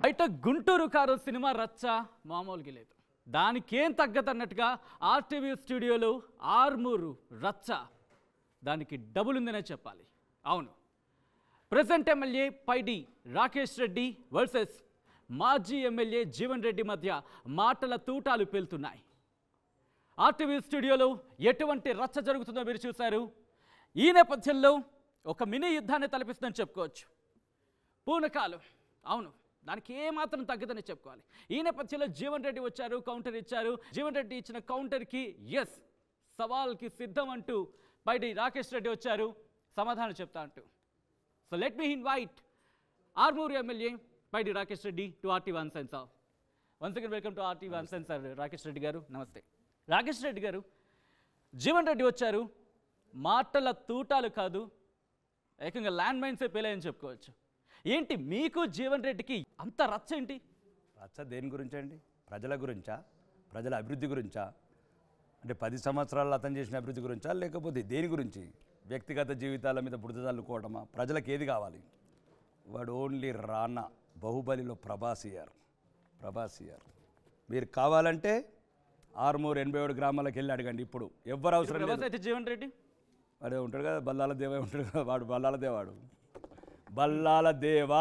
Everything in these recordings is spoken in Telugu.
బయట గుంటూరు కారు సినిమా రచ్చ మామూలుగా లేదు దానికేం తగ్గదన్నట్టుగా ఆర్టీవీ స్టూడియోలో ఆర్మూరు రచ్చ దానికి డబుల్ ఉందనే చెప్పాలి అవును present MLA Paidi Rakesh Reddy versus మాజీ ఎమ్మెల్యే జీవన్ రెడ్డి మధ్య మాటల తూటాలు పేలుతున్నాయి ఆర్టీవీ స్టూడియోలో ఎటువంటి రచ్చ జరుగుతుందో మీరు చూశారు ఈ నేపథ్యంలో ఒక మినీ యుద్ధాన్ని తలపిస్తుందని చెప్పుకోవచ్చు పూనకాలు అవును దానికి ఏమాత్రం తగ్గదని చెప్పుకోవాలి ఈ నేపథ్యంలో జీవన్ రెడ్డి వచ్చారు కౌంటర్ ఇచ్చారు జీవన్ రెడ్డి ఇచ్చిన కౌంటర్కి ఎస్ సవాల్కి సిద్ధం అంటూ బయట రాకేష్ రెడ్డి వచ్చారు సమాధానం చెప్తా అంటూ so let me invite Armoor MLA బయటి Rakesh Reddy to RT one sensor once again welcome to RT one sensor Rakesh Reddy garu నమస్తే రాకేష్ రెడ్డి గారు జీవన్ రెడ్డి వచ్చారు మాటల తూటాలు కాదు ఏకంగా ల్యాండ్ మైన్సే పేలాయని చెప్పుకోవచ్చు ఏంటి మీకు జీవన్ రెడ్డికి అంత రచ్చ ఏంటి రచ్చ దేని గురించి అండి ప్రజల గురించా ప్రజల అభివృద్ధి గురించా అంటే పది సంవత్సరాలు అతను చేసిన అభివృద్ధి గురించా లేకపోతే దేని గురించి వ్యక్తిగత జీవితాల మీద బురద చల్లుకోవడమా ప్రజలకు ఏది కావాలి వాడు ఓన్లీ రానా బాహుబలిలో ప్రభాసియర్ ప్రభాసియర్ మీరు కావాలంటే ఆరుమూరు ఎనభై ఏడు గ్రామాలకు వెళ్ళి అడగండి ఇప్పుడు ఎవ్వరు అవసరం లేదు ప్రభాస్ అయితే జీవన్ రెడ్డి వాడు ఉంటాడు కదా బల్లాల దేవ ఉంటాడు కదా వాడు బల్లాల దేవాడు బల్లాల దేవా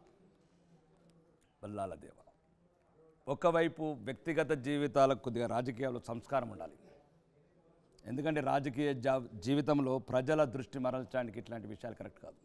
బల్లాల దేవ ఒకవైపు వ్యక్తిగత జీవితాలకు కొద్దిగా రాజకీయాల్లో సంస్కారం ఉండాలి ఎందుకంటే రాజకీయ జా జీవితంలో ప్రజల దృష్టి మరల్చడానికి ఇట్లాంటి విషయాలు కరెక్ట్ కాదు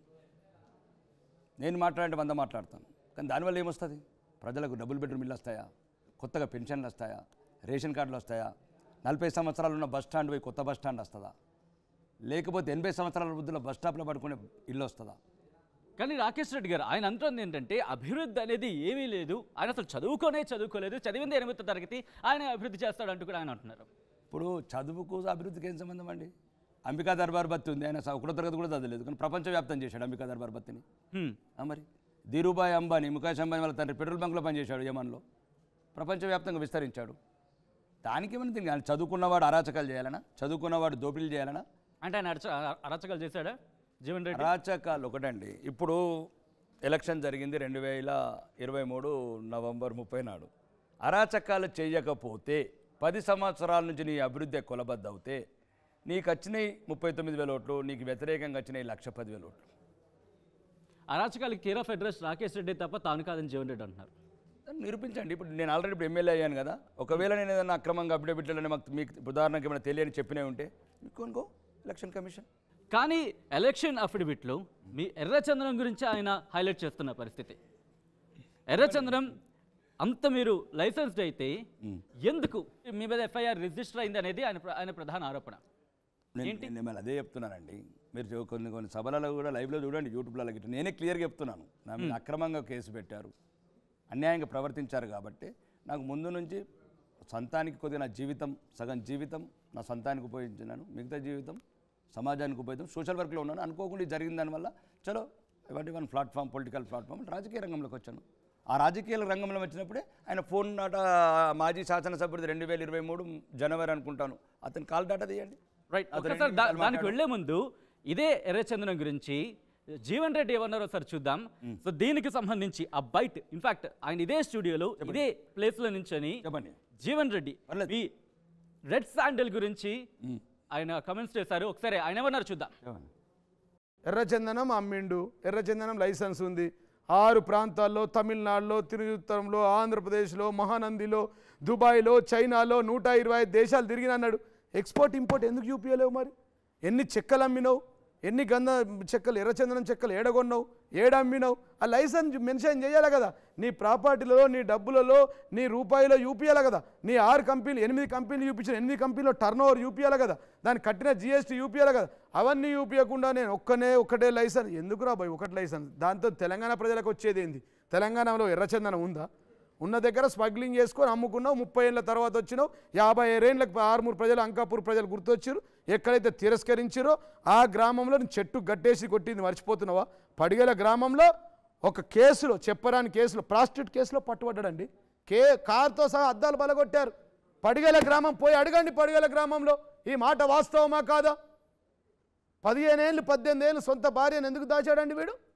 నేను మాట్లాడే వంద మాట్లాడతాను కానీ దానివల్ల ఏమొస్తుంది ప్రజలకు డబుల్ బెడ్రూమ్ ఇల్లు వస్తాయా కొత్తగా పెన్షన్లు వస్తాయా రేషన్ కార్డులు వస్తాయా నలభై సంవత్సరాలు ఉన్న బస్ స్టాండ్ పోయి కొత్త బస్ స్టాండ్ వస్తుందా లేకపోతే ఎనభై సంవత్సరాల వృద్ధుల బస్ స్టాప్లో పడుకునే ఇల్లు వస్తుందా కానీ రాకేష్ రెడ్డి గారు ఆయన అంటుంది ఏంటంటే అభివృద్ధి అనేది ఏమీ లేదు ఆయన అసలు చదువుకోనే చదువుకోలేదు చదివింది ఎనిమిదో తరగతి ఆయన అభివృద్ధి చేస్తాడు అంటూ కూడా ఆయన అంటున్నారు ఇప్పుడు చదువుకు అభివృద్ధికి ఏం సంబంధం అండి అంబికా దర్బార్ బత్తి ఉంది ఆయన స- ఒకటో తరగతి కూడా చదవలేదు కానీ ప్రపంచవ్యాప్తం చేశాడు అంబికా దర్బార్ బత్తిని హ్మ్. ఆ మరి ధీరుభాయ్ అంబానీ ముఖేష్ అంబానీ వాళ్ళ తండ్రి పెట్రోల్ బంక్లో పనిచేశాడు యమన్లో ప్రపంచవ్యాప్తంగా విస్తరించాడు దానికి ఏమైనా దీనికి ఆయన చదువుకున్నవాడు అరాచకాలు చేయాలనా చదువుకున్నవాడు దోపిడీలు చేయాలనా అంటే ఆయన అరచ అరచకాలు చేశాడా జీవన్ రెడ్డి అరాచకాలు ఒకటండి ఇప్పుడు ఎలక్షన్ జరిగింది రెండు వేల ఇరవై మూడు నవంబర్ ముప్పై నాడు అరాచకాలు చేయకపోతే పది సంవత్సరాల నుంచి నీ అభివృద్ధి కొలబద్దవుతే నీకు వచ్చినాయి ముప్పై తొమ్మిది వేల ఓట్లు నీకు వ్యతిరేకంగా వచ్చినాయి లక్ష పదివేల ఓట్లు అరాచకాలకి care of address Rakesh Reddy తప్ప తాను కాదని జీవన్ రెడ్డి అంటున్నారు దాన్ని నిరూపించండి ఇప్పుడు నేను ఆల్రెడీ ఇప్పుడు ఎమ్మెల్యే అయ్యాను కదా ఒకవేళ నేను ఏదైనా అక్రమంగా అఫిడవిట్లని మాకు మీకు ఉదాహరణకి ఏమైనా తెలియని చెప్పినవి ఉంటే కొనుకో ఎలక్షన్ కమిషన్ కానీ ఎలక్షన్ అఫిడవిట్లో మీ ఎర్రచంద్రం గురించి ఆయన హైలైట్ చేస్తున్న పరిస్థితి ఎర్రచంద్రం అంత మీరు లైసెన్స్డ్ అయితే ఎందుకు మీ మీద ఎఫ్ఐఆర్ రిజిస్టర్ అయింది అనేది ఆయన ప్ర- ఆయన ప్రధాన ఆరోపణ నేను నేను మిమ్మల్ని అదే చెప్తున్నానండి మీరు చూ- కొన్ని కొన్ని సభలలో కూడా లైవ్లో చూడండి యూట్యూబ్లలో గిట్ట నేనే క్లియర్గా చెప్తున్నాను నా మీద అక్రమంగా కేసు పెట్టారు అన్యాయంగా ప్రవర్తించారు కాబట్టి నాకు ముందు నుంచి సొంతానికి కొద్దిగా నా జీవితం సగం జీవితం నా సొంతానికి ఉపయోగించినాను మిగతా జీవితం సమాజానికి ఉపయోగం సోషల్ వర్క్లో ఉన్నాను అనుకోకుండా ఇది జరిగిన దానివల్ల చలో ఇవాటి వన్ ప్లాట్ఫామ్ పొలిటికల్ ప్లాట్ఫామ్ రాజకీయ రంగంలోకి వచ్చాను ఆ రాజకీయ రంగంలో వచ్చినప్పుడే ఆయన ఫోన్ నాట మాజీ శాసనసభ్యుడు రెండు వేల ఇరవై మూడు జనవరి అనుకుంటాను అతని కాల్ డాటా తీయండి రైట్ అతను ఒకసారి ఎన్ని దా- నిమిషాలు దానికి వెళ్లే ముందు ఇదే ఎర్రచంద్రం గురించి జీవన్ రెడ్డి ఏమన్నారో సార్ చూద్దాం సో దీనికి సంబంధించి ఆ బైట్ ఇన్ఫాక్ట్ ఆయన ఇదే స్టూడియోలో ఇదే ప్లేస్ లో నుంచొని చెప్పండి జీవన్ రెడ్డి పర్లేదు. ఈ రెడ్ శాండిల్ గురించి ఆయన కమెంట్స్ చేశారు ఒకసారి ఆయన ఏమన్నారు చూద్దాం చెప్పండి ఎర్రచందనం అమ్మిండు ఎర్రచందనం లైసెన్స్ ఉంది ఆరు ప్రాంతాల్లో తమిళనాడులో తిరుత్తరంలో ఆంధ్రప్రదేశ్లో మహానందిలో దుబాయ్లో చైనాలో నూట ఇరవై ఐదు దేశాలు తిరిగిన అన్నాడు ఎక్స్పోర్ట్ ఇంపోర్ట్ ఎందుకు చూపించలేవు మరి ఎన్ని చెక్కలు అమ్మినావు ఎన్ని గంధ చెక్కలు ఎర్రచందనం చెక్కలు ఏడగొన్నావు ఏడమ్మినావు ఆ లైసెన్స్ మెన్షన్ చేయాలి కదా నీ ప్రాపర్టీలలో నీ డబ్బులలో నీ రూపాయిలో చూపించాలి కదా నీ ఆరు కంపెనీలు ఎనిమిది కంపెనీలు చూపించిన ఎనిమిది కంపెనీలో టర్న్ ఓవర్ చూపించాలి కదా దానికి కట్టిన జిఎస్టీ చూపించాలి కదా అవన్నీ చూపించకుండా నేను ఒక్కనే ఒక్కటే లైసెన్స్ ఎందుకురా బాయ్ ఒకటి లైసెన్స్ దాంతో తెలంగాణ ప్రజలకు వచ్చేది ఏంది తెలంగాణలో ఎర్రచందనం ఉందా ఉన్న దగ్గర స్మగ్లింగ్ చేసుకొని అమ్ముకున్నావు ముప్పై ఏళ్ళ తర్వాత వచ్చినావు యాభై ఏళ్ళకి ఆరుమూరు ప్రజలు అంకాపూర్ ప్రజలు గుర్తొచ్చారు ఎక్కడైతే తిరస్కరించారో ఆ గ్రామంలో నేను చెట్టు గట్టేసి కొట్టింది మర్చిపోతున్నావా పడిగల గ్రామంలో ఒక కేసులో చెప్పరాని కేసులో ప్రాస్టిట్యూట్ కేసులో పట్టుబడ్డాడండి కే కార్తో సహా అద్దాలు బలగొట్టారు పడిగల గ్రామం పోయి అడగండి పడిగల గ్రామంలో ఈ మాట వాస్తవమా కాదా పదిహేను ఏళ్ళు పద్దెనిమిది ఏళ్ళు సొంత భార్యను ఎందుకు దాచాడండి వీడు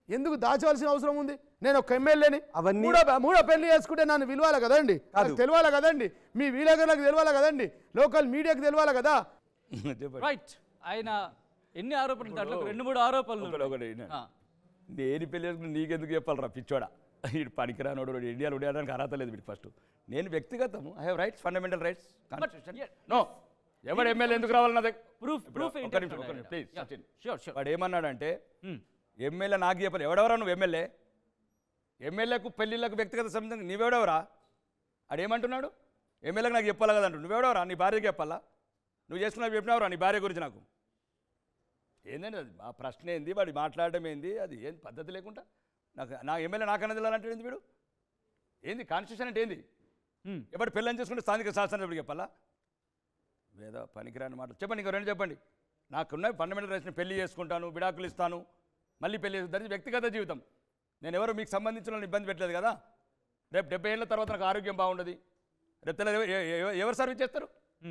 ఎందుకు దాచవలసిన అవసరం ఉంది నేను ఒక ఎమ్మెల్యేని అవన్నీ- మూడో మూడో పెళ్లి చేసుకుంటే నన్ను విలువాలి కదండి నాకు తెలియాలి కదండి మీ విలేకరులకు తెలియాలి కదండి లోకల్ మీడియాకి తెలియాలి కదా చెప్పండి రైట్ ఆయన ఎన్ని ఆరోపణలు దాంట్లో ఒక రెండు మూడు ఆరోపణలు ఒకటి ఒకటి వినండి. ఆ. నేను పెళ్లి చేసుకుని నీకెందుకు చెప్పాలరా పిచ్చోడా వీడు పనికిరానోడు వీడు ఇండియాలో ఉండడానికి అర్హత లేదు వీడికి ఫస్ట్ నేను వ్యక్తిగతము I have rights fundamental rights yeah. No ఎవడు ఎమ్మెల్యే ఎందుకు రావాలి నా దగ్గర ప్రూఫ్ ఇప్పుడు ప్రూఫ్ ఒక్క నిమిషం, ఒక్క నిమిషం, please, సచిన్. షూర్ షూర్ వాడు ఏమన్నాడంటే ఎమ్మెల్యే నాకు చెప్పాలి ఎవడెవరా నువ్వు ఎమ్మెల్యే ఎమ్మెల్యేకు పెళ్ళిళ్ళకు వ్యక్తిగత సంబంధం నీవెవడెవరా ఆడేమంటున్నాడు ఎమ్మెల్యేకి నాకు చెప్పాలి కదా అంటు నువ్వెవడెవరా నీ భార్యకి చెప్పాలా నువ్వు చేసుకున్నా చెప్పినావురా నీ భార్య గురించి నాకు ఏందండి అది ఆ ప్రశ్న ఏంది వాడు మాట్లాడడం ఏంది అది ఏం పద్ధతి లేకుండా నాకు నా ఎమ్మెల్యే నాకన్నది వెళ్ళాలంటే ఏంది వీడు ఏంది కాన్స్టిట్యూషన్ అంటే ఏంది ఎవడు పెళ్ళని చేసుకుంటే స్థానిక శాసనసభ్యుడికి చెప్పాలా వేద పనికిరాని మాటలు చెప్పండి ఇంకో రెండు చెప్పండి నాకున్న ఫండమెంటల్ రైట్స్ని పెళ్లి చేసుకుంటాను విడాకులు ఇస్తాను మళ్ళీ పెళ్లి చేసుకుంటాను అది వ్యక్తిగత జీవితం నేను ఎవరు మీకు సంబంధించిన వాళ్ళని ఇబ్బంది పెట్టలేదు కదా రేపు డెబ్బై ఏళ్ళ తర్వాత నాకు ఆరోగ్యం బాగుండదు రేపు తెల్ల ఎవ- ఎ- ఎ- ఎవరు సర్వీస్ చేస్తారు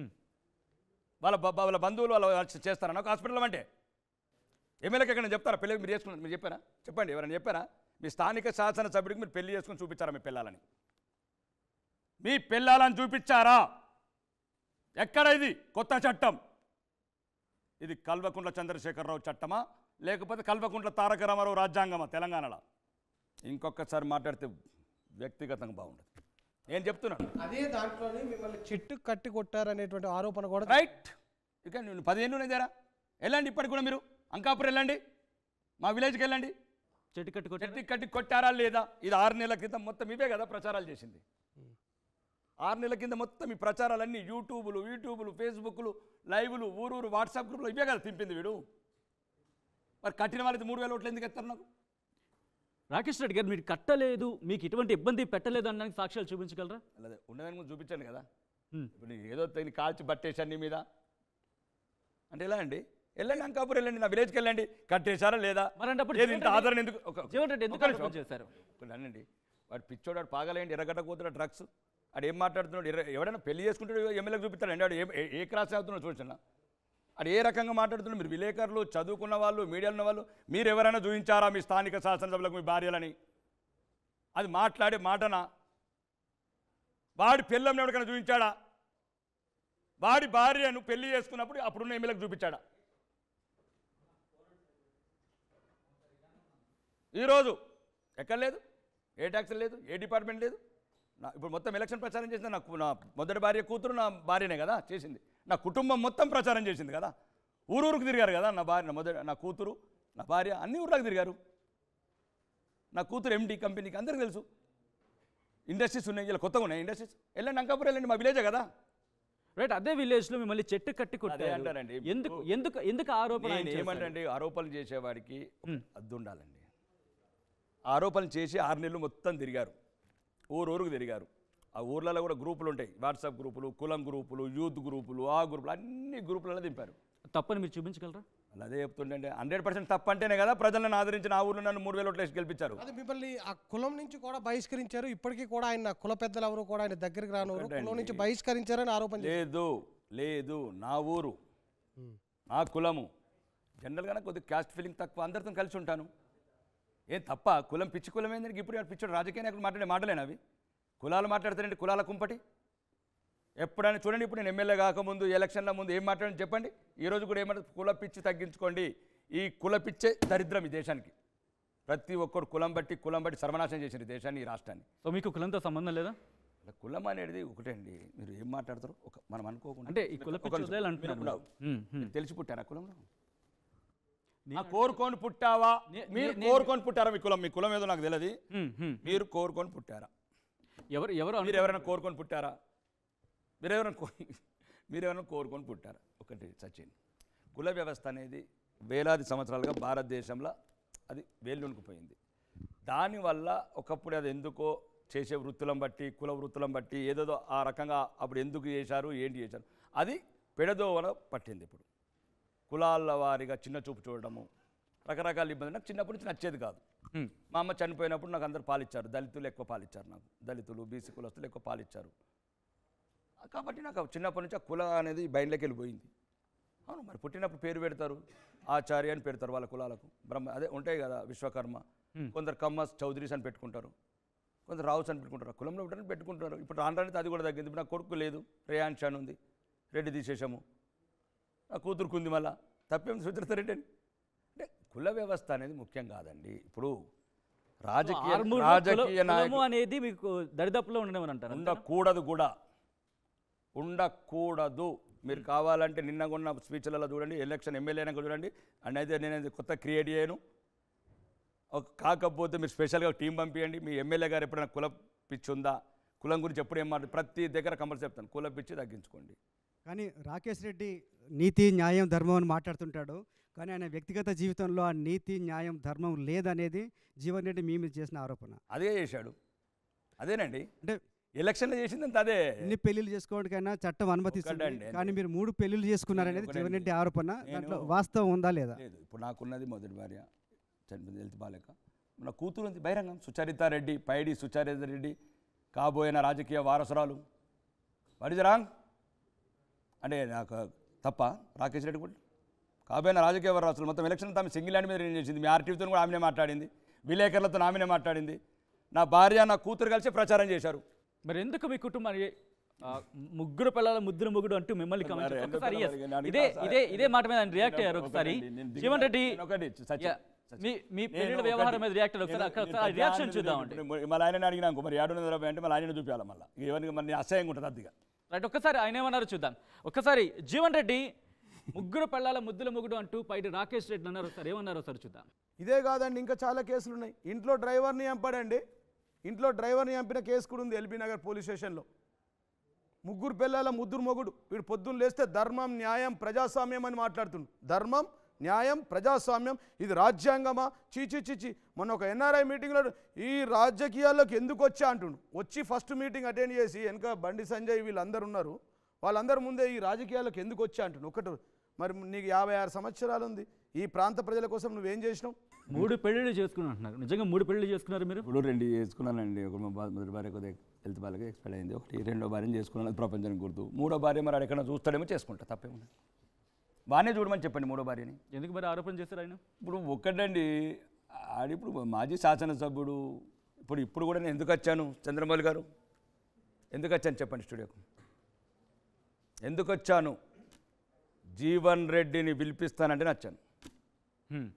వాళ్ళ బ- వాళ్ళ బంధువులు వాళ్ళ వాళ్ళు చేస్తారా నాకు హాస్పిటల్ అంటే ఎమ్మెల్యేకి ఎక్కడ చెప్తారా పెళ్ళి మీరు చేసుకున్నారు మీరు చెప్పారా చెప్పండి ఎవరైనా చెప్పారా మీ స్థానిక శాసనసభ్యుడికి మీరు పెళ్లి చేసుకుని చూపించారా మీ పిల్లలని మీ పిల్లలని చూపించారా ఎక్కడ ఇది కొత్త చట్టం ఇది కల్వకుంట్ల చంద్రశేఖరరావు చట్టమా లేకపోతే కల్వకుంట్ల తారక రామారావు రాజ్యాంగమా తెలంగాణలో ఇంకొకసారి మాట్లాడితే వ్యక్తిగతంగా బాగుండదు నేను చెప్తున్నాను అదే దాంట్లోనే మిమ్మల్ని చెట్టు కట్టి కొట్టారనేటువంటి ఆరోపణ కూడా రైట్ ఇక నేను పదిహేను ఉన్నారా వెళ్ళండి ఇప్పటికి కూడా మీరు అంకాపురం వెళ్ళండి మా విలేజ్కి వెళ్ళండి చెట్టు కట్టు కొట్టారు చెట్టు కట్టి కొట్టారా లేదా ఇది ఆరు నెలల క్రితం మొత్తం ఇవే కదా ప్రచారాలు చేసింది ఆరు నెలల కింద మొత్తం ఈ ప్రచారాలన్నీ యూట్యూబులు యూట్యూబులు ఫేస్బుక్లు లైవ్లు ఊరూరు వాట్సాప్ గ్రూప్లో ఇవే కదా తింపింది వీడు మరి కట్టిన వాళ్ళకి మూడు వేల ఓట్లు ఎందుకు ఎత్తారు నాకు రాకేష్ రెడ్డి గారు మీరు కట్టలేదు మీకు ఇటువంటి ఇబ్బంది పెట్టలేదు అనడానికి సాక్ష్యాలు చూపించగలరా అలాగే ఉన్నదాని ముందు చూపించండి కదా Hmm. ఇప్పుడు నీకు ఏదో తగిన కాల్చి పట్టేశాను నీ మీద అంటే ఎలా అండి వెళ్ళండి అంకాపురం వెళ్ళండి నా విలేజ్కి వెళ్ళండి కట్టేశారా లేదా మరి అంటే అప్పుడు ఏది ఇంత జీవన్ ఆదరణ ఎందుకు ఒక- జీవన్ రెడ్డి ఎందుకు ఒక్క నిమిషం, ఆరోపణ చేశారు? ఒకటి అనండి వాడు పిచ్చోడు వాడు పాగలేండి ఎర్రగడ్డ కూతురు డ్రగ్స్ ఆడు ఏం మాట్లాడుతున్నాడు ఎర్ర ఎవడైనా పెళ్లి చేసుకుంటాడు ఎమ్మెల్యేకి చూపిస్తాడండి వాడు ఏ- ఏ- ఏ క్లాస్ అవుతున్నాడు చూసిన అది ఏ రకంగా మాట్లాడుతున్నాడు మీరు విలేకరులు చదువుకున్న వాళ్ళు మీడియాలో ఉన్న వాళ్ళు మీరు ఎవరైనా చూపించారా మీ స్థానిక శాసనసభలకు మీ భార్యలని అది మాట్లాడే మాటనా వాడి పిల్లం ఎవరికైనా చూపించాడా వాడి భార్యను పెళ్లి చేసుకున్నప్పుడు అప్పుడున్న ఎమ్మెల్యేకి చూపించాడా ఈరోజు ఎక్కడ లేదు ఏ ట్యాక్స్ లేదు ఏ డిపార్ట్మెంట్ లేదు నా ఇప్పుడు మొత్తం ఎలక్షన్ ప్రచారం చేసింది నాకు నా మొదటి భార్య కూతురు నా భార్యనే కదా చేసింది నా కుటుంబం మొత్తం ప్రచారం చేసింది కదా ఊరూరుకు తిరిగారు కదా నా భార్య నా మొదటి నా కూతురు నా భార్య అన్ని ఊర్లకు తిరిగారు నా కూతురు ఎండి కంపెనీకి అందరికీ తెలుసు ఇండస్ట్రీస్ ఉన్నాయి ఇలా కొత్తగా ఉన్నాయి ఇండస్ట్రీస్ వెళ్ళండి అంకాపురం వెళ్ళండి మా విలేజే కదా రైట్ అదే విలేజ్ లో మిమ్మల్ని చెట్టు కట్టి కొట్టారు అంటారండి. ఎందుకు ఎందుకు ఎందుకు ఆరోపణ ఆయన నేను చేశారు? ఏమంటే ఆరోపణలు చేసేవాడికి అద్దు ఉండాలండి ఆరోపణలు చేసి ఆరు నెలలు మొత్తం తిరిగారు ఊరూరుకు తిరిగారు ఆ ఊర్లలో కూడా గ్రూపులు ఉంటాయి వాట్సాప్ గ్రూపులు కులం గ్రూపులు యూత్ గ్రూపులు ఆ గ్రూపులు అన్ని గ్రూపులలో దింపారు తప్పని మీరు చూపించగలరా అలా అదే చెప్తుండే హండ్రెడ్ పర్సెంట్ తప్పంటేనే కదా ప్రజలను ఆదరించిన ఆ ఊర్లో నన్ను మూడు వేల ఓట్లు వేసి గెలిపించారు అది మిమ్మల్ని ఆ కులం నుంచి కూడా బహిష్కరించారు ఇప్పటికీ కూడా ఆయన కుల పెద్దలు ఎవరు కూడా ఆయన దగ్గరికి రానవరు కులం నుంచి బహిష్కరించారని ఆరోపణ చేశారు. లేదు లేదు నా ఊరు నా కులము జనరల్గానే కొద్దిగా క్యాస్ట్ ఫీలింగ్ తక్కువ అందరితో కలిసి ఉంటాను ఏం తప్ప కులం పిచ్చి కులం ఏందని ఇప్పుడు వాడు పిచ్చోడు రాజకీయ నాయకులు మాట్లాడే మాటలేనా అవి కులాలు మాట్లాడతారండి కులాల కుంపటి ఎప్పుడైనా చూడండి ఇప్పుడు నేను ఎమ్మెల్యే కాకముందు ఎలక్షన్ల ముందు ఏం మాట్లాడండి చెప్పండి ఈ రోజు కూడా ఏమంటారు కుల పిచ్చి తగ్గించుకోండి ఈ కుల పిచ్చే దరిద్రం ఈ దేశానికి ప్రతి ఒక్కడు కులం బట్టి కులం బట్టి సర్వనాశనం చేసింది ఈ దేశాన్ని ఈ రాష్ట్రాన్ని సో మీకు కులంతో సంబంధం లేదా ఇలా కులం అనేది ఒకటే అండి మీరు ఏం మాట్లాడతారు ఒక మనం అనుకోకుండా అంటే ఈ కుల ఒక పిచ్చి నిమిషం. వదిలేయాలి అంటున్నారు. మీరు హ్మ్, హ్మ్. మీరు తెలిసి పుట్టారా కులంలో ఆ కోరుకొని పుట్టావా నే- మీరు నే- కోరుకొని పుట్టారా మీ కులం మీ కులం ఏదో నాకు తెలియదు హ్మ్, హ్మ్. మీరు కోరుకొని పుట్టారా ఎవరు ఎవరు మీరు ఎవరైనా కోరుకొని పుట్టారా మీరు ఎవరైనా కో మీరు ఎవరైనా కోరుకొని పుట్టారా ఒకటి సచిన్ కుల వ్యవస్థ అనేది వేలాది సంవత్సరాలుగా భారతదేశంలో అది వేళ్ళునుకుపోయింది దానివల్ల ఒకప్పుడు అది ఎందుకో చేసే వృత్తులను బట్టి కుల వృత్తులను బట్టి ఏదేదో ఆ రకంగా అప్పుడు ఎందుకు చేశారు ఏంటి చేశారు అది పెడదోవన పట్టింది ఇప్పుడు కులాల వారిగా చిన్న చూపు చూడడము రకరకాల ఇబ్బంది నాకు చిన్నప్పటి నుంచి నచ్చేది కాదు హ్మ్. మా అమ్మ చనిపోయినప్పుడు నాకు అందరు పాలిచ్చారు దళితులు ఎక్కువ పాలిచ్చారు నాకు దళితులు బీసీ కులస్తులు ఎక్కువ పాలిచ్చారు కాబట్టి నాకు చిన్నప్పటి నుంచి ఆ కుల అనేది బయటలోకి వెళ్ళిపోయింది అవును మరి పుట్టినప్పుడు పేరు పెడతారు ఆచార్య అని పెడతారు వాళ్ళ కులాలకు బ్రహ్మ అదే ఉంటాయి కదా విశ్వకర్మ కొందరు కమ్మస్ చౌదరీస్ అని పెట్టుకుంటారు కొందరు రావుస్ అని పెట్టుకుంటారు ఆ కులంలో ఉంటారని పెట్టుకుంటారు ఇప్పుడు రాను రానితే అది కూడా తగ్గింది ఇప్పుడు నా కొడుకు లేదు రేయాన్ షాన్ ఉంది రెడ్డి తీసేసాము నా కూతురుకుంది మళ్ళా తప్పేం సుచరిత రెడ్డి అని అంటే కుల వ్యవస్థ అనేది ముఖ్యం కాదండి ఇప్పుడు రాజకీయ ఆర్మూర్లో రాజకీయ కుల- నాయకులు కులము అనేది మీకు దరిదాపులో ఉండమని అంటారు ఉండకూడదు కూడా ఉండకూడదు మీరు కావాలంటే నిన్న కొన్న స్పీచ్లలో చూడండి ఎలక్షన్ ఎమ్మెల్యే అయినాక చూడండి అండ్ అయితే నేను కొత్త క్రియేట్ చేయను ఒక కాకపోతే మీరు స్పెషల్గా టీం పంపించండి మీ ఎమ్మెల్యే గారు ఎప్పుడైనా కుల పిచ్చి ఉందా కులం గురించి ఎప్పుడు ఏం మాట ప్రతి దగ్గర కంపల్సరీ చెప్తాను కుల పిచ్చి తగ్గించుకోండి కానీ రాకేష్ రెడ్డి నీతి న్యాయం ధర్మం అని మాట్లాడుతుంటాడు కానీ ఆయన వ్యక్తిగత జీవితంలో ఆ నీతి న్యాయం ధర్మం లేదనేది జీవన్ రెడ్డి మీ మీద చేసిన ఆరోపణ అదే చేశాడు అదేనండి అంటే ఎలక్షన్లో చేసిందంత అదే ఎన్ని పెళ్లిళ్ళు చేసుకోవడానికైనా చట్టం అనుమతిస్తుంది ఒకటండి, కానీ మీరు మూడు పెళ్లిళ్ళు చేసుకున్నారనేది ఒకటండి. జీవన్ రెడ్డి ఆరోపణ నేను- దాంట్లో వాస్తవం ఉందా లేదా లేదు ఇప్పుడు నాకున్నది మొదటి భార్య చనిపోయింది హెల్త్ బాలేక నా కూతురు ఉంది బహిరంగం సుచరితారెడ్డి పైడి సుచరితారెడ్డి కాబోయిన రాజకీయ వారసురాలు వాట్ ఇస్ రాంగ్ అంటే నాకు తప్ప రాకేష్ రెడ్డి కూడా కాబోయిన రాజకీయ వారసులు మొత్తం ఎలక్షన్ అంతా ఆమె సింగిల్ హ్యాండ్ మీద రిలీజ్ చేసింది మీ ఆర్టీవీతో కూడా ఆమెనే మాట్లాడింది విలేకరులతో ఆమెనే మాట్లాడింది నా భార్య నా కూతురు కలిసి ప్రచారం చేశారు మరి ఎందుకు మీ కుటుంబాన్ని ఆ, ముగ్గురు పిల్లల ముద్దురు ముగ్గురు అంటూ మిమ్మల్ని మరి గమనించారు. ఎందుకు ఒకసారి అలా yes. మరి నేను ఇదే అడుగుతా ఇదే సార్. ఇదే మాట మీద ఆయన రియాక్ట్ అయ్యారు ఒకటి ఒకసారి అండి, నేను జీవన్ రెడ్డి నేను ఒకటి, సత్యం, Yeah. సత్యం. మీ మీ నేను పెళ్లిళ్ళ ఒకటి- వ్యవహారం మీద రియాక్ట్ అయ్యారు ఒకసారి నేను- అక్కడ నేను ఒకసారి రియాక్షన్ ప్రధాని చూద్దామండి ఇప్పుడు మళ్ళీ ఆయన అడిగినాకు మరి ఏడు వందల యాభై అంటే మళ్ళీ ఆయన చూపించాలి మళ్ళీ ఇవన్నీ మరి అసహ్యంగా ఉంటుంది అదిగా రైట్ ఒక్కసారి ఆయన ఏమన్నారో చూద్దాం ఒక్కసారి జీవన్ రెడ్డి ముగ్గురు పెళ్ళాల ముద్దుల ముగ్గుడు అంటూ పైటి రాకేష్ రెడ్డి అన్నారు ఒకసారి ఏమన్నారో ఒకసారి చూద్దాం ఇదే కాదండి ఇంకా చాలా కేసులు ఉన్నాయి ఇంట్లో డ్రైవర్ని చంపాడండి ఇంట్లో డ్రైవర్ని చంపిన కేసు కూడా ఉంది ఎల్బీ నగర్ పోలీస్ స్టేషన్లో ముగ్గురు పిల్లల ముగ్గురు మొగుడు వీడు పొద్దున్న లేస్తే ధర్మం న్యాయం ప్రజాస్వామ్యం అని మాట్లాడుతుండు ధర్మం న్యాయం ప్రజాస్వామ్యం ఇది రాజ్యాంగమా చీచి చీచి మొన్న ఒక ఎన్ఆర్ఐ మీటింగ్లో ఈ రాజకీయాల్లోకి ఎందుకు వచ్చా అంటుండు వచ్చి ఫస్ట్ మీటింగ్ అటెండ్ చేసి వెనక బండి సంజయ్ వీళ్ళందరూ ఉన్నారు వాళ్ళందరి ముందే ఈ రాజకీయాల్లోకి ఎందుకు వచ్చా అంటుండు ఒకటి మరి నీకు యాభై ఆరు సంవత్సరాలు ఉంది ఈ ప్రాంత ప్రజల కోసం నువ్వేం చేసినావు మూడు పెళ్ళిళ్ళు చేసుకున్నారు అంటున్నారు నిజంగా మూడు పెళ్ళిళ్ళు చేసుకున్నారు మీరు ఇప్పుడు రెండు చేసుకున్నానండి ఒక మా బా- మొదటి భార్య కొద్దిగా హెల్త్ బాగా ఎక్స్పైర్ అయింది ఒకటి రెండో భార్యను చేసుకున్నాను అది ప్రపంచానికి గుర్తు మూడో భార్య మరి ఎక్కడ చూస్తాడేమో చేసుకుంటా తప్పేముంది బాగానే చూడమని చెప్పండి మూడో భార్యని ఎందుకు మరి ఆరోపణ చేశారు ఆయన ఇప్పుడు ఒక్కటండి ఆడి ఇప్పుడు మాజీ శాసనసభ్యుడు ఇప్పుడు ఇప్పుడు కూడా నేను ఎందుకు వచ్చాను చంద్రమౌళి గారు ఎందుకు వచ్చాను చెప్పండి స్టూడియోకు ఎందుకు వచ్చాను జీవన్ రెడ్డిని పిలిపిస్తానంటే నచ్చాను hmm.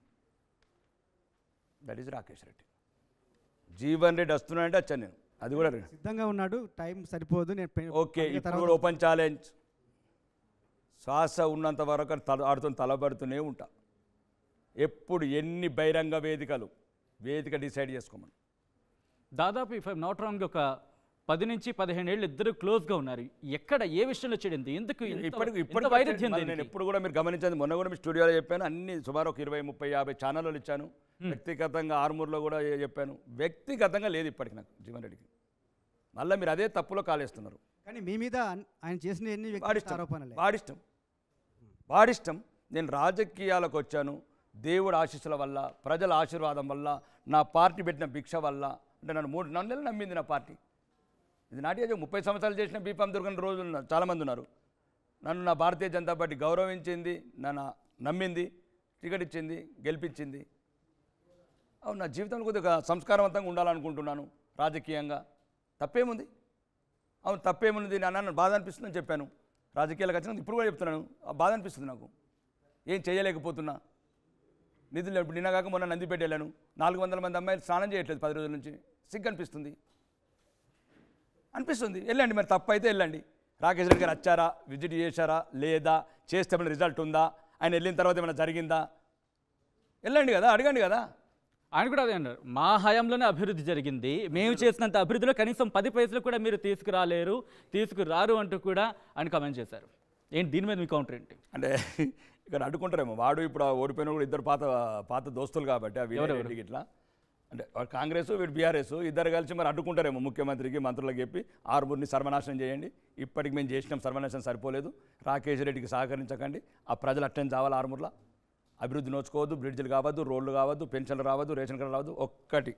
That is Rakesh Reddy Jeevan Reddy వస్తున్నానంటే వచ్చాను నేను అది కూడా సిద్ధంగా ఉన్నాడు టైం సరిపోదు నేను పె- ఓకే పండుగ ఇప్పుడు కూడా ఓపెన్ ఛాలెంజ్ శ్వాస ఉన్నంత వరకు తల ఆడుతూ తలబడుతూనే ఉంటా ఎప్పుడు ఎన్ని బహిరంగ వేదికలు వేదిక డిసైడ్ చేసుకోమని దాదాపు ఇఫ్ ఐమ్ నాట్ రాంగ్ ఒక పది నుంచి పదిహేను ఏళ్ళు ఇద్దరు క్లోజ్గా ఉన్నారు ఎక్కడ ఏ విషయంలో చెడింది ఎందుకు ఇంత- ఇప్పటికి ఇంత ఇప్పటికి వైరుధ్యం మళ్ళీ నేను దేనికి? ఎప్పుడు కూడా మీరు గమనించండి మొన్న కూడా మీ స్టూడియోలో చెప్పాను అన్ని సుమారు ఒక ఇరవై ముప్పై యాభై ఛానళ్ళు ఇచ్చాను వ్యక్తిగతంగా ఆర్మూర్లో కూడా ఏ- చెప్పాను వ్యక్తిగతంగా లేదు ఇప్పటికి నాకు జీవన్ రెడ్డికి మళ్ళీ మీరు అదే తప్పులో కాలేస్తున్నారు కానీ మీ మీద అన్- ఆయన చేసిన ఎన్ని వ్యక్తిగత వాడిష్టం ఆరోపణలే వాడిష్టం వాడిష్టం నేను రాజకీయాలకు వచ్చాను దేవుడు ఆశీస్సుల వల్ల ప్రజల ఆశీర్వాదం వల్ల నా పార్టీ పెట్టిన భిక్ష వల్ల అంటే నన్ను మూడు నాలుగు నెలలు నమ్మింది నా పార్టీ ఇది నాటి ఏదో ముప్పై సంవత్సరాలు చేసిన బీపం దొరకని రోజులు ఉన్నారు చాలామంది ఉన్నారు నన్ను నా భారతీయ జనతా పార్టీ గౌరవించింది నన్ను నమ్మింది టికెట్ ఇచ్చింది గెలిపించింది అవును నా జీవితంలో కొద్దిగా సంస్కారవంతంగా ఉండాలనుకుంటున్నాను రాజకీయంగా తప్పేముంది అవును తప్పేముంది నాన్న నాకు బాధ అనిపిస్తుందని చెప్పాను రాజకీయాలకు వచ్చిన ఇప్పుడు కూడా చెప్తున్నాను ఆ బాధ అనిపిస్తుంది నాకు ఏం చేయలేకపోతున్నా నిధులు ఇప్పుడు నిన్న కాక మొన్న నందిపేట వెళ్ళాను నాలుగు వందల మంది అమ్మాయిలు స్నానం చేయట్లేదు పది రోజుల నుంచి సిగ్గు అనిపిస్తుంది అనిపిస్తుంది వెళ్ళండి మరి తప్పు అయితే వెళ్ళండి రాకేష్ రెడ్డి గారు వచ్చారా విజిట్ చేశారా లేదా చేస్తే ఏమైనా రిజల్ట్ ఉందా ఆయన వెళ్ళిన తర్వాత ఏమైనా జరిగిందా వెళ్ళండి కదా అడగండి కదా ఆయన కూడా అదే అన్నారు మా హయాంలోనే అభివృద్ధి జరిగింది మేము చేసినంత అభివృద్ధిలో కనీసం పది పైసలు కూడా మీరు తీసుకురాలేరు తీసుకురారు అంటూ కూడా ఆయన కామెంట్ చేశారు ఏంటి దీని మీద మీ కౌంటర్ ఏంటి అంటే ఇక్కడ అడ్డుకుంటారేమో వాడు ఇప్పుడు ఆ ఓడిపోయిన కూడా ఇద్దరు పాత పాత దోస్తులు కాబట్టి ఆ వినయ్ రెడ్డికి ఇట్లా అంటే వాడు కాంగ్రెస్ వీడు బీఆర్ఎస్ ఇద్దరు కలిసి మరి అడ్డుకుంటారేమో ముఖ్యమంత్రికి మంత్రులకు చెప్పి ఆరుమూరిని సర్వనాశనం చేయండి ఇప్పటికి మేము చేసినాం సర్వనాశనం సరిపోలేదు రాకేష్ రెడ్డికి సహకరించకండి ఆ ప్రజలు అట్టని చావాలి ఆరుమూరులో అభివృద్ధి నోచుకోవద్దు బ్రిడ్జ్లు కావద్దు రోడ్లు కావద్దు పెన్షన్లు రావద్దు రేషన్ కార్డు రావద్దు ఒక్కటి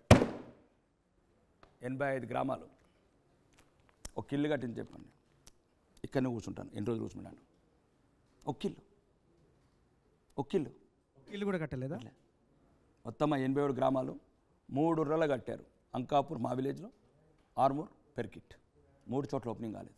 ఎనభై ఐదు గ్రామాలు ఒక ఇల్లు కట్టించి చెప్పండి ఇక్కడనే కూర్చుంటాను ఎన్ని రోజులు కూర్చుంటాను ఒక్కిల్లు ఒక్కిల్లు ఇల్లు కూడా కట్టలేదా మొత్తం ఆ ఎనభై ఏడు గ్రామాలు మూడు ఉర్రలు కట్టారు అంకాపూర్ మా విలేజ్లో ఆర్మూర్ పెర్కిట్ మూడు చోట్ల ఓపెనింగ్ కాలేదు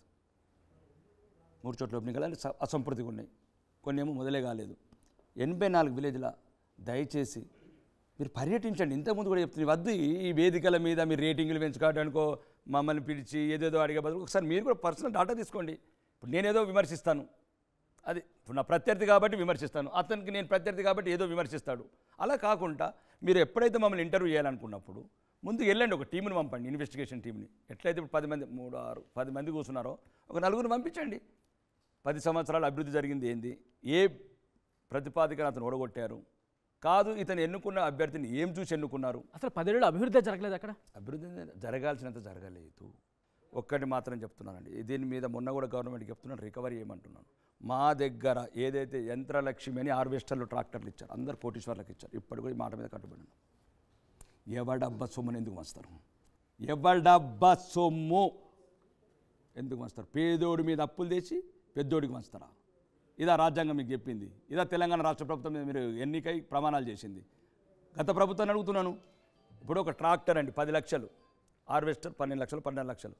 మూడు చోట్ల ఓపెనింగ్ కాలేదు స- అసంపృతిగా ఉన్నాయి కొన్ని ఏమో మొదలే కాలేదు ఎనభై నాలుగు విలేజ్ల దయచేసి మీరు పర్యటించండి ఇంతకుముందు కూడా చెప్తుంది వద్దు ఈ- ఈ వేదికల మీద మీరు రేటింగ్లు పెంచుకోవడానికో మమ్మల్ని పిలిచి ఏదేదో అడిగే బదులు ఒకసారి మీరు కూడా పర్సనల్ డాటా తీసుకోండి ఇప్పుడు నేనేదో విమర్శిస్తాను అది ఇప్పుడు నా ప్రత్యర్థి కాబట్టి విమర్శిస్తాను అతనికి నేను ప్రత్యర్థి కాబట్టి ఏదో విమర్శిస్తాడు అలా కాకుండా మీరు ఎప్పుడైతే మమ్మల్ని ఇంటర్వ్యూ చేయాలనుకున్నప్పుడు ముందుకు వెళ్ళండి ఒక టీంని పంపండి ఇన్వెస్టిగేషన్ టీంని ఎట్లయితే ఇప్పుడు పది మంది మూడు ఆరు పది మంది కూర్చున్నారో ఒక నలుగురిని పంపించండి పది సంవత్సరాలు అభివృద్ధి జరిగింది ఏంది ఏ ప్రతిపాదికను అతను ఓడగొట్టారు కాదు ఇతను ఎన్నుకున్న అభ్యర్థిని ఏం చూసి ఎన్నుకున్నారు అసలు పదేళ్ళు అభివృద్ధి జరగలేదు అక్కడ అభివృద్ధి జరగాల్సినంత జరగలేదు ఒక్కటి మాత్రం చెప్తున్నానండి దీని మీద మొన్న కూడా గవర్నమెంట్కి చెప్తున్నాను రికవరీ చేయమంటున్నాను మా దగ్గర ఏదైతే యంత్రలక్ష్మి అని హార్వెస్టర్లు ట్రాక్టర్లు ఇచ్చారు అందరు కోటీశ్వర్లకు ఇచ్చారు ఇప్పటి కూడా ఈ మాట మీద కట్టుబడి ఉన్నాం ఎవడబ్బ సొమ్ముని ఎందుకు వస్తారు ఎవడబ్బ సొమ్ము ఎందుకు వస్తారు పేదోడి మీద అప్పులు తెచ్చి పెద్దోడికి వస్తారా ఇదా రాజ్యాంగం మీకు చెప్పింది ఇదా తెలంగాణ రాష్ట్ర ప్రభుత్వం మీద మీరు ఎన్నికై ప్రమాణాలు చేసింది గత ప్రభుత్వాన్ని అడుగుతున్నాను ఇప్పుడు ఒక ట్రాక్టర్ అండి పది లక్షలు హార్వెస్టర్ పన్నెండు లక్షలు పన్నెండు లక్షలు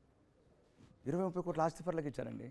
ఇరవై ముప్పై కోట్ల ఆస్తి పరులకు ఇచ్చారండి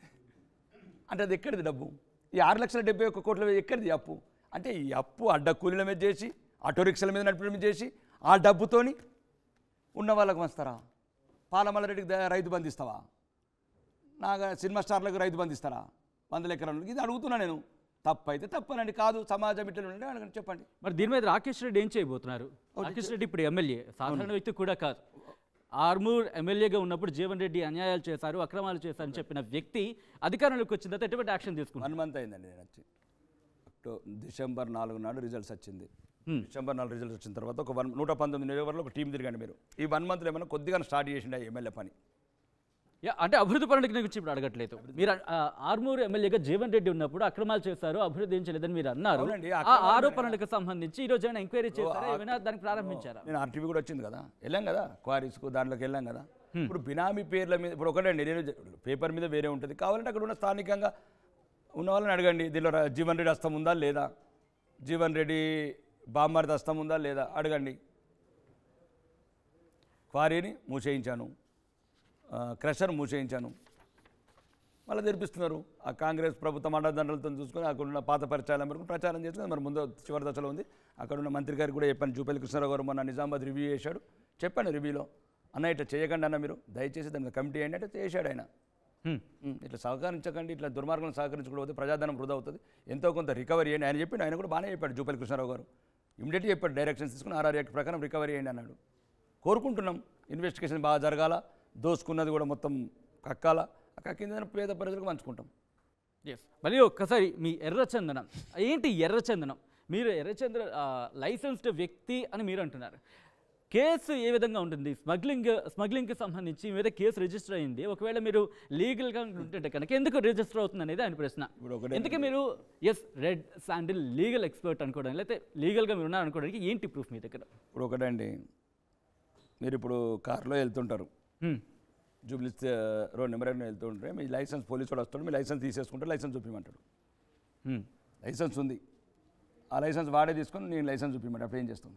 అంటే అది ఎక్కడిది డబ్బు ఈ ఆరు లక్షల డెబ్బై ఒక్క కోట్ల ఎక్కడిది అప్పు అంటే ఈ అప్పు అడ్డ కూలీల మీద చేసి ఆటో రిక్షల మీద నడిపడం మీద చేసి ఆ డబ్బుతోని ఉన్న వాళ్ళకు వస్తారా పాలమల్లరెడ్డికి ద- రైతు బంధిస్తావా నాగా సినిమా స్టార్లకు రైతు బంధిస్తారా వందల ఎకరాలకు ఇది అడుగుతున్నా నేను తప్పైతే తప్పనండి కాదు సమాజం ఇట్లా ఉండే అడగండి చెప్పండి మరి దీని మీద రాకేష్ రెడ్డి ఏం చేయబోతున్నారు రాకేష్ రెడ్డి ఇప్పుడు ఎమ్మెల్యే సాధారణ వ్యక్తి కూడా కాదు ఆర్మూర్ ఎమ్మెల్యేగా ఉన్నప్పుడు జీవన్ రెడ్డి అన్యాయాలు చేశారు అక్రమాలు చేశారని చెప్పిన వ్యక్తి అధికారంలోకి వచ్చిన తర్వాత ఎటువంటి యాక్షన్ తీసుకున్నారు వన్ మంత్ అయిందండి నేను వచ్చి అక్టో డిసెంబర్ నాలుగు నాడు రిజల్ట్స్ వచ్చింది డిసెంబర్ నాలుగు రిజల్ట్స్ వచ్చిన తర్వాత ఒక వన్ నూట పంతొమ్మిది నియోజకవర్గంలో ఒక టీం తిరగండి మీరు ఈ వన్ మంత్లో ఏమైనా కొద్దిగా స్టార్ట్ చేసిండే ఎమ్మెల్యే పని యా, అంటే అభివృద్ధి పనుల గురించి ఇప్పుడు అడగట్లేదు మీరు ఆ, ఆర్మూర్ ఎమ్మెల్యేగా జీవన్ రెడ్డి ఉన్నప్పుడు అక్రమాలు చేశారు అభివృద్ధి ఏం చేయలేదని మీరు అన్నారు అవునండి, ఆ అక్రమాలు ఆరోపణలకు సంబంధించి ఈ రోజు ఏమైనా ఎంక్వైరీ చేశారా ఏమైనా దానికి ప్రారంభించారా నేను ఆర్టీవీ కూడా వచ్చింది కదా వెళ్ళాం కదా క్వారీస్కు దాంట్లోకి వెళ్ళాం కదా ఇప్పుడు బినామీ పేర్ల మీద ఇప్పుడు ఒకటండి నేను చె- పేపర్ మీద వేరే ఉంటుంది కావాలంటే అక్కడ ఉన్న స్థానికంగా ఉన్న వాళ్ళని అడగండి దీనిలో రా- జీవన్ రెడ్డి హస్తం ఉందా లేదా జీవన్ రెడ్డి బామ్మారిది హస్తం ఉందా లేదా అడగండి క్వారీని మూసేయించాను ఆ, క్రషర్ మూసేయించాను మళ్ళీ తెరిపిస్తున్నారు ఆ కాంగ్రెస్ ప్రభుత్వం అండదండలతో చూసుకొని అక్కడ ఉన్న పాత పరిచయాల మేరకు ప్రచారం చేసుకుని మరి ముందు చివరి దశలో ఉంది అక్కడ ఉన్న మంత్రి గారికి కూడా చెప్పాను జూపల్లి కృష్ణారావు గారు మొన్న నిజామాబాద్ రివ్యూ చేశాడు చెప్పాను రివ్యూలో అన్న ఇట్లా చేయకండి అన్న మీరు దయచేసి దానికి కమిటీ అయ్యండి అంటే చేశాడు ఆయన హ్మ్. ఉమ్, ఇట్లా సహకరించకండి ఇట్లా దుర్మార్గం సహకరించకపోతే ప్రజాధనం వృధా అవుతుంది ఎంతో కొంత రికవరీ చేయండి ఆయన చెప్పాడు ఆయన కూడా బాగానే చెప్పాడు జూపల్లి కృష్ణారావు గారు ఇమీడియట్గా చెప్పాడు డైరెక్షన్స్ తీసుకుని ఆర్ఆర్ యాక్ట్ ప్రకారం రికవరీ చేయండి అన్నాడు కోరుకుంటున్నాం ఇన్వెస్టిగేషన్ బాగా జరగాల దోసుకున్నది కూడా మొత్తం కక్కాల ఆ కక్కిందని పేద ప్రజలకు పంచుకుంటాం ఎస్ మళ్ళీ ఒక్కసారి మీ ఎర్రచందనం ఏంటి ఎర్రచందనం మీరు ఎర్రచంద్ర లైసెన్స్డ్ వ్యక్తి అని మీరు అంటున్నారు కేసు ఏ విధంగా ఉంటుంది స్మగ్లింగ్ స్మగ్లింగ్కి సంబంధించి మీ మీద కేసు రిజిస్టర్ అయింది ఒకవేళ మీరు లీగల్గా ఉంటుంటే కనుక ఎందుకు రిజిస్టర్ అవుతుంది అనేది ఆయన ప్రశ్న ఇప్పుడు ఒకటే ఎందుకే మీరు yes red sandal legal expert అనుకోవడానికి లేకపోతే లీగల్గా మీరు ఉన్నారు అనుకోవడానికి ఏంటి ప్రూఫ్ మీ దగ్గర ఇప్పుడు ఒకటండి మీరు ఇప్పుడు కారులో వెళ్తుంటారు హ్మ్. జూబ్లీ రోడ్ నెంబర్ అయిన వెళ్తుంటే మీ లైసెన్స్ పోలీసు వాడు వస్తాడు మీ లైసెన్స్ తీసేసుకుంటే లైసెన్స్ చూపించమంటాడు హ్మ్. లైసెన్స్ ఉంది ఆ లైసెన్స్ వాడే తీసుకొని నేను లైసెన్స్ చూపించమంటే అప్పుడు ఏం చేస్తాం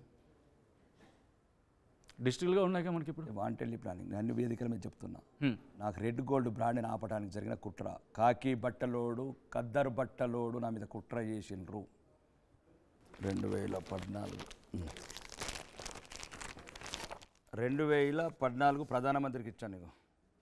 డిజిటల్గా ఉన్నాక మనకి ఇప్పుడు వాంటెడ్లీ ప్లానింగ్ నేను అన్ని వేదికల మీద చెప్తున్నా హ్మ్. నాకు రెడ్ గోల్డ్ బ్రాండ్ని ఆపడానికి జరిగిన కుట్ర కాకి బట్టలోడు కద్దరు బట్టలోడు నా మీద కుట్ర చేసిండ్రు రెండు వేల పద్నాలుగు ఉమ్. రెండు వేల పద్నాలుగు ప్రధానమంత్రికి ఇచ్చాను నీకు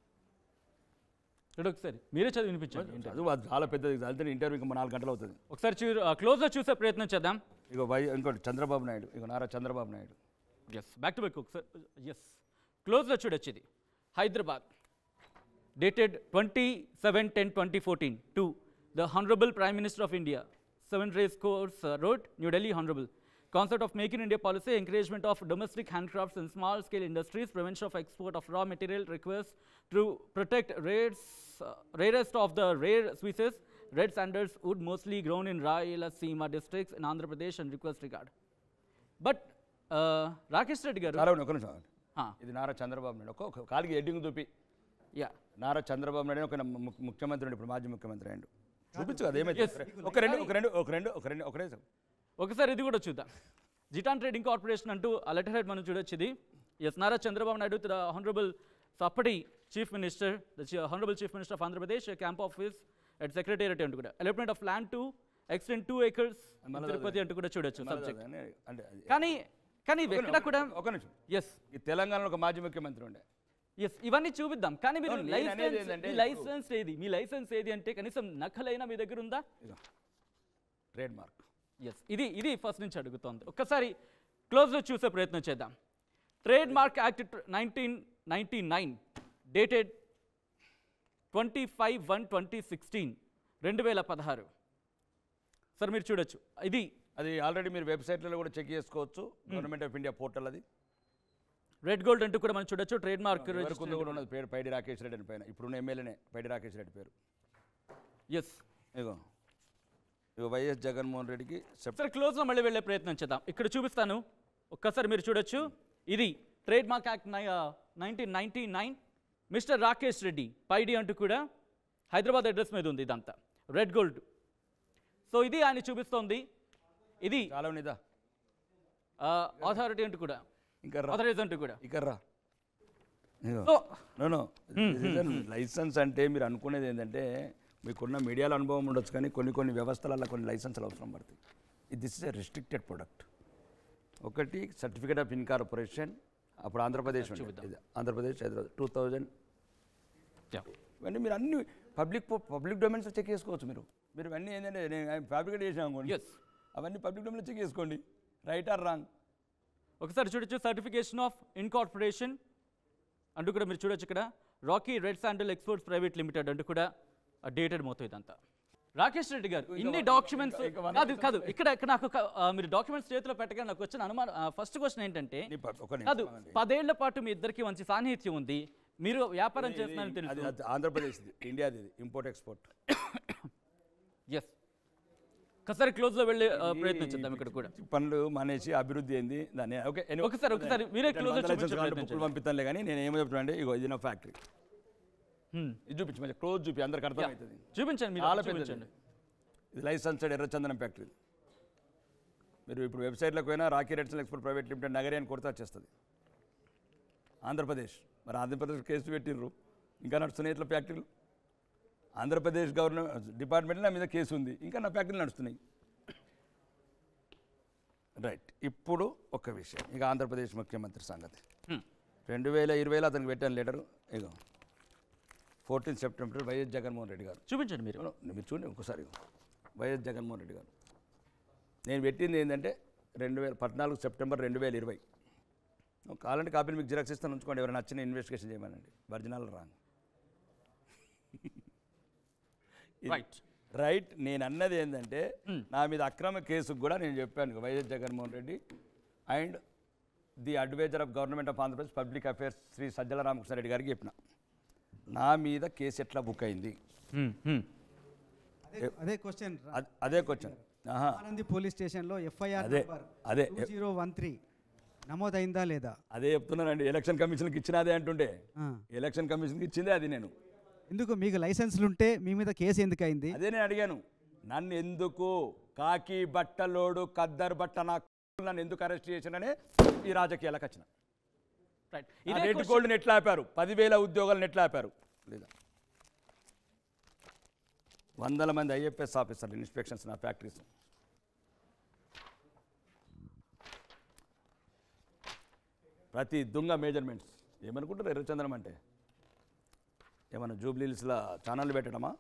చూడు ఒకసారి మీరే చదివి వినిపించండి ఏంటి? చదువు అది చాలా పెద్దది దాంతో ఇంటర్వ్యూకి నాలుగు గంటలు అవుతుంది ఒకసారి చూ క్లోజ్లో చూసే ప్రయత్నం చేద్దాం ఇగో వై ఇంకోటి చంద్రబాబు నాయుడు ఇగో Nara Chandrababu Naidu yes back to back ఒకసారి ఎస్ క్లోజ్లో చూడొచ్చు ఇది Hyderabad dated twenty seven ten twenty fourteen to the honourable prime minister of India seven race course road New Delhi honourable concept of make in India policy encouragement of domestic handcrafts and small scale industries prevention of export of raw material request to protect rares rarest of the rare species red sanders wood mostly grown in Rayalaseema districts in Andhra Pradesh and request regard but Rakesh Reddy garu చాలా ఉన్నాయి, ఒక నిమిషం ఆ, ఇది నారా చంద్రబాబు నాయుడు ఒక ఒక కాలికి ఎడ్డింగ్ చూపి యా నారా చంద్రబాబు నాయుడు ఒక ము- ము- ముఖ్యమంత్రి ఉండే, ఇప్పుడు మాజీ ముఖ్యమంత్రి అయ్యండు చూపించు కదా ఏమైతే ఒక రెండు ఒక రెండు ఒక రెండు ఒక రెండు ఒకటే ఒకసారి ఇది కూడా చూద్దాం జిటాన్ ట్రేడింగ్ కార్పొరేషన్ అంటూ ఆ లెటర్ హెడ్ మనం చూడొచ్చు ఇది yes Nara Chandrababu Naidu the honourable so అప్పటి chief minister the honourable chief minister of Andhra Pradesh camp office at secretariat అంటూ కూడా allotment of land to extend two acres Tirupati అంటూ కూడా చూడొచ్చు సబ్జెక్ట్ అంటే అంటే అది- కానీ కానీ ఇవి ఎక్కడ కూడా ఒక నిమిషం ఎస్ ఈ తెలంగాణలో ఒక మాజీ ముఖ్యమంత్రి ఉండే ఎస్ ఇవన్నీ చూపిద్దాం కానీ మీరు అవును, నేను అనేది లైసెన్స్ ఏంటంటే మీ ఇప్పుడు- లైసెన్స్ ఏది మీ లైసెన్స్ ఏది అంటే కనీసం నకలైనా మీ దగ్గర ఉందా ట్రేడ్ మార్క్ ఎస్ ఇది ఇది ఫస్ట్ నుంచి అడుగుతోంది ఒక్కసారి క్లోజ్లో చూసే ప్రయత్నం చేద్దాం trade mark act nineteen ninety nine dated twenty five one twenty sixteen రెండు వేల పదహారు సార్ మీరు చూడొచ్చు ఇది అది ఆల్రెడీ మీరు వెబ్సైట్లలో కూడా చెక్ చేసుకోవచ్చు గవర్నమెంట్ ఆఫ్ ఇండియా పోర్టల్ అది రెడ్ గోల్డ్ అంటూ కూడా మనం చూడొచ్చు ట్రేడ్ మార్క్ వరకు కూడా ఉన్నది పేరు పైడి రాకేష్ రెడ్డి అని పైన ఇప్పుడున్న ఎమ్మెల్యేనే పైడి రాకేష్ రెడ్డి పేరు ఎస్ ఇగో ఇగో వైఎస్ జగన్మోహన్ రెడ్డికి సెప్ సరే క్లోజ్లో మళ్ళీ వెళ్ళే ప్రయత్నం చేద్దాం ఇక్కడ చూపిస్తాను ఒక్కసారి మీరు చూడొచ్చు ఇది trade mark act nineteen ninety nine mister Rakesh Reddy Paidi అంటూ కూడా హైదరాబాద్ అడ్రస్ మీద ఉంది ఇదంతా రెడ్ గోల్డ్ సో ఇది ఆయన చూపిస్తోంది ఇది చాలా ఉన్నదా అథారిటీ అంటూ కూడా ఇంకా రా అథరైజ్ అంటూ కూడా ఇక్కడ రా ఇగో సో నో నో లైసెన్స్ అంటే మీరు అనుకునేది ఏంటంటే మీకున్న మీడియాలో అనుభవం ఉండొచ్చు కానీ కొన్ని కొన్ని వ్యవస్థలలో కొన్ని లైసెన్సులు అవసరం పడతాయి this is a restricted product ఒకటి సర్టిఫికేట్ ఆఫ్ ఇన్కార్పొరేషన్ అప్పుడు ఆంధ్రప్రదేశ్ ఉండేది. ఇది ఆంధ్రప్రదేశ్ హైదరాబాద్ టూ థౌజండ్ ఇవన్నీ మీరు అన్ని పబ్లిక్ పబ్లిక్ డొమైన్స్ చెక్ చేసుకోవచ్చు మీరు మీరు ఇవన్నీ ఏంటంటే నేను ఫ్యాబ్రికేట్ చేసాను అనుకోండి Yes. అవన్నీ పబ్లిక్ డొమైన్లో చెక్ చేసుకోండి రైట్ ఆర్ రాంగ్ ఒకసారి చూడొచ్చు సర్టిఫికేషన్ ఆఫ్ ఇన్కార్పొరేషన్ అంటూ కూడా మీరు చూడొచ్చు ఇక్కడ Rocky red sandal exports private limited అంటూ కూడా డేటెడ్ మొత్తం ఇదంతా రాకేష్ రెడ్డి గారు ఇన్ని డాక్యుమెంట్స్ కాదు కాదు ఇక్కడ ఇక్కడ నాకు ఒక, ఆ, మీరు డాక్యుమెంట్స్ చేతిలో పెట్టగానే నాకు వచ్చిన అనుమానం ఫస్ట్ క్వశ్చన్ ఏంటంటే నీ ప- ఒక కాదు నిమిషం ఆగండి. పదేళ్ల పాటు మీ ఇద్దరికి మంచి సాన్నిహిత్యం ఉంది మీరు వ్యాపారం చేస్తున్నారని అది తెలుసు అది ఆంధ్రప్రదేశ్ ఇండియాది ఇది ఇంపోర్ట్ ఎక్స్పోర్ట్ ఎస్ ఒకసారి క్లోజ్ లో వెళ్ళే ఆ, ప్రయత్నం చేద్దాం ఇక్కడ కూడా పనులు మానేసి అభివృద్ధి ఏంది దాన్ని ఓకే anyway. ఒకసారి- ఒకసారి మీరే నేను close వంద చూపించే లక్షలు ప్రయత్నం బుక్కులు పంపిస్తానులే కానీ నేను ఏమో చెప్తున్నా అంటే ఇగో ఇది నా ఫ్యాక్టరీ హ్మ్. ఇది చూపించి మంచి క్లోజ్ చూపి అందరికి అర్థమవుతుంది చూపించండి మీరు చాలా అక్కడ పెద్దది చూపించండి ఇది లైసెన్స్డ్ ఎర్రచందనం ఫ్యాక్టరీ మీరు ఇప్పుడు వెబ్సైట్లోకి పోయినా Rocky reds export private limited Nagari అని కొడితే వచ్చేస్తుంది ఆంధ్రప్రదేశ్ మరి ఆంధ్రప్రదేశ్ కేసు పెట్టిర్రు ఇంకా నడుస్తున్నాయి ఇట్లా ఫ్యాక్టరీలు ఆంధ్రప్రదేశ్ గవర్నమెంట్ డిపార్ట్మెంట్లో నా మీద కేసు ఉంది ఇంకా నా ఫ్యాక్టరీలు నడుస్తున్నాయి రైట్ ఇప్పుడు ఒక విషయం ఇక ఆంధ్రప్రదేశ్ ముఖ్యమంత్రి సంగతి హ్మ్. రెండు వేల ఇరవైలో అతనికి పెట్టాను లెటరు ఇగో fourteen September YS Jaganmohan Reddy garu చూపించండి మీరు అవును, మీరు చూడండి ఒకసారి వైఎస్ జగన్మోహన్ రెడ్డి గారు నేను పెట్టింది ఏంటంటే రెండు వేల పద్నాలుగు సెప్టెంబర్ రెండు వేల ఇరవై కావాలంటే కాపీని మీకు జిరాక్స్ ఇస్తాను ఉంచుకోండి ఎవరైనా నచ్చిన ఇన్వెస్టిగేషన్ చేయమనండి ఒరిజినల్ రాంగ్ రైట్ రైట్ నేను అన్నది ఏంటంటే నా మీద అక్రమ కేసుకు కూడా నేను చెప్పాను YS Jaganmohan Reddy and the advisor of government of Andhra Pradesh public affairs Shri Sajjala Ramakrishna Reddy గారికి చెప్పిన నా మీద కేసు ఎట్లా బుక్ అయింది అదే అదే క్వశ్చన్ అద్- అదే క్వశ్చన్ ఆహా ఆనంది పోలీస్ స్టేషన్లో ఎఫ్ఐఆర్ అదే నంబర్ అదే టూ జీరో వన్ త్రీ నమోదైందా లేదా అదే చెప్తున్నానండి ఎలక్షన్ కమిషన్కి ఇచ్చిన అదే అంటుండే ఆ. ఎలక్షన్ కమిషన్కి ఇచ్చిందే అది నేను ఎందుకు మీకు లైసెన్స్లు ఉంటే మీ మీద కేసు ఎందుకు అయింది అదే నేను అడిగాను నన్ను ఎందుకు కాకి బట్టలోడు కద్దరు బట్ట నా నన్ను ఎందుకు అరెస్ట్ చేసిననే ఈ రాజకీయాలకు వచ్చిన రైట్ ఆ ఇదే రెడ్ question- గోల్డ్ని ఎట్లా ఆపారు పదివేల ఉద్యోగాలను ఎట్లా ఆపారు లేదా వందల మంది ఐఎఫ్ఎస్ ఆఫీసర్లు ఇన్స్పెక్షన్స్ నా ఫ్యాక్టరీస్ ప్రతి దుంగ మేజర్మెంట్స్ ఏమనుకుంటారు ఎర్రచందనం అంటే ఏమన్నా జూబ్లీస్లో ఛానల్ పెట్టడమా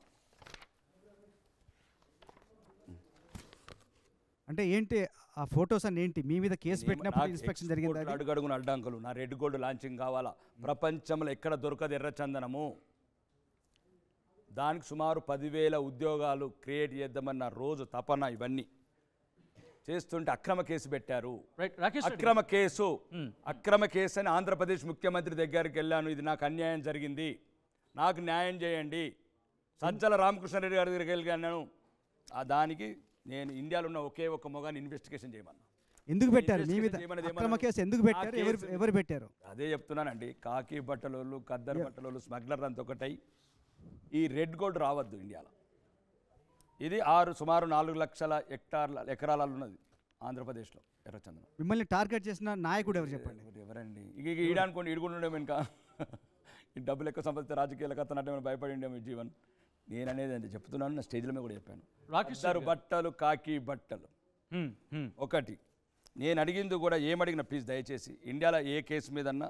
అంటే ఏంటి ఆ ఫొటోస్ అన్ని ఏంటి మీ మీద కేసు పెట్టినప్పుడు నాకు ఇన్స్పెక్షన్ జరిగింది ఎక్స్పోర్ట్లు అడుగడుగున అడ్డంకులు నా రెడ్ గోల్డ్ లాంచింగ్ కావాలా ప్రపంచంలో ఎక్కడ దొరకదు ఎర్రచందనము దానికి సుమారు పదివేల ఉద్యోగాలు క్రియేట్ చేద్దామన్న రోజు తపన ఇవన్నీ చేస్తుంటే అక్రమ కేసు పెట్టారు రైట్ రాకేష్ రెడ్డి అక్రమ కేసు అక్రమ కేసు అని ఆంధ్రప్రదేశ్ ముఖ్యమంత్రి దగ్గరికి వెళ్ళాను ఇది నాకు అన్యాయం జరిగింది నాకు న్యాయం చేయండి సజ్జల రామకృష్ణారెడ్డి గారి దగ్గరికి వెళ్ళాను ఆ దానికి నేను ఇండియాలో ఉన్న ఒకే ఒక మొగాన్ని ఇన్వెస్టిగేషన్ చేయమన్నా ఎందుకు పెట్టారు మీ మీద ఇన్వెస్టిగేషన్ చేయమన్నది అక్రమ ఏమన్నది? కేసు ఎందుకు ఆ పెట్టారు ఎవరు కేసు- ఎవరు పెట్టారు అదే చెప్తున్నానండి కాకి బట్టలోళ్ళు కద్దరు బట్టలోళ్ళు స్మగ్లర్ అంత ఒకటై ఈ రెడ్ గోల్డ్ రావద్దు ఇండియాలో ఇది ఆరు సుమారు నాలుగు లక్షల హెక్టార్ల ఎకరాలలో ఉన్నది ఆంధ్రప్రదేశ్లో ఎర్రచందనం మిమ్మల్ని టార్గెట్ చేసిన నాయకుడు ఎవరు చెప్పండి ఎవరు- ఎవరండి ఇక ఇక ఈడనుకోండి ఈడుకుంటుండే ఇంకా ఈ డబ్బులు ఎక్కువ సంపాదిస్తే రాజకీయాలకు అతనంటే భయపడి ఉండే మీ జీవన్ నేను అనేది అంటే చెప్తున్నాను నా స్టేజ్లో మీద కూడా చెప్పాను రాకేష్ ఇద్దరు బట్టలు కాకి బట్టలు హ్మ్, హ్మ్. ఒకటి నేను అడిగింది కూడా ఏమడిగిన ప్లీజ్ దయచేసి ఇండియాలో ఏ కేసు మీదన్నా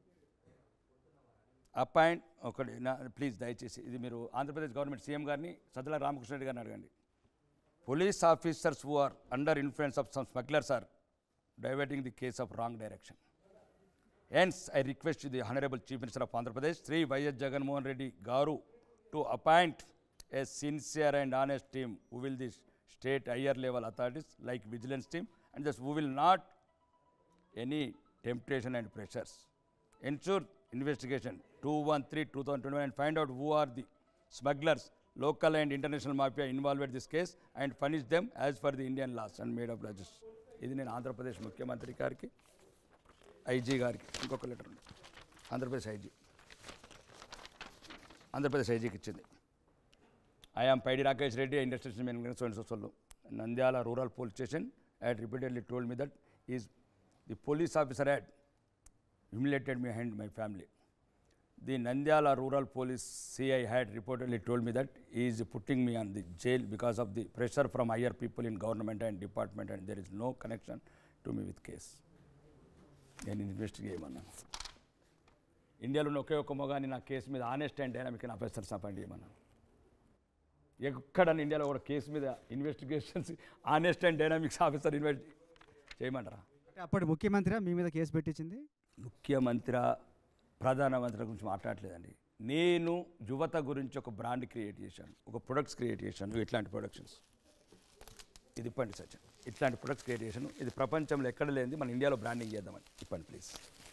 అపాయింట్ ఒకటి నా ప్లీజ్ దయచేసి ఇది మీరు ఆంధ్రప్రదేశ్ గవర్నమెంట్ సీఎం గారిని సజ్జల రామకృష్ణ గారిని అడగండి police officers who are under influence of some smugglers are diverting the case of wrong direction hence I request the honourable chief minister of Andhra Pradesh Shri YS Jaganmohan Reddy garu to appoint a sincere and honest team who will the state higher level authorities like vigilance team and those who will not any temptation and pressures. Ensure investigation 213 2021 and find out who are the smugglers, local and international mafia involved in this case and punish them as per the Indian laws and made of laws. ఇది నేను ఆంధ్రప్రదేశ్ ముఖ్యమంత్రి గారికి ఐజీ గారికి ఇంకొక లెటర్ ఉంది ఆంధ్రప్రదేశ్ ఐజీ ఆంధ్రప్రదేశ్ ఐజీకి ఇచ్చింది I am Paidi Rakesh Reddy, Industrial Maintenance so and so so. Nandyala Rural Police Station had repeatedly told me that is the police officer had humiliated me and my family. The Nandyala Rural Police CI had reportedly told me that he is putting me on the jail because of the pressure from higher people in government and department and there is no connection to me with case. నేను ఇన్వెస్టిగేట్ చేయమన్నాను ఇండియాలో ఉన్న ఒకే ఒక్క మొగాని నా కేసు మీద honest and dynamic officers appoint చేయమన్నాను ఎక్కడ ఇండియాలో కూడా కేసు మీద investigations honest and dynamics officer invest చేయమంటారా అంటే అప్పటి ముఖ్యమంత్రి మీ మీద కేసు పెట్టించింది ముఖ్యమంత్రి ప్రధానమంత్రి గురించి మాట్లాడలేదండి నేను యువత గురించి ఒక బ్రాండ్ క్రియేట్ చేశాను ఒక ప్రొడక్ట్స్ క్రియేట్ చేశాను ఇట్లాంటి ప్రొడక్షన్స్ ఇది ఇప్పండి సచిన్ ఇట్లాంటి ప్రొడక్ట్స్ క్రియేట్ చేశాను ఇది ప్రపంచంలో ఎక్కడ లేనిది మన ఇండియాలో బ్రాండింగ్ చేద్దామని ఇప్పండి ప్లీజ్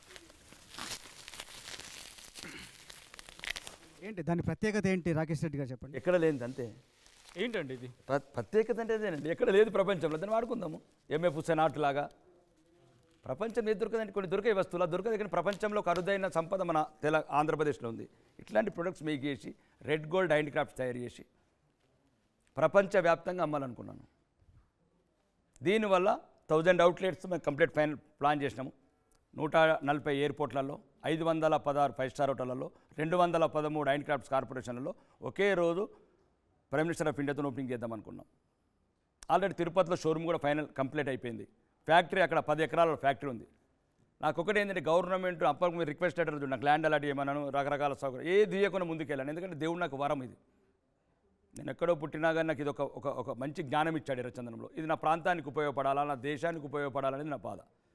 ఏంటి దాని ప్రత్యేకత ఏంటి రాకేష్ రెడ్డి గారు చెప్పండి ఎక్కడ లేనిది అంతే ఏంటండి ఇది ప్ర- ప్రత్యేకత అంటే అదేనండి ఎక్కడ లేదు ప్రపంచంలో దాన్ని వాడుకుందాము ఎంఎఫ్ హుసేన్ ఆర్ట్ లాగా ప్రపంచం ఏది దొరకదండి కొన్ని దొరికే వస్తువులు అది దొరకదు కానీ ప్రపంచంలో ఒక అరుదైన సంపద మన తెల ఆంధ్రప్రదేశ్లో ఉంది ఇట్లాంటి ప్రొడక్ట్స్ మేక్ చేసి రెడ్ గోల్డ్ హ్యాండ్ క్రాఫ్ట్స్ తయారు చేసి ప్రపంచవ్యాప్తంగా అమ్మాలనుకున్నాను దీనివల్ల థౌజండ్ అవుట్లెట్స్ మేము కంప్లీట్ ఫైనల్ ప్లాన్ చేసినాము నూట నలభై ఎయిర్పోర్ట్లలో ఐదు వందల పదహారు ఫైవ్ స్టార్ హోటళ్లలో రెండు వందల పదమూడు హ్యాండ్ క్రాఫ్ట్స్ కార్పొరేషన్లలో ఒకే రోజు ప్రైమ్ మినిస్టర్ ఆఫ్ ఇండియాతో ఓపెనింగ్ చేద్దాం అనుకున్నాం ఆల్రెడీ తిరుపతిలో షోరూమ్ కూడా ఫైనల్ కంప్లీట్ అయిపోయింది ఫ్యాక్టరీ అక్కడ పది ఎకరాల ఫ్యాక్టరీ ఉంది నాకు ఒకటి ఏంటంటే గవర్నమెంట్ అప్పటికి మీరు రిక్వెస్ట్ లెటర్ చూడండి నాకు ల్యాండ్ అలాంటి ఏమన్నాను రకరకాల సౌకర్యం ఏ దియకుండా ముందుకెళ్ళాను ఎందుకంటే దేవుడు నాకు వరం ఇది నేను ఎక్కడో పుట్టినా కానీ నాకు ఇది ఒక ఒక ఒక మంచి జ్ఞానం ఇచ్చాడు ఎర్రచందనంలో ఇది నా ప్రాంతానికి ఉపయోగపడాలా నా దేశానికి ఉపయోగపడాలనేది నా బాధ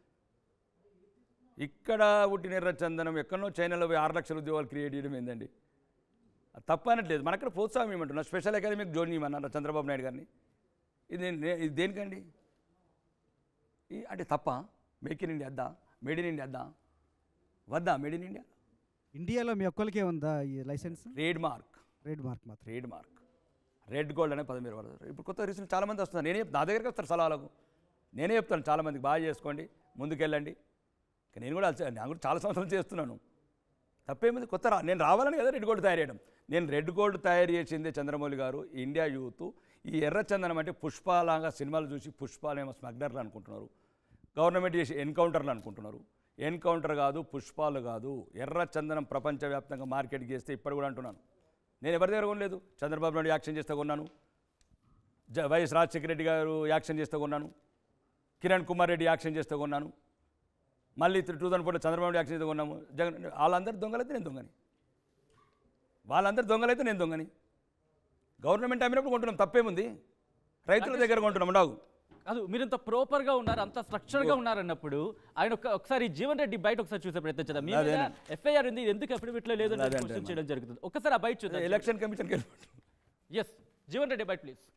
ఇక్కడ పుట్టిన ఎర్రచందనం ఎక్కడో చైనాలో పోయి ఆరు లక్షల ఉద్యోగాలు క్రియేట్ చేయడం ఏందండి అది తప్పు అనట్లేదు మన అక్కడ ప్రోత్సాహం ఇవ్వమంటున్నా స్పెషల్ అకాడమిక్ జోన్ ఇవ్వమన్నారు చంద్రబాబు నాయుడు గారిని ఇది నే- ఇది దేనికండి ఈ అంటే తప్ప మేక్ ఇన్ ఇండియా వద్దా మేడ్ ఇన్ ఇండియా వద్దా వద్దా మేడ్ ఇన్ ఇండియా ఇండియాలో మీ ఒక్కరికే ఉందా ఈ license trade mark trade mark మాత్రం ట్రేడ్ మార్క్ రెడ్ గోల్డ్ అనే పదం మీరు వాడతారు ఇప్పుడు కొత్త రీసెంట్ చాలామంది వస్తున్నారు నేనే చెప్తాను నా దగ్గరికి వస్తారు సలహాలకు నేనే చెప్తాను చాలామందికి బాగా చేసుకోండి ముందుకెళ్ళండి ఇక నేను కూడా అలసి- నేను కూడా చాలా సంవత్సరాలు చేస్తున్నాను తప్పేమింది కొత్త రా నేను రావాలని కదా రెడ్ గోల్డ్ తయారు చేయడం నేను రెడ్ గోల్డ్ తయారు చేసిందే చంద్రమౌళి గారు ఈ ఇండియా యూత్ ఈ ఎర్రచందనం అంటే పుష్పాలాగా సినిమాలు చూసి పుష్పాలేమో స్మగ్లర్లు అనుకుంటున్నారు గవర్నమెంట్ చేసి ఎన్కౌంటర్లు అనుకుంటున్నారు ఎన్కౌంటర్ కాదు పుష్పాలు కాదు ఎర్ర చందనం ప్రపంచవ్యాప్తంగా మార్కెట్కి చేస్తే ఇప్పుడు కూడా అంటున్నాను నేను ఎవరి దగ్గర కొనలేదు చంద్రబాబు నాయుడు యాక్షన్ చేస్తే కొన్నాను జ వైఎస్ రాజశేఖర రెడ్డి గారు యాక్షన్ చేస్తే కొన్నాను కిరణ్ కుమార్ రెడ్డి యాక్షన్ చేస్తే కొన్నాను మళ్ళీ టూ థౌసండ్ ఫోర్లో చంద్రబాబు నాయుడు యాక్షన్ చేస్తే కొన్నాము జగన్ వాళ్ళందరూ దొంగలైతే నేను దొంగని వాళ్ళందరూ దొంగలైతే నేను దొంగని గవర్నమెంట్ అమ్మినప్పుడు కొంటున్నాం తప్పేముంది రైతుల దగ్గర కొంటున్నాం నాకు కాదు మీరు ఇంత ప్రాపర్గా ఉన్నారు అంత స్ట్రక్చర్గా ఉన్నారు అన్నప్పుడు ఆయన ఒక ఒకసారి జీవన్ రెడ్డి బయట ఒకసారి చూసే ప్రయత్నం చేద్దాం మీ మీద ఎఫ్ఐఆర్ ఉంది ఇది ఎందుకు అఫిడవిట్లో లేదు అని అదే క్వశ్చన్ చేయడం జరుగుతుంది ఒకసారి ఆ బయట చూద్దాం ఎలక్షన్ కమిషన్కి వెళ్ళిపోతుంది ఎస్ జీవన్ రెడ్డి బయట ప్లీజ్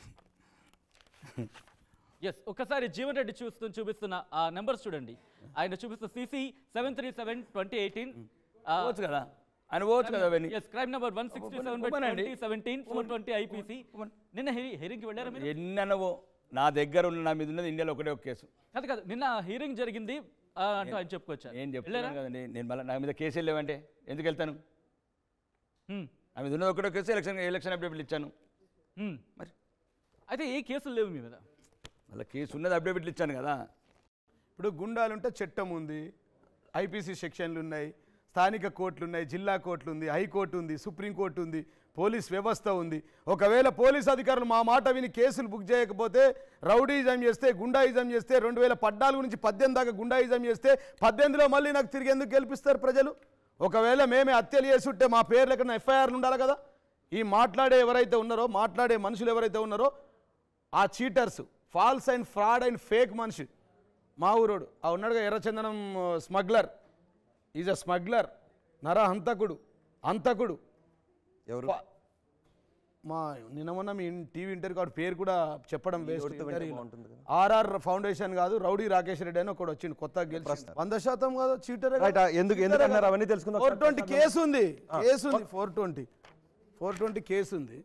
ఎస్ ఒకసారి జీవన్ రెడ్డి చూస్తూ చూపిస్తున్న ఆ నెంబర్స్ చూడండి ఆయన చూపిస్తున్న CC seven three seven twenty eighteen పోవచ్చు కదా ఆయన పోవచ్చు కదా అవన్నీ yes crime number one sixty seven ఓపెనండి. Twenty seventeen four twenty IPC నిన్న హెరింగ్కి వెళ్ళారా మీరు ఎన్ననవో నా దగ్గర ఉన్న నా మీద ఉన్నది ఇండియాలో ఒకటే ఒక కేసు కాదు కాదు నిన్న హీరింగ్ జరిగింది ఆ, అంటూ ఆయన చెప్పుకొచ్చారు ఏం చెప్తున్నాను కదండి నేను మళ్ళీ నా మీద కేసు వెళ్ళేవంటే ఎందుకు వెళ్తాను హ్మ్, నా మీద ఉన్నది ఒకటే కేసు ఎలక్షన్ ఎలక్షన్ అప్డేట్లు ఇచ్చాను హ్మ్. మరి అయితే ఏ కేసులు లేవు మీ మీద అలా కేసు ఉన్నది అప్డేట్ ఇచ్చాను కదా ఇప్పుడు గుండాలుంటే చట్టం ఉంది ఐపీసీ సెక్షన్లు ఉన్నాయి స్థానిక కోర్టులు ఉన్నాయి జిల్లా కోర్టులు ఉంది హైకోర్టు ఉంది సుప్రీంకోర్టు ఉంది పోలీస్ వ్యవస్థ ఉంది ఒకవేళ పోలీస్ అధికారులు మా మాట విని కేసులు బుక్ చేయకపోతే రౌడీజం చేస్తే గుండాయిజం చేస్తే రెండు వేల పద్నాలుగు నుంచి పద్దెనిమిది దాకా గుండాయిజం చేస్తే పద్దెనిమిదిలో మళ్ళీ నాకు తిరిగి ఎందుకు గెలిపిస్తారు ప్రజలు ఒకవేళ మేమే హత్యలు చేసి ఉంటే మా పేర్లు ఎక్కడ ఎఫ్ఐఆర్లు ఉండాలి కదా ఈ మాట్లాడే ఎవరైతే ఉన్నారో మాట్లాడే మనుషులు ఎవరైతే ఉన్నారో ఆ cheaters false and fraud and fake మనిషి మా ఊరోడు ఆ ఉన్నాడుగా ఎర్రచందనం స్మగ్లర్ ఈజ్ అ స్మగ్లర్ నర హంతకుడు హంతకుడు ఎవరు ఫా- మా నిన్న మొన్న మీ టీవీ ఇంటర్వ్యూ వాడి పేరు కూడా చెప్పడం వేస్ట్ ఎవరితో వింటే బాగుంటుంది కదా. ఆర్ఆర్ ఫౌండేషన్ కాదు రౌడీ రాకేష్ రెడ్డి అని ఒకడు వచ్చిండు కొత్తగా గెలిచి వంద శాతం కాదు చీటర్ Right, ఆ, ఎందుకు ఎందుకు అన్నారు అవన్నీ తెలుసుకుందాం ఫోర్ ట్వంటీ కేసు ఉంది కేసు ఉంది ఫోర్ ట్వంటీ ఫోర్ ట్వంటీ కేసు ఉంది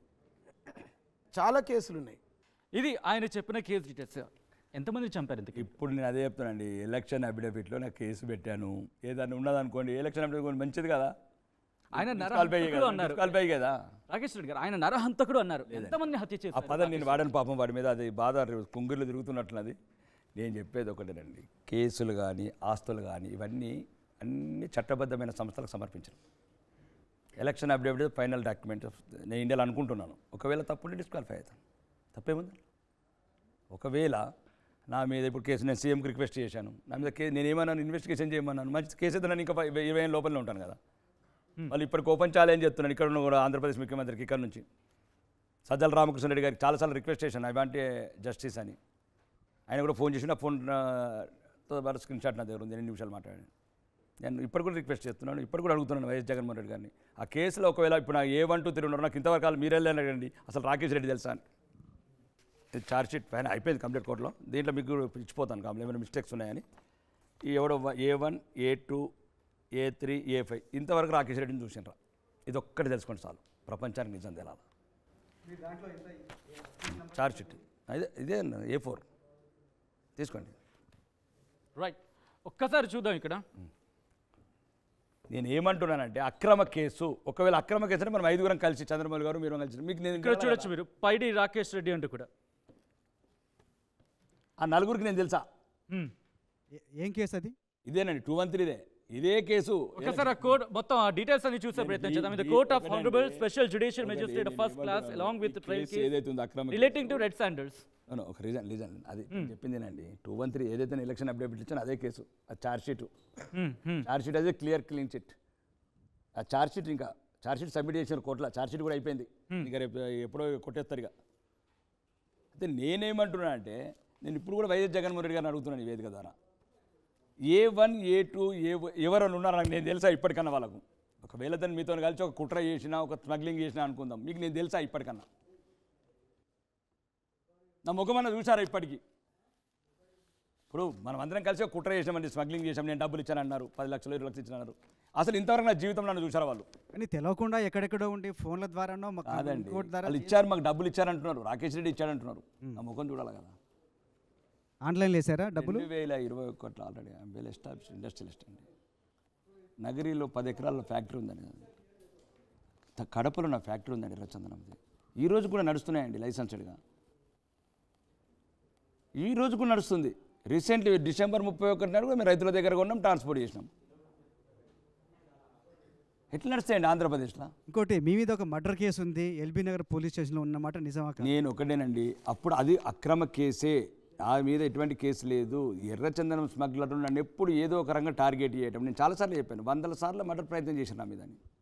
చాలా కేసులు ఉన్నాయి ఇది ఆయన చెప్పిన కేసు డీటెయిల్స్ ఎంతమంది చంపారు ఇంతకీ ఇప్పుడు నేను అదే చెప్తానండి ఎలక్షన్ అఫిడవిట్లో నాకు కేసు పెట్టాను ఏదన్నా ఉన్నదనుకోండి ఎలక్షన్ అఫిడవిట్ మంచిది కదా ఆయన Disqualify నరహంతకుడు కదా, అన్నారు disqualify కదా రాకేష్ రెడ్డి గారు ఆయన నరహంతకుడు అన్నారు ఎంతమంది హత్య ఆ చేశారు పదం నేను వాడని పాపం వాడి మీద అది బాధ కుంగిర్లు తిరుగుతున్నట్లున్నది నేను చెప్పేది ఒకటేనండి కేసులు కానీ ఆస్తులు కానీ ఇవన్నీ అన్ని చట్టబద్ధమైన సంస్థలకు సమర్పించాను ఎలక్షన్ అఫిడవిట్ ఫైనల్ డాక్యుమెంట్ నేను ఇండియాలో అనుకుంటున్నాను ఒకవేళ తప్పుంటే డిస్క్వాలిఫై అవుతాను తప్పేముంది ఒకవేళ నా మీద ఇప్పుడు కేసు నేను సీఎంకి రిక్వెస్ట్ చేశాను నా మీద కేసు నేను ఏమన్నాను ఇన్వెస్టిగేషన్ చేయమన్నాను మంచి కేసు అయితే నేను ఇంకా పై- ఇరవై ఏళ్ళ లోపలనే ఉంటాను కదా వాళ్ళు ఇప్పటికి ఓపెన్ ఛాలెంజ్ చెప్తున్నాను ఇక్కడ ఉన్న కూడా ఆంధ్రప్రదేశ్ ముఖ్యమంత్రికి ఇక్కడ నుంచి సజ్జల రామకృష్ణ రెడ్డి గారికి చాలాసార్లు రిక్వెస్ట్ చేశాను ఐ వాంట్ జస్టిస్ అని ఆయన కూడా ఫోన్ చేసి నా ఫోన్ తో పాటు స్క్రీన్ షాట్ నా దగ్గర ఉంది రెండు నిమిషాలు మాట్లాడాను నేను ఇప్పుడు కూడా రిక్వెస్ట్ చేస్తున్నాను ఇప్పుడు కూడా అడుగుతున్నాను వైఎస్ జగన్మోహన్ రెడ్డి గారిని ఆ కేసులో ఒకవేళ ఇప్పుడు నా ఏ వన్ టూ త్రీ ఉన్నారు నాకు ఇంతవరకు వాళ్ళు మీరే అడగండి అసలు రాకేష్ రెడ్డి తెలుసా అని ఇది ఛార్జ్ షీట్ పైన అయిపోయింది కంప్లీట్ కోర్టులో దీంట్లో మీకు ఇచ్చిపోతాను కంప్లీట్ ఏమైనా మిస్టేక్స్ ఉన్నాయని ఈ ఎవడో A one A two A three A five ఇంతవరకు రాకేష్ రెడ్డిని చూసినరా ఇది ఒక్కటి తెలుసుకోండి చాలు ప్రపంచానికి నిజం తెలాలి ఛార్జ్ షీట్ ఇదే ఇదే ఏ ఫోర్ తీసుకోండి రైట్ ఒక్కసారి చూద్దాం ఇక్కడ నేను ఏమంటున్నానంటే అక్రమ కేసు ఒకవేళ అక్రమ కేసు అంటే మనం ఐదుగురం కలిసి చంద్రబాబు గారు మీరు కలిసి మీకు నేను ఇక్కడ చూడొచ్చు మీరు పైడి రాకేష్ రెడ్డి అంటూ కూడా ఆ నలుగురికి నేను తెలుసా హ్మ్. ఏ- ఏం కేసు అది ఇదేనండి టూ వన్ త్రీదే ఇదే కేసు ఒకసారి ఆ కోడ్ మొత్తం ఆ డీటెయిల్స్ అన్ని చూసే ప్రయత్నం చేద్దాం ఇది court of honourable special judicial magistrate first class along with trial కేసు ఏదైతే ఉందో అక్రమ రిలేటింగ్ టు రెడ్ శాండల్స్ అవును, ఒక రీజన్ రీజన్ అది చెప్పిందేనండి టూ వన్ త్రీ ఏదైతే నేను ఎలక్షన్ అప్డేట్ ఇచ్చానో అదే కేసు ఆ ఛార్జ్ షీట్ ఛార్జ్ షీట్ అదే క్లియర్ క్లీన్ చిట్ ఆ ఛార్జ్ షీట్ ఇంకా ఛార్జ్ షీట్ సబ్మిట్ చేసిన కోర్టులో ఛార్జ్ షీట్ కూడా అయిపోయింది ఇంకా రేపు ఎప్పుడో కొట్టేస్తారు ఇక అయితే నేనేమంటున్నా అంటే నేను ఇప్పుడు కూడా వైఎస్ జగన్మోహన్ రెడ్డి గారిని అడుగుతున్నాను ఈ వేదిక ద్వారా ఏ వన్ ఏ టూ ఏ ఎవరైనా ఉన్నారో నాకు నేను తెలుసా ఇప్పటికన్నా వాళ్ళకు ఒకవేళ దాన్ని మీతో కలిసి ఒక కుట్ర చేసినా ఒక స్మగ్లింగ్ చేసినా అనుకుందాం మీకు నేను తెలుసా ఇప్పటికన్నా నా ముఖమన్న చూసారా ఇప్పటికీ ఇప్పుడు మనం అందరం కలిసి ఒక కుట్ర చేసామండి స్మగ్లింగ్ చేసాం నేను డబ్బులు ఇచ్చాను అన్నారు పది లక్షలు ఇరవై లక్షలు ఇచ్చాను అన్నారు అసలు ఇంతవరకు నా జీవితంలో నన్ను చూసారా వాళ్ళు కానీ తెలియకుండా ఎక్కడెక్కడో ఉండి ఫోన్ల ద్వారానో మాకు కాదండి ఇంకోటి ద్వారా వాళ్ళు ఇచ్చారు మాకు డబ్బులు ఇచ్చారంటున్నారు రాకేష్ రెడ్డి ఇచ్చారంటున్నారు నా ముఖం చూడాలి కదా ఆన్లైన్లో వేసారా డబ్బులు రెండు వేల ఇరవై ఒకటిలో ఆల్రెడీ వెల్ ఎస్టాబ్లిష్ ఇండస్ట్రియలిస్ట్ అండి నగరిలో పది ఎకరాల ఫ్యాక్టరీ ఉందండి త- కడపలో నా ఫ్యాక్టరీ ఉందండి రచందనంది ఈ రోజు కూడా నడుస్తున్నాయండి లైసెన్స్డ్గా ఈ రోజు కూడా నడుస్తుంది రీసెంట్లీ డిసెంబర్ ముప్పై ఒకటి నాడు కూడా మేము రైతుల దగ్గర కొన్నాం ట్రాన్స్పోర్ట్ చేసినాం ఎట్లా నడుస్తాయండి ఆంధ్రప్రదేశ్లో ఇంకోటి మీ మీద ఒక మర్డర్ కేసు ఉంది ఎల్బీ నగర్ పోలీస్ స్టేషన్లో ఉన్నమాట నిజమా కాదా? నేను ఒకటేనండి అప్పుడు అది అక్రమ కేసే ఆ మీద ఎటువంటి కేసు లేదు ఎర్రచందనం స్మగ్లర్ నన్ను ఎప్పుడు ఏదో ఒక రంగా టార్గెట్ చేయటం నేను చాలాసార్లు చెప్పాను వందల సార్లు మర్డర్ ప్రయత్నం చేశాను నా మీద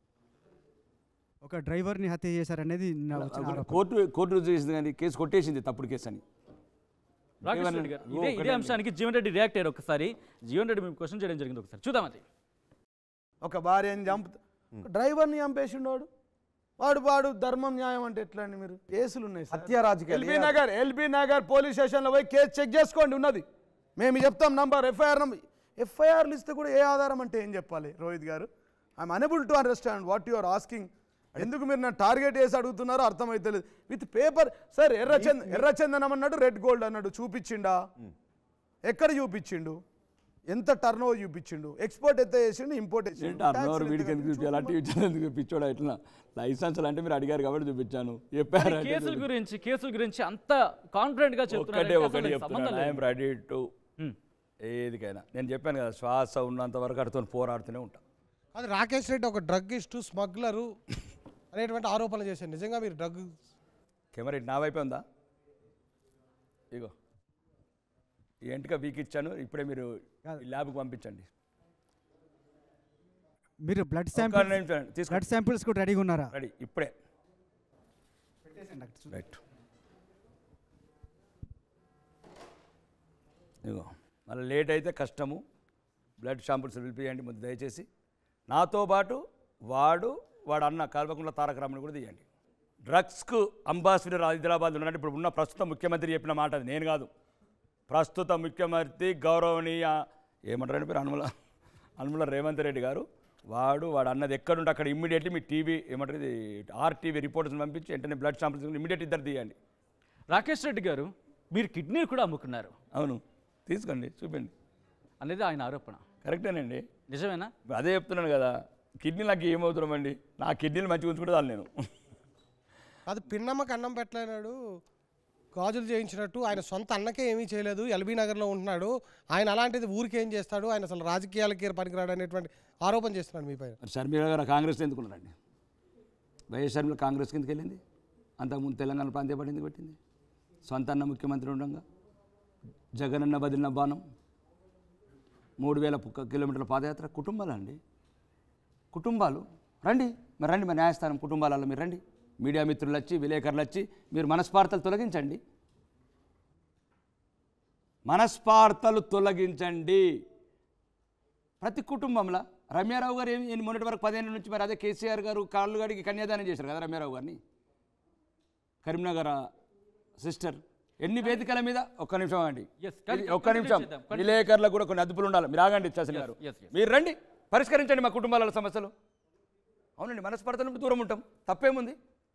ఒక డ్రైవర్ని హత్య చేశారనేది నిన్న వచ్చిన ఆరోపణ. కోర్టు కోర్టు రుజువు చేసింది కానీ కేసు కొట్టేసింది తప్పుడు కేసు అని రాకేష్ రెడ్డి గారు ఇదే ఇదే అంశానికి జీవన్ రెడ్డి రియాక్ట్ అయ్యారు ఒకసారి జీవన్ రెడ్డి మేము క్వశ్చన్ చేయడం జరిగింది ఒకసారి చూద్దాం అది ఒక భార్యని చంపు డ్రైవర్ని చంపేసిండు వాడు వాడు వాడు ధర్మం న్యాయం అంటే ఎట్లా అండి మీరు కేసులు ఉన్నాయి సార్. హత్య రాజకీయాలు LB Nagar LB Nagar police స్టేషన్లో పోయి కేసు చెక్ చేసుకోండి ఉన్నది మేము చెప్తాం నంబర్ ఎఫ్ఐఆర్ నంబర్ ఎఫ్ఐఆర్లు ఇస్తే కూడా ఏ ఆధారం అంటే ఏం చెప్పాలి Rohit garu I'm unable to understand what you are asking ఎందుకు మీరు నన్ను టార్గెట్ చేసి అడుగుతున్నారో అర్థమైతలేదు విత్ పేపర్ సార్ ఎర్రచంద ఎర్రచందనం అన్నాడు రెడ్ గోల్డ్ అన్నాడు చూపించిండా ఎక్కడ చూపించిండు ఎంత టర్న్ ఓవర్ చూపించిండు ఎక్స్పోర్ట్ ఎంత చేసిండు ఇంపోర్ట్ ఏంటి అన్నవరు వీడికి ఎందుకు చూపించాలి టీవీ ఛానల్ ఎందుకు చూపించాడు ఇట్లా లైసెన్సులు అంటే మీరు అడిగారు కాబట్టి చూపించాను చెప్పారు కానీ కేసుల గురించి కేసుల గురించి అంత కాన్ఫిడెంట్ గా ఒక్కటే చెప్తున్నారు ఒకటి చెప్తున్నాను ఐఎమ్ రెడీ టు ఏదికైనా నేను చెప్పాను కదా శ్వాస ఉన్నంత వరకు అడుతో పోరాడుతూనే ఉంటా అది రాకేష్ రెడ్డి ఒక డ్రగ్గిస్టు స్మగ్లరు అనేటువంటి ఆరోపణలు చేశారు నిజంగా మీరు డ్రగ్ కెమెరా ఇటు నా వైపే ఉందా ఇగో ఈ ఎంటిక వీక్ ఇచ్చాను ఇప్పుడే మీరు ఈ ల్యాబ్కి పంపించండి మీరు బ్లడ్ ఒక్క శాంపిల్ నిమిషం తీసుకో బ్లడ్ శాంపిల్స్ కూడా రెడీగా ఉన్నారా రెడీ ఇప్పుడే రైట్ ఇగో మళ్ళీ లేట్ అయితే కష్టము బ్లడ్ షాంపుల్స్ పిలిపియండి ముందు దయచేసి నాతో పాటు వాడు వాడు అన్న కాల్వకుంట్ల తారక రామని కూడా తీయండి డ్రగ్స్కు అంబాసిడర్ హైదరాబాద్ ఉన్నాడు ఇప్పుడు ఉన్న ప్రస్తుత ముఖ్యమంత్రి చెప్పిన మాట అది నేను కాదు ప్రస్తుత ముఖ్యమంత్రి గౌరవనీయ ఏమంటారండి పేరు అనుమల అనుమల రేవంత్ రెడ్డి గారు వాడు వాడు అన్నది ఎక్కడుంటే అక్కడ ఇమ్మీడియట్లీ మీ టీవీ ఏమంటారు ఇది ఆర్టీవీ రిపోర్ట్స్ని పంపించి వెంటనే బ్లడ్ షాంపుల్స్ ఇమ్మీడియట్ ఇద్దరు తీయండి రాకేష్ రెడ్డి గారు మీరు కిడ్నీ కూడా అమ్ముకున్నారు అవును తీసుకోండి చూపండి అనేది ఆయన ఆరోపణ కరెక్టేనండి నిజమేనా అదే చెప్తున్నాను కదా కిడ్నీ నాకు ఏమవుతున్నామండి నా కిడ్నీలు మంచిగా ఉంచుకుంటే చాలు నేను అది పిన్నమ్మకి అన్నం పెట్టలేనాడు గాజులు చేయించినట్టు ఆయన సొంత అన్నకే ఏమీ చేయలేదు ఎల్బీ నగర్లో ఉంటున్నాడు ఆయన అలాంటిది ఊరికి ఏం చేస్తాడు ఆయన అసలు రాజకీయాలకి పనికిరాడు అనేటువంటి ఆరోపణ చేస్తున్నాడు మీ పైన మరి షర్మిల గారు కాంగ్రెస్ ఎందుకు ఉన్నారండి వైఎస్ షర్మిల కాంగ్రెస్ కిందకి వెళ్ళింది అంతకుముందు తెలంగాణ ప్రాంతీయ పార్టీ ఎందుకు పెట్టింది సొంత అన్న ముఖ్యమంత్రి ఉండగా జగనన్న బదిలిన బాణం మూడు వేల పు- కిలోమీటర్ల పాదయాత్ర కుటుంబాలు అండి కుటుంబాలు రండి మరి రండి మరి న్యాయస్థానం కుటుంబాలలో మీరు రండి మీడియా మిత్రులు వచ్చి విలేకరులు వచ్చి మీరు మనస్పార్థలు తొలగించండి మనస్పార్థలు తొలగించండి ప్రతి కుటుంబంలో రమ్యారావు గారు ఏమి ఏమి మొన్నటి వరకు పదిహేను నుంచి మరి అదే కేసీఆర్ గారు కాళ్ళు గడికి కన్యాదానం చేశారు కదా రమ్యారావు గారిని కరీంనగర్ సిస్టర్ ఎన్ని వేదికల మీద ఒక్క నిమిషం అండి Yes, ఇది continue- ఒక్క నిమిషం continue చేద్దాం, విలేకరులకు కూడా కొన్ని అదుపులు ఉండాలి మీరు ఆగండి శాసన గారు yes, yes. మీరు రండి పరిష్కరించండి మా కుటుంబాల సమస్యలు అవునండి మనస్పర్ధల నుండి దూరం ఉంటాం తప్పేముంది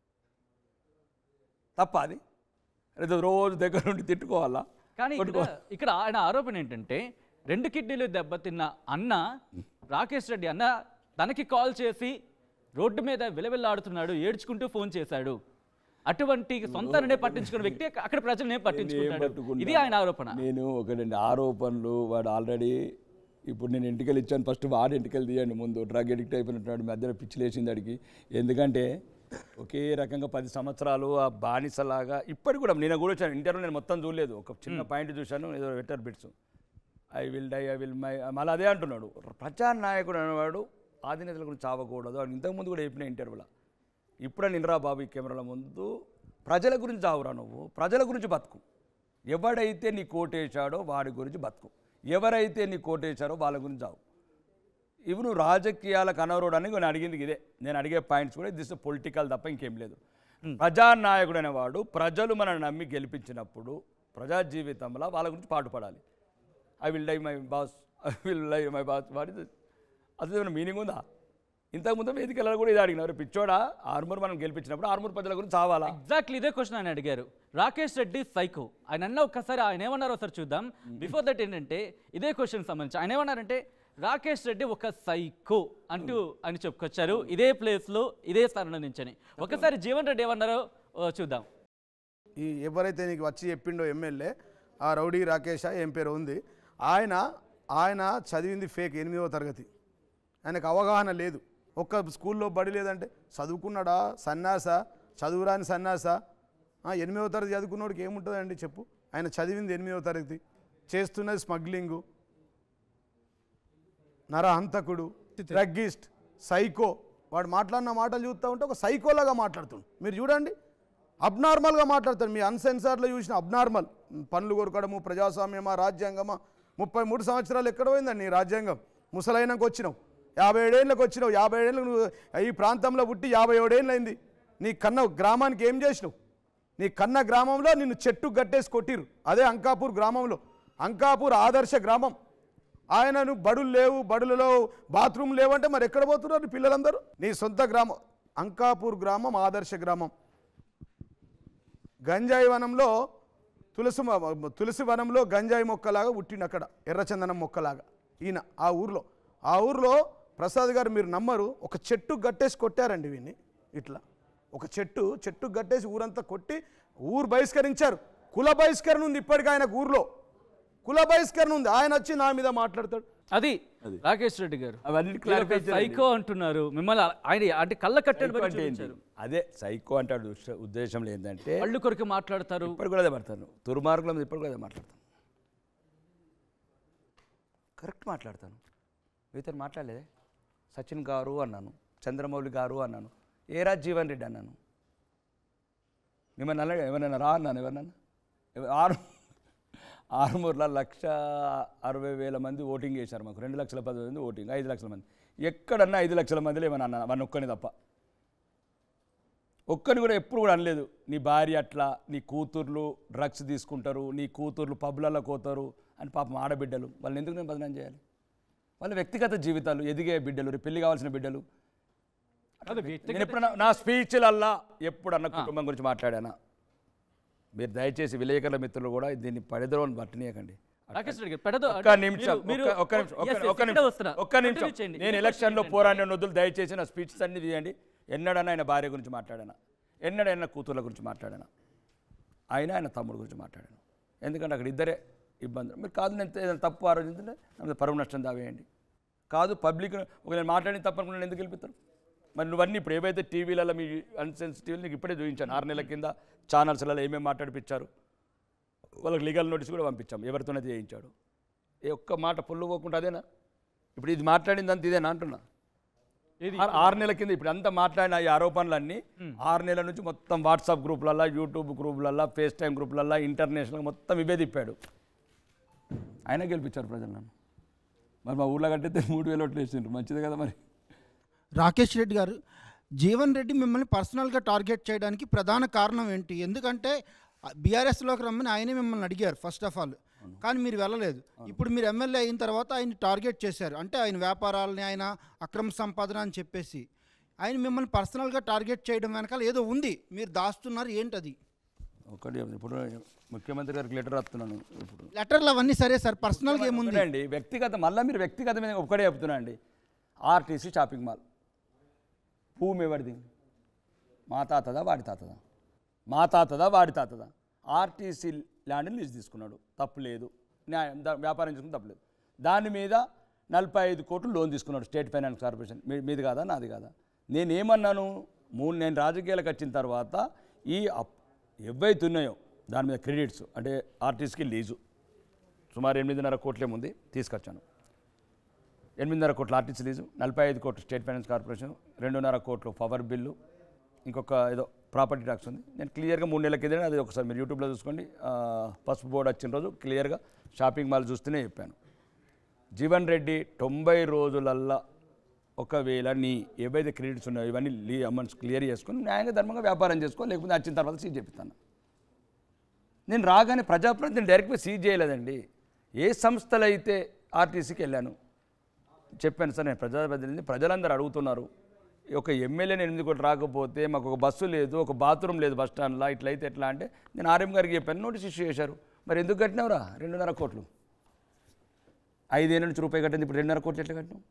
తప్ప అది ఏదో రోజు దగ్గర నుండి తిట్టుకోవాలా కానీ ఇక్కడ ఇక్కడ ఆయన ఆరోపణ ఏంటంటే రెండు కిడ్నీలు దెబ్బతిన్న అన్న రాకేష్ రెడ్డి అన్న తనకి కాల్ చేసి రోడ్డు మీద విలవిల్లాడుతున్నాడు ఏడ్చుకుంటూ ఫోన్ చేశాడు అటువంటి సొంతనే పట్టించుకున్న వ్యక్తి అక్కడ ప్రజలనే పట్టించుకుంటాడు పట్టుకున్నా? ఇది ఆయన ఆరోపణ నేను ఒకటండి ఆరోపణలు వాడు ఆల్రెడీ ఇప్పుడు నేను ఇంటికెళ్ళి ఇచ్చాను ఫస్ట్ వాడు ఇంటికెళ్ళి తీయండి ముందు డ్రగ్ అడిక్ట్ అయిపోయినట్టున్నాడు మధ్యలో పిచ్చి లేచింది అడిగి ఎందుకంటే ఒకే రకంగా పది సంవత్సరాలు ఆ బానిసలాగా ఇప్పటికి కూడా నేను కూడా వచ్చాను ఇంటర్వ్యూ నేను మొత్తం చూడలేదు ఒక చిన్న పాయింట్ చూశాను ఏదో వెటర్ బిట్స్ I will die I will my మళ్ళీ అదే అంటున్నాడు ప్రజానాయకుడు అనేవాడు ఆధీనతల గురించి చావకూడదు అని ఇంతకుముందు కూడా చెప్పిన ఇంటర్వ్యూలో ఇప్పుడే నిన్రా బాబు ఈ కెమెరాల ముందు ప్రజల గురించి చావురా నువ్వు ప్రజల గురించి బతుకు ఎవడైతే నీ కోటేశాడో వాడి గురించి బతుకు ఎవరైతే నీ కోటేశారో వాళ్ళ గురించి చావు ఇవి నువ్వు రాజకీయాలకు అనవరుడు అని నేను అడిగింది ఇదే నేను అడిగే పాయింట్స్ కూడా దిస్ పొలిటికల్ తప్ప ఇంకేం లేదు ప్రజానాయకుడు అనేవాడు ప్రజలు మనల్ని నమ్మి గెలిపించినప్పుడు ప్రజా జీవితంలో వాళ్ళ గురించి పాటుపడాలి I will die my boss I will die my boss what is అసలు ఏమైనా మీనింగ్ ఉందా ఇంతకుముందు వేదికలలో కూడా ఇది అడిగినారు పిచ్చోడా ఆర్మూర్ మనం గెలిపించినప్పుడు ఆర్మూర్ ప్రజల గురించి చావాలా ఎగ్జాక్ట్లీ ఇదే క్వశ్చన్ ఆయన అడిగారు రాకేష్ రెడ్డి సైకో ఆయన అన్న ఒక్కసారి ఆయన ఏమన్నారో ఒకసారి చూద్దాం బిఫోర్ దట్ ఏంటంటే ఇదే క్వశ్చన్ సంబంధించి ఆయన ఏమన్నారంటే రాకేష్ రెడ్డి ఒక సైకో అంటూ ఆయన చెప్పుకొచ్చారు ఇదే ప్లేస్లో ఇదే స్థానంలో నుంచని ఒకసారి జీవన్ రెడ్డి ఏమన్నారో ఓ, చూద్దాం ఈ ఎవరైతే నీకు వచ్చి చెప్పిండో ఎమ్మెల్యే ఆ రౌడీ రాకేష్ ఏం పేరు ఉంది ఆయన ఆయన చదివింది ఫేక్ ఎనిమిదవ తరగతి ఆయనకు అవగాహన లేదు ఒక్క స్కూల్లో బడి లేదంటే చదువుకున్నాడా సన్నాస చదువురాని సన్నాస ఆ, ఎనిమిదవ తరగతి చదువుకున్నోడికి ఏముంటుందండి చెప్పు ఆయన చదివింది ఎనిమిదవ తరగతి చేస్తున్నది స్మగ్లింగు నరహంతకుడు డ్రగ్గిస్ట్ సైకో వాడు మాట్లాడిన మాటలు చూస్తూ ఉంటే ఒక సైకోలాగా మాట్లాడుతుండు మీరు చూడండి అబ్నార్మల్గా మాట్లాడతాడు మీ అన్సెన్సార్లో చూసిన అబ్నార్మల్ పనులు కొరకడము ప్రజాస్వామ్యమా రాజ్యాంగమా ముప్పై మూడు సంవత్సరాలు ఎక్కడ పోయిందండి నీ రాజ్యాంగం ముసలైనాక వచ్చినావు యాభై ఏడేళ్ళకి వచ్చినావు యాభై ఏళ్ళకి నువ్వు ఈ ప్రాంతంలో పుట్టి యాభై ఏడేళ్ళు అయింది నీ కన్న గ్రామానికి ఏం చేసినావు నీ కన్న గ్రామంలో నిన్ను చెట్టు గట్టేసి కొట్టిరు అదే అంకాపూర్ గ్రామంలో అంకాపూర్ ఆదర్శ గ్రామం ఆయనను బడులు లేవు బడులలో బాత్రూమ్ లేవంటే మరి ఎక్కడ పోతున్నారు నీ పిల్లలందరూ నీ సొంత గ్రామం అంకాపూర్ గ్రామం ఆదర్శ గ్రామం గంజాయి వనంలో తులసి మ- తులసి వనంలో గంజాయి మొక్కలాగా పుట్టిండు అక్కడ ఎర్రచందనం మొక్కలాగా ఈయన ఆ ఊర్లో ఆ ఊర్లో ప్రసాద్ గారు మీరు నమ్మరు ఒక చెట్టు గట్టేసి కొట్టారండి వీడిని ఇట్లా ఒక చెట్టు చెట్టు గట్టేసి ఊరంతా కొట్టి ఊరు బహిష్కరించారు కుల బహిష్కరణ ఉంది ఇప్పటికీ ఆయనకు ఊర్లో కుల బహిష్కరణ ఉంది ఆయన వచ్చి నా మీద మాట్లాడతాడు అది రాకేష్ రెడ్డి గారు అవన్నీ clarify చేయాలండి. సైకో అంటున్నారు మిమ్మల్ని ఆయన అంటే కళ్ళ కట్టెలు సైకో పెట్టి అంటే ఏంటి? చూపించారు అదే సైకో అంటాడు ఉద్దేశ- ఉద్దేశంలో ఏంటంటే కళ్ళు కొరికి మాట్లాడతారు ఇప్పుడు కూడా అదే పడతాను దుర్మార్గుల మీద ఇప్పుడు కూడా అదే మాట్లాడతాను కరెక్ట్ మాట్లాడతాను మీతో మాట్లాడలేదే సచిన్ గారు అన్నాను చంద్రమౌళి గారు అన్నాను ఏ రాజ్ జీవన్ రెడ్డి అన్నాను మిమ్మల్ని అలా ఎవరైనా రా అన్నాను ఎవరినన్నా ఎవ- ఆరు ఆరుమూరులో లక్ష అరవై వేల మంది ఓటింగ్ చేశారు మాకు రెండు లక్షల పది మంది ఓటింగ్ ఐదు లక్షల మంది ఎక్కడన్నా ఐదు లక్షల మందిలో ఏమన్నా అన్నా వన్ ఒక్కని తప్ప ఒక్కని కూడా ఎప్పుడు కూడా అనలేదు నీ భార్య అట్లా నీ కూతుర్లు డ్రగ్స్ తీసుకుంటారు నీ కూతుర్లు పబ్లలో పోతారు అని పాపం ఆడబిడ్డలు వాళ్ళని ఎందుకు నేను బదనాం చేయాలి వాళ్ళ వ్యక్తిగత జీవితాలు ఎదిగే బిడ్డలు రేపు పెళ్లి కావాల్సిన బిడ్డలు అది నేను ఎప్పుడన్నా నా స్పీచ్లల్లా ఎప్పుడన్నా కుటుంబం గురించి మాట్లాడానా మీరు దయచేసి విలేకరుల మిత్రులు కూడా దీన్ని పడిదరోని పట్టనీయకండి రాకేష్ రెడ్డి గారు పెడదు ఒక్క నిమిషం మీరు- ఒక్క- ఒక్క నిమిషం ఒక్క- Yes, yes, ఒక్క ఇక్కడే నిమిషం వస్తున్నా. ఒక్క నిమిషం Continue చేయండి. నేను ఇది ఎలక్షన్లో question పోరాడిన వద్దులు దయచేసి నా స్పీచెస్ అన్ని తీయండి ఎన్నడన్నా ఆయన భార్య గురించి మాట్లాడానా ఎన్నడైనా కూతుర్ల గురించి మాట్లాడానా ఆయన ఆయన తమ్ముడు గురించి మాట్లాడాను ఎందుకంటే అక్కడ ఇద్దరే ఇబ్బందులు మీరు కాదు నేను ఏదైనా తప్పు ఆలోచించుంటే నా మీద పరువు నష్టం దావేయండి కాదు పబ్లిక్ ఒక నేను మాట్లాడిన తప్పు అనుకున్నాను ఎందుకు గెలిపిస్తారు మరి నువ్వన్నీ ఇప్పుడు ఏవైతే టీవీలలో మీ అన్సెన్సిటివ్ నీకు ఇప్పుడే చూపించాను ఆరు నెలల కింద ఛానల్స్లలో ఏమేమి మాట్లాడిపించారు వాళ్ళకి లీగల్ నోటీస్ కూడా పంపించాం ఎవరితోనైతే చేయించాడు ఏ ఒక్క మాట పొల్లు పోకుండా అదేనా ఇప్పుడు ఇది మాట్లాడింది అంత ఇదేనా అంటున్నా ఇది ఆరు- ఆరు నెలల కింద ఇప్పుడు అంతా మాట్లాడిన ఈ ఆరోపణలన్నీ ఆరు నెలల నుంచి మొత్తం వాట్సాప్ గ్రూపులల్లో యూట్యూబ్ గ్రూపులల్లో ఫేస్ టైం గ్రూపులల్లో ఇంటర్నేషనల్ మొత్తం ఇవే తిప్పాడు ఆయన గెలిపించారు ప్రజలు నన్ను మరి మా ఊళ్ళో కట్టితే మూడు వేలు ఓట్లు వేసిండ్రు మంచిది కదా మరి రాకేష్ రెడ్డి గారు జీవన్ రెడ్డి మిమ్మల్ని పర్సనల్గా టార్గెట్ చేయడానికి ప్రధాన కారణం ఏంటి ఎందుకంటే బీఆర్ఎస్లోకి రమ్మని ఆయనే మిమ్మల్ని అడిగారు ఫస్ట్ ఆఫ్ ఆల్ కానీ మీరు వెళ్ళలేదు ఇప్పుడు మీరు ఎమ్మెల్యే అయిన తర్వాత ఆయన టార్గెట్ చేశారు అంటే ఆయన వ్యాపారాలని ఆయన అక్రమ సంపాదన అని చెప్పేసి ఆయన మిమ్మల్ని పర్సనల్గా టార్గెట్ చేయడం వెనకాల ఏదో ఉంది మీరు దాస్తున్నారు ఏంటది ఒకటి ఇప్పుడు ముఖ్యమంత్రి గారికి లెటర్ రాస్తున్నాను ఇప్పుడు లెటర్లు అవన్నీ సరే సార్ పర్సనల్గా ఏముంది అండి వ్యక్తిగత మళ్ళీ మీరు వ్యక్తిగతమైన ఒకటే చెప్తున్నా అండి ఆర్టీసీ షాపింగ్ మాల్ భూమి ఎవరిది మా తాతదా వాడి తాతదా మా తాతదా వాడి తాతదా ఆర్టీసీ ల్యాండ్ని లీజ్ తీసుకున్నాడు తప్పు లేదు న్యాయం దా- వ్యాపారం చేసుకుని తప్పు లేదు దాని మీద నలభై ఐదు కోట్లు లోన్ తీసుకున్నాడు స్టేట్ ఫైనాన్స్ కార్పొరేషన్ మీ- మీది కాదా నాది కాదా నేనేమన్నాను మూడు నేను రాజకీయాలకు వచ్చిన తర్వాత ఈ అప్ ఏవైతే ఉన్నాయో దాని మీద క్రెడిట్స్ అంటే ఆర్టీసీకి లీజు సుమారు ఎనిమిదిన్నర కోట్లేముంది తీసుకొచ్చాను ఎనిమిదిన్నర కోట్ల ఆర్టీసీ లీజు నలభై ఐదు కోట్లు స్టేట్ ఫైనాన్స్ కార్పొరేషన్ రెండున్నర కోట్లు పవర్ బిల్లు ఇంకొక ఏదో ప్రాపర్టీ ట్యాక్స్ ఉంది నేను క్లియర్గా మూడు నెలల కింద అది ఒకసారి మీరు యూట్యూబ్లో చూసుకోండి ఆ, పసుపు బోర్డు వచ్చిన రోజు క్లియర్గా షాపింగ్ మాల్ చూస్తూనే చెప్పాను జీవన్ రెడ్డి తొంభై రోజులల్లా ఒకవేళ నీ ఏవైతే క్రెడిట్స్ ఉన్నాయో ఇవన్నీ లీ అమౌంట్స్ క్లియర్ చేసుకొని న్యాయంగా ధర్మంగా వ్యాపారం చేసుకో లేకపోతే వచ్చిన తర్వాత సీజ్ చెప్తాను నేను రాగానే ప్రజాప్రతినిధి డైరెక్ట్గా సీజ్ చేయలేదండి ఏ సంస్థలు అయితే ఆర్టీసీకి వెళ్ళాను చెప్పాను సార్ నేను ప్రజాప్రతినిధి ప్రజలందరూ అడుగుతున్నారు ఒక ఎమ్మెల్యేని ఎనిమిది కోట్లు రాకపోతే మాకు ఒక బస్సు లేదు ఒక బాత్రూమ్ లేదు బస్ స్టాండ్లో ఇట్లయితే ఎట్లా అంటే నేను ఆర్ఎం గారికి చెప్పాను నోటీస్ ఇష్యూ చేశారు మరి ఎందుకు కట్టినావురా రెండున్నర కోట్లు ఐదేళ్ళ నుంచి రూపాయి కట్టింది ఇప్పుడు రెండున్నర కోట్లు ఎట్లా కట్టినావు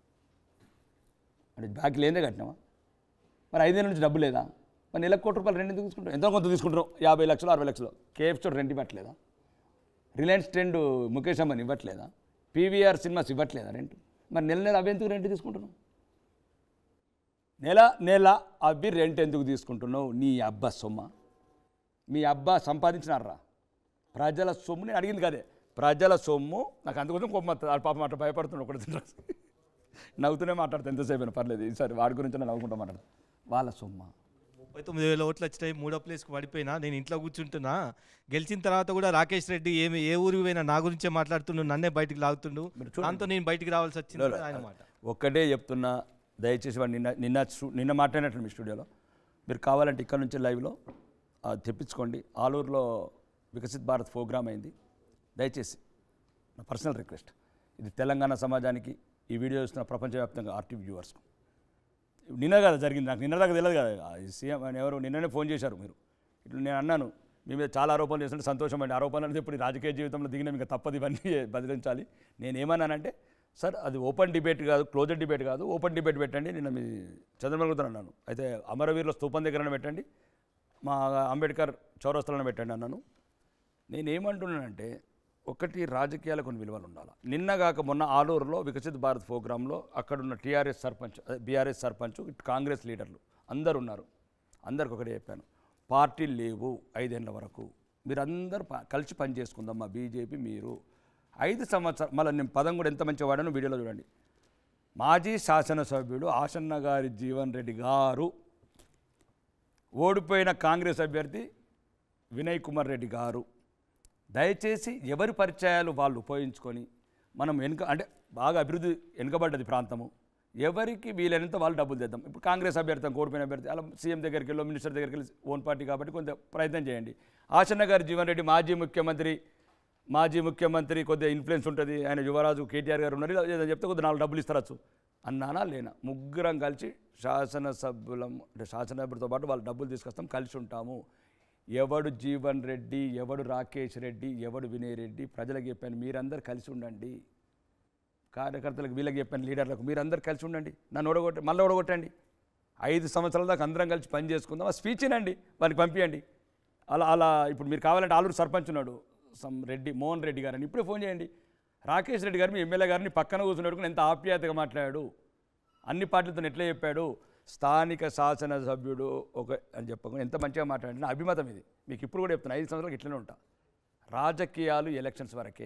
అంటే బాకీ లేదే కట్టినావా మరి ఐదేళ్ళ నుంచి డబ్బు లేదా మరి నెలకు కోటి రూపాయలు రెండు ఎందుకు తీసుకుంటాం ఎంతో కొంత తీసుకుంటాం యాభై లక్షలు అరవై లక్షలు కేఎఫ్ స్టోర్ రెంట్ ఇవ్వట్లేదా రిలయన్స్ ట్రెండ్ ముఖేష్ అంబానీ ఇవ్వట్లేదా పీవీఆర్ సినిమాస్ ఇవ్వట్లేదా రెంట్ మరి నెల నెల అవి ఎందుకు రెంట్ తీసుకుంటున్నావు నెల నెల అవి రెంట్ ఎందుకు తీసుకుంటున్నావు నీ అబ్బా సొమ్మ మీ అబ్బా సంపాదించినారా ప్రజల సొమ్ము నేను అడిగింది కదే ప్రజల సొమ్ము నాకు అందుకోసం కోపం వస్తుంది వాడు పాపం అట్లా భయపడుతున్నాడు ఒకటి తింటాడు నవ్వుతూనే మాట్లాడతా ఎంతసేపు అయినా పర్లేదు ఈసారి వాడి గురించి నవ్వుకుంటా మాట్లాడతా వాళ్ళ సొమ్మ ముప్పై తొమ్మిది వేల ఓట్లు వచ్చినాయి మూడో ప్లేస్కి పడిపోయినా నేను ఇంట్లో కూర్చుంటున్నా గెలిచిన తర్వాత కూడా రాకేష్ రెడ్డి ఏమి ఏ ఊరికి పోయినా నా గురించే మాట్లాడుతుండు నన్నే బయటికి లాగుతుండు దాంతో నేను బయటికి రావాల్సి వచ్చింది లేదు, ఆయన మాట ఒక్కటే చెప్తున్నా దయచేసి వాడు నిన్న నిన్న స్టూ- నిన్న మాట్లాడినట్లు మీ స్టూడియోలో మీరు కావాలంటే ఇక్కడ నుంచి లైవ్లో ఆ, తెప్పించుకోండి ఆలూరులో వికసిత్ భారత్ ప్రోగ్రామ్ అయింది దయచేసి నా పర్సనల్ రిక్వెస్ట్ ఇది తెలంగాణ సమాజానికి ఈ వీడియో చూస్తున్న ప్రపంచవ్యాప్తంగా ఆర్టీవీ వ్యూవర్స్కు నిన్న కదా జరిగింది నాకు నిన్న దాకా తెలియదు కదా ఆ సీఎం ఆయన ఎవరు నిన్ననే ఫోన్ చేశారు మీరు ఇట్లా నేను అన్నాను మీ మీద చాలా ఆరోపణలు చేస్తుంటే సంతోషం అండి ఆరోపణలు అంటే ఇప్పుడు ఈ రాజకీయ జీవితంలో దిగిన ఇంకా తప్పదు ఇవన్నీ బదిలించాలి నేను ఏమన్నానంటే సార్ అది ఓపెన్ డిబేట్ కాదు క్లోజర్ డిబేట్ కాదు ఓపెన్ డిబేట్ పెట్టండి నేను మీ చంద్రబాబు అన్నాను అయితే అమరవీరుల స్తూపం దగ్గర పెట్టండి మా అంబేద్కర్ చౌరస్తలను పెట్టండి అన్నాను నేనేమంటున్నానంటే ఒకటి రాజకీయాలకు కొన్ని విలువలు ఉండాలి నిన్నగాక మొన్న ఆలూరులో వికసిత్ భారత్ ప్రోగ్రాంలో అక్కడున్న టీఆర్ఎస్ సర్పంచ్ అదే బీఆర్ఎస్ సర్పంచ్ ఇటు కాంగ్రెస్ లీడర్లు అందరు ఉన్నారు అందరికి ఒకటే చెప్పాను పార్టీలు లేవు ఐదేళ్ల వరకు మీరందరూ ప- కలిసి పని చేసుకుందాం మా బీజేపీ మీరు ఐదు సంవత్సరాలు మళ్ళీ నేను పదం కూడా ఎంత మంచిగా వాడానో వీడియోలో చూడండి మాజీ శాసనసభ్యుడు ఆసన్న గారి జీవన్ రెడ్డి గారు ఓడిపోయిన కాంగ్రెస్ అభ్యర్థి వినయ్ కుమార్ రెడ్డి గారు దయచేసి ఎవరి పరిచయాలు వాళ్ళు ఉపయోగించుకొని మనం వెనుక అంటే బాగా అభివృద్ధి వెనుకబడ్డది ప్రాంతము ఎవరికి వీలైనంత వాళ్ళు డబ్బులు తెద్దాం ఇప్పుడు కాంగ్రెస్ అభ్యర్థి కోడిపోయిన అభ్యర్థి అలా సీఎం దగ్గరికి వెళ్ళి మినిస్టర్ దగ్గరికి వెళ్ళి ఓన్ పార్టీ కాబట్టి కొంత ప్రయత్నం చేయండి ఆసన్న గారి జీవన్ రెడ్డి మాజీ ముఖ్యమంత్రి మాజీ ముఖ్యమంత్రి కొద్దిగా ఇన్ఫ్లుయెన్స్ ఉంటుంది ఆయన యువరాజు కేటీఆర్ గారు ఉన్నారు ఇలా ఏదో చెప్తే కొద్దిగా నాలుగు డబ్బులు ఇస్తారచ్చు అన్నానా లేనా ముగ్గురం కలిసి శాసనసభ్యులం అంటే శాసనసభ్యులతో పాటు వాళ్ళు డబ్బులు తీసుకొస్తాం కలిసి ఉంటాము ఎవడు జీవన్ రెడ్డి ఎవడు రాకేష్ రెడ్డి ఎవడు వినయ్ రెడ్డి ప్రజలకు చెప్పాను మీరందరూ కలిసి ఉండండి కార్యకర్తలకు వీళ్ళకి చెప్పాను లీడర్లకు మీరందరూ కలిసి ఉండండి నన్ను ఓడగొట్ట మళ్ళీ ఓడగొట్టండి ఐదు సంవత్సరాల దాకా అందరం కలిసి పని చేసుకుందాం ఆ స్పీచ్ ఇనండి వారికి పంపించండి అలా అలా ఇప్పుడు మీరు కావాలంటే ఆలూరు సర్పంచ్ ఉన్నాడు సమ్ రెడ్డి మోహన్ రెడ్డి గారని ఇప్పుడే ఫోన్ చేయండి రాకేష్ రెడ్డి గారు మీ ఎమ్మెల్యే గారిని పక్కన కూర్చున్నట్టుకుని ఎంత ఆప్యాయతగా మాట్లాడాడు అన్ని పార్టీలతో ఎట్లా చెప్పాడు స్థానిక శాసనసభ్యుడు ఒక అని చెప్పకుండా ఎంత మంచిగా మాట్లాడిన అభిమతం ఇది మీకు ఇప్పుడు కూడా చెప్తున్నా ఐదు సంవత్సరాలకు ఇట్లనే ఉంటా రాజకీయాలు ఎలక్షన్స్ వరకే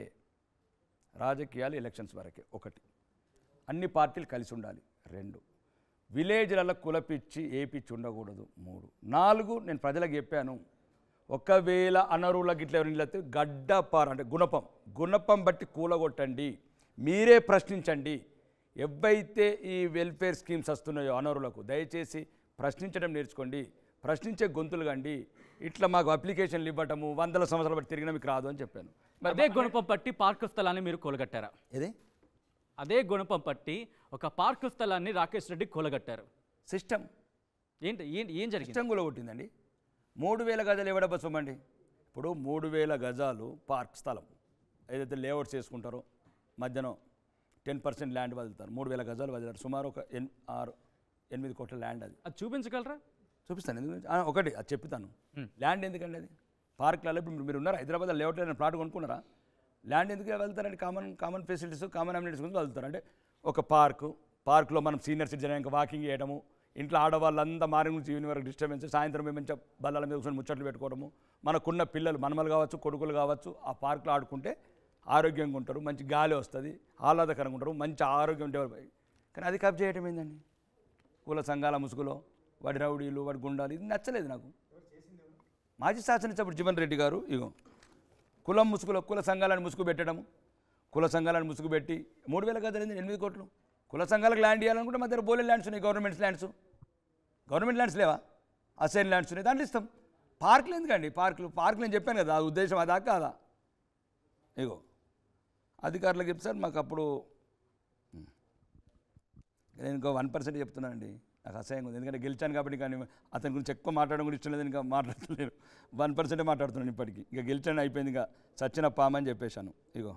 రాజకీయాలు ఎలక్షన్స్ వరకే ఒకటి అన్ని పార్టీలు కలిసి ఉండాలి రెండు విలేజ్లలో కులపిచ్చి ఏ పిచ్చి ఉండకూడదు మూడు నాలుగు నేను ప్రజలకు చెప్పాను ఒకవేళ అనర్హులకు ఇట్లా ఎవరిని లేకపోతే గడ్డపార అంటే గుణపం గుణపం బట్టి కూలగొట్టండి మీరే ప్రశ్నించండి ఎవైతే ఈ వెల్ఫేర్ స్కీమ్స్ వస్తున్నాయో అనర్హులకు దయచేసి ప్రశ్నించడం నేర్చుకోండి ప్రశ్నించే గొంతులు కండి ఇట్లా మాకు అప్లికేషన్లు ఇవ్వటము వందల సంవత్సరాలు బట్టి తిరిగినా మీకు రాదు అని చెప్పాను అదే గుణపం పట్టి పార్కు స్థలాన్ని మీరు కూలగట్టారా ఇదే అదే గుణపం పట్టి ఒక పార్కు స్థలాన్ని రాకేష్ రెడ్డి కూలగట్టారు సిస్టమ్ ఏంటి ఏంటి ఏం జరిగింది సిస్టమ్ కూడా కొట్టిందండి మూడు వేల గజాలు ఎవడ సొమ్మండి ఇప్పుడు మూడు వేల గజాలు పార్క్ స్థలం ఏదైతే లేఅవుట్స్ చేసుకుంటారో మధ్యన టెన్ పర్సెంట్ ల్యాండ్ వదులుతారు మూడు వేల గజాలు వదిలారు సుమారు ఒక ఎన్ ఆరు ఎనిమిది కోట్ల ల్యాండ్ అది అది చూపించగలరా చూపిస్తాను ఎందుకు ఆ, ఒకటి అది చెప్తాను ల్యాండ్ ఎందుకండి అది పార్క్లలో ఇప్పుడు మీరు ఉన్నారు హైదరాబాద్ లేఅవుట్ అయిన ప్లాట్ కొనుక్కున్నారా ల్యాండ్ ఎందుకు వెళ్తారండి common common facilities common amenities గురించి వెళ్తారు అంటే ఒక పార్కు పార్కులో మనం సీనియర్ సిటిజన్ ఇంకా వాకింగ్ చేయడము ఇంట్లో ఆడవాళ్ళంతా మార్నింగ్ నుంచి ఈవినింగ్ వరకు డిస్టర్బెన్స్ సాయంత్రం మేము మంచిగా బల్లల మీద కూర్చొని ముచ్చట్లు పెట్టుకోవడము మనకున్న పిల్లలు మనమలు కావచ్చు కొడుకులు కావచ్చు ఆ పార్కులో ఆడుకుంటే ఆరోగ్యంగా ఉంటారు మంచి గాలి వస్తుంది ఆహ్లాదకరంగా ఉంటారు మంచి ఆరోగ్యం డెవలప్ అయ్యి కానీ అది కబ్ చేయడం ఏందండి కుల సంఘాల ముసుగులో వాడి రౌడీలు వాడి గుండాలు ఇది నచ్చలేదు నాకు మాజీ శాసనసభ్యుడు జీవన్ రెడ్డి గారు ఇగో కులం ముసుగులో కుల సంఘాలను ముసుగు పెట్టడము కుల సంఘాలను ముసుగు పెట్టి మూడు వేల గదులు ఏంది? ఎనిమిది కోట్లు కుల సంఘాలకు ల్యాండ్ ఇవ్వాలనుకుంటే మా దగ్గర బోలే ల్యాండ్స్ ఉన్నాయి గవర్నమెంట్స్ ల్యాండ్స్ గవర్నమెంట్ ల్యాండ్స్ లేవా అసైన్ ల్యాండ్స్ ఉన్నాయి దాంట్లో ఇస్తాం పార్కులు ఎందుకండి పార్కులు పార్కులు నేను చెప్పాను కదా ఆ ఉద్దేశం అదా కాదా ఇగో అధికారులకు చెప్తే సార్ మాకు అప్పుడు నేను ఇంకో వన్ పర్సెంట్ చెప్తున్నానండి నాకు అసహ్యంగా ఉంది ఎందుకంటే గెలిచాను కాబట్టి కానీ అతని గురించి ఎక్కువ మాట్లాడడం కూడా ఇష్టం లేదు ఇంకా మాట్లాడలేను వన్ పర్సెంటే మాట్లాడుతున్నాను ఇప్పటికి ఇక గెలిచాను అయిపోయింది ఇంకా సచిన పామని చెప్పేశాను ఇగో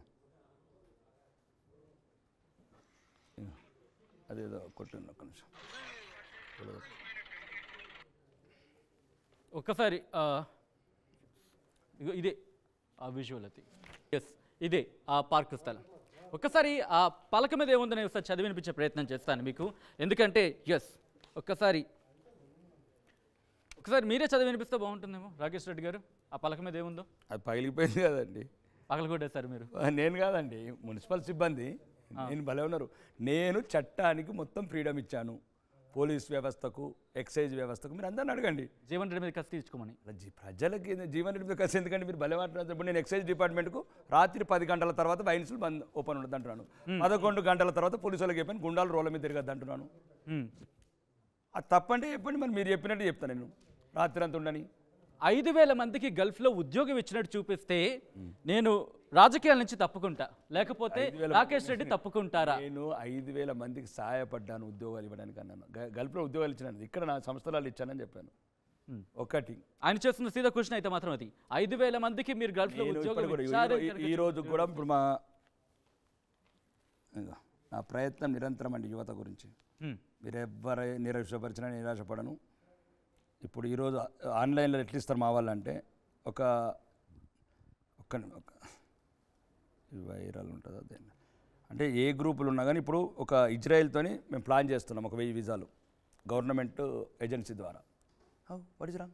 ఇగో. అదేదో కొట్టింది ఒక్క నిమిషం ఒక్కసారి ఆ, ఇగో ఇదే ఆ విజువల్ అది ఎస్ ఇదే ఆ పార్క్ స్థలం ఒక్కసారి ఆ పలక మీద ఏముందని ఒకసారి చదివినిపించే ప్రయత్నం చేస్తాను మీకు ఎందుకంటే ఎస్ ఒక్కసారి ఒకసారి మీరే చదివినిపిస్తే బాగుంటుందేమో రాకేష్ రెడ్డి గారు ఆ పలక మీద ఏముందో అది పగిలిపోయింది కదండి పగలగొట్టేస్తారు మీరు నేను కాదండి మున్సిపల్ సిబ్బంది నేను భలే ఉన్నారు నేను చట్టానికి మొత్తం ఫ్రీడమ్ ఇచ్చాను పోలీస్ వ్యవస్థకు ఎక్సైజ్ వ్యవస్థకు మీరు అందరిని అడగండి జీవన్ రెడ్డి మీద కసి తీర్చుకోమని అలా జీ- ప్రజలకి ఇది జీవన రెడ్డి మీద కలిసి ఎందుకంటే మీరు భలే మాట్లాడుతున్నారు ఇప్పుడు నేను ఎక్సైజ్ డిపార్ట్మెంట్కు రాత్రి పది గంటల తర్వాత వైన్స్ బంద్ ఓపెన్ ఉండదు అంటున్నాను పదకొండు గంటల తర్వాత పోలీసు వాళ్ళకి చెప్పాను గుండాలు రోడ్ల మీద తిరగద్దు అంటున్నాను మ్మ్. అది తప్పంటే చెప్పండి మరి మీరు చెప్పినట్టు చెప్తాను నేను రాత్రి అంత ఉండని ఐదు వేల మందికి గల్ఫ్లో ఉద్యోగం ఇచ్చినట్టు చూపిస్తే నేను రాజకీయాల నుంచి తప్పుకుంటా లేకపోతే రాకేష్ రెడ్డి తప్పుకుంటారా నేను ఐదు వేల మందికి సహాయపడ్డాను ఉద్యోగాలు ఇవ్వడానికి అన్నాను గ- గల్ఫ్లో ఉద్యోగాలు ఇచ్చాను ఇక్కడ నా సంస్థలలో ఇచ్చానని చెప్పాను ఒకటి ఆయన చేస్తున్న సీదా క్వశ్చన్ అయితే మాత్రం అది ఐదు వేల మందికి మీరు గల్ఫ్లో నేను ఉద్యోగం ఇప్పటికి కూడా ఈ- ఇచ్చారు ఈ- ఈ రోజు కూడా ఇప్పుడు మా ఇదిగో. నా ప్రయత్నం నిరంతరం అండి యువత గురించి హ్మ్. మీరు ఎవ్వరు నిరాశపరిచినా నిరాశపడను ఇప్పుడు ఈరోజు ఆన్లైన్లో ఎట్లా ఇస్తారు మా వాళ్ళంటే ఒక ఒక్క ని- ఒక ఇది వైరల్ ఉంటుందా దేన్ని అంటే ఏ గ్రూపులు ఉన్నా కానీ ఇప్పుడు ఒక ఇజ్రాయెల్తోని మేము ప్లాన్ చేస్తున్నాం ఒక వెయ్యి వీసాలు గవర్నమెంట్ ఏజెన్సీ ద్వారా వాట్ ఇస్ రాంగ్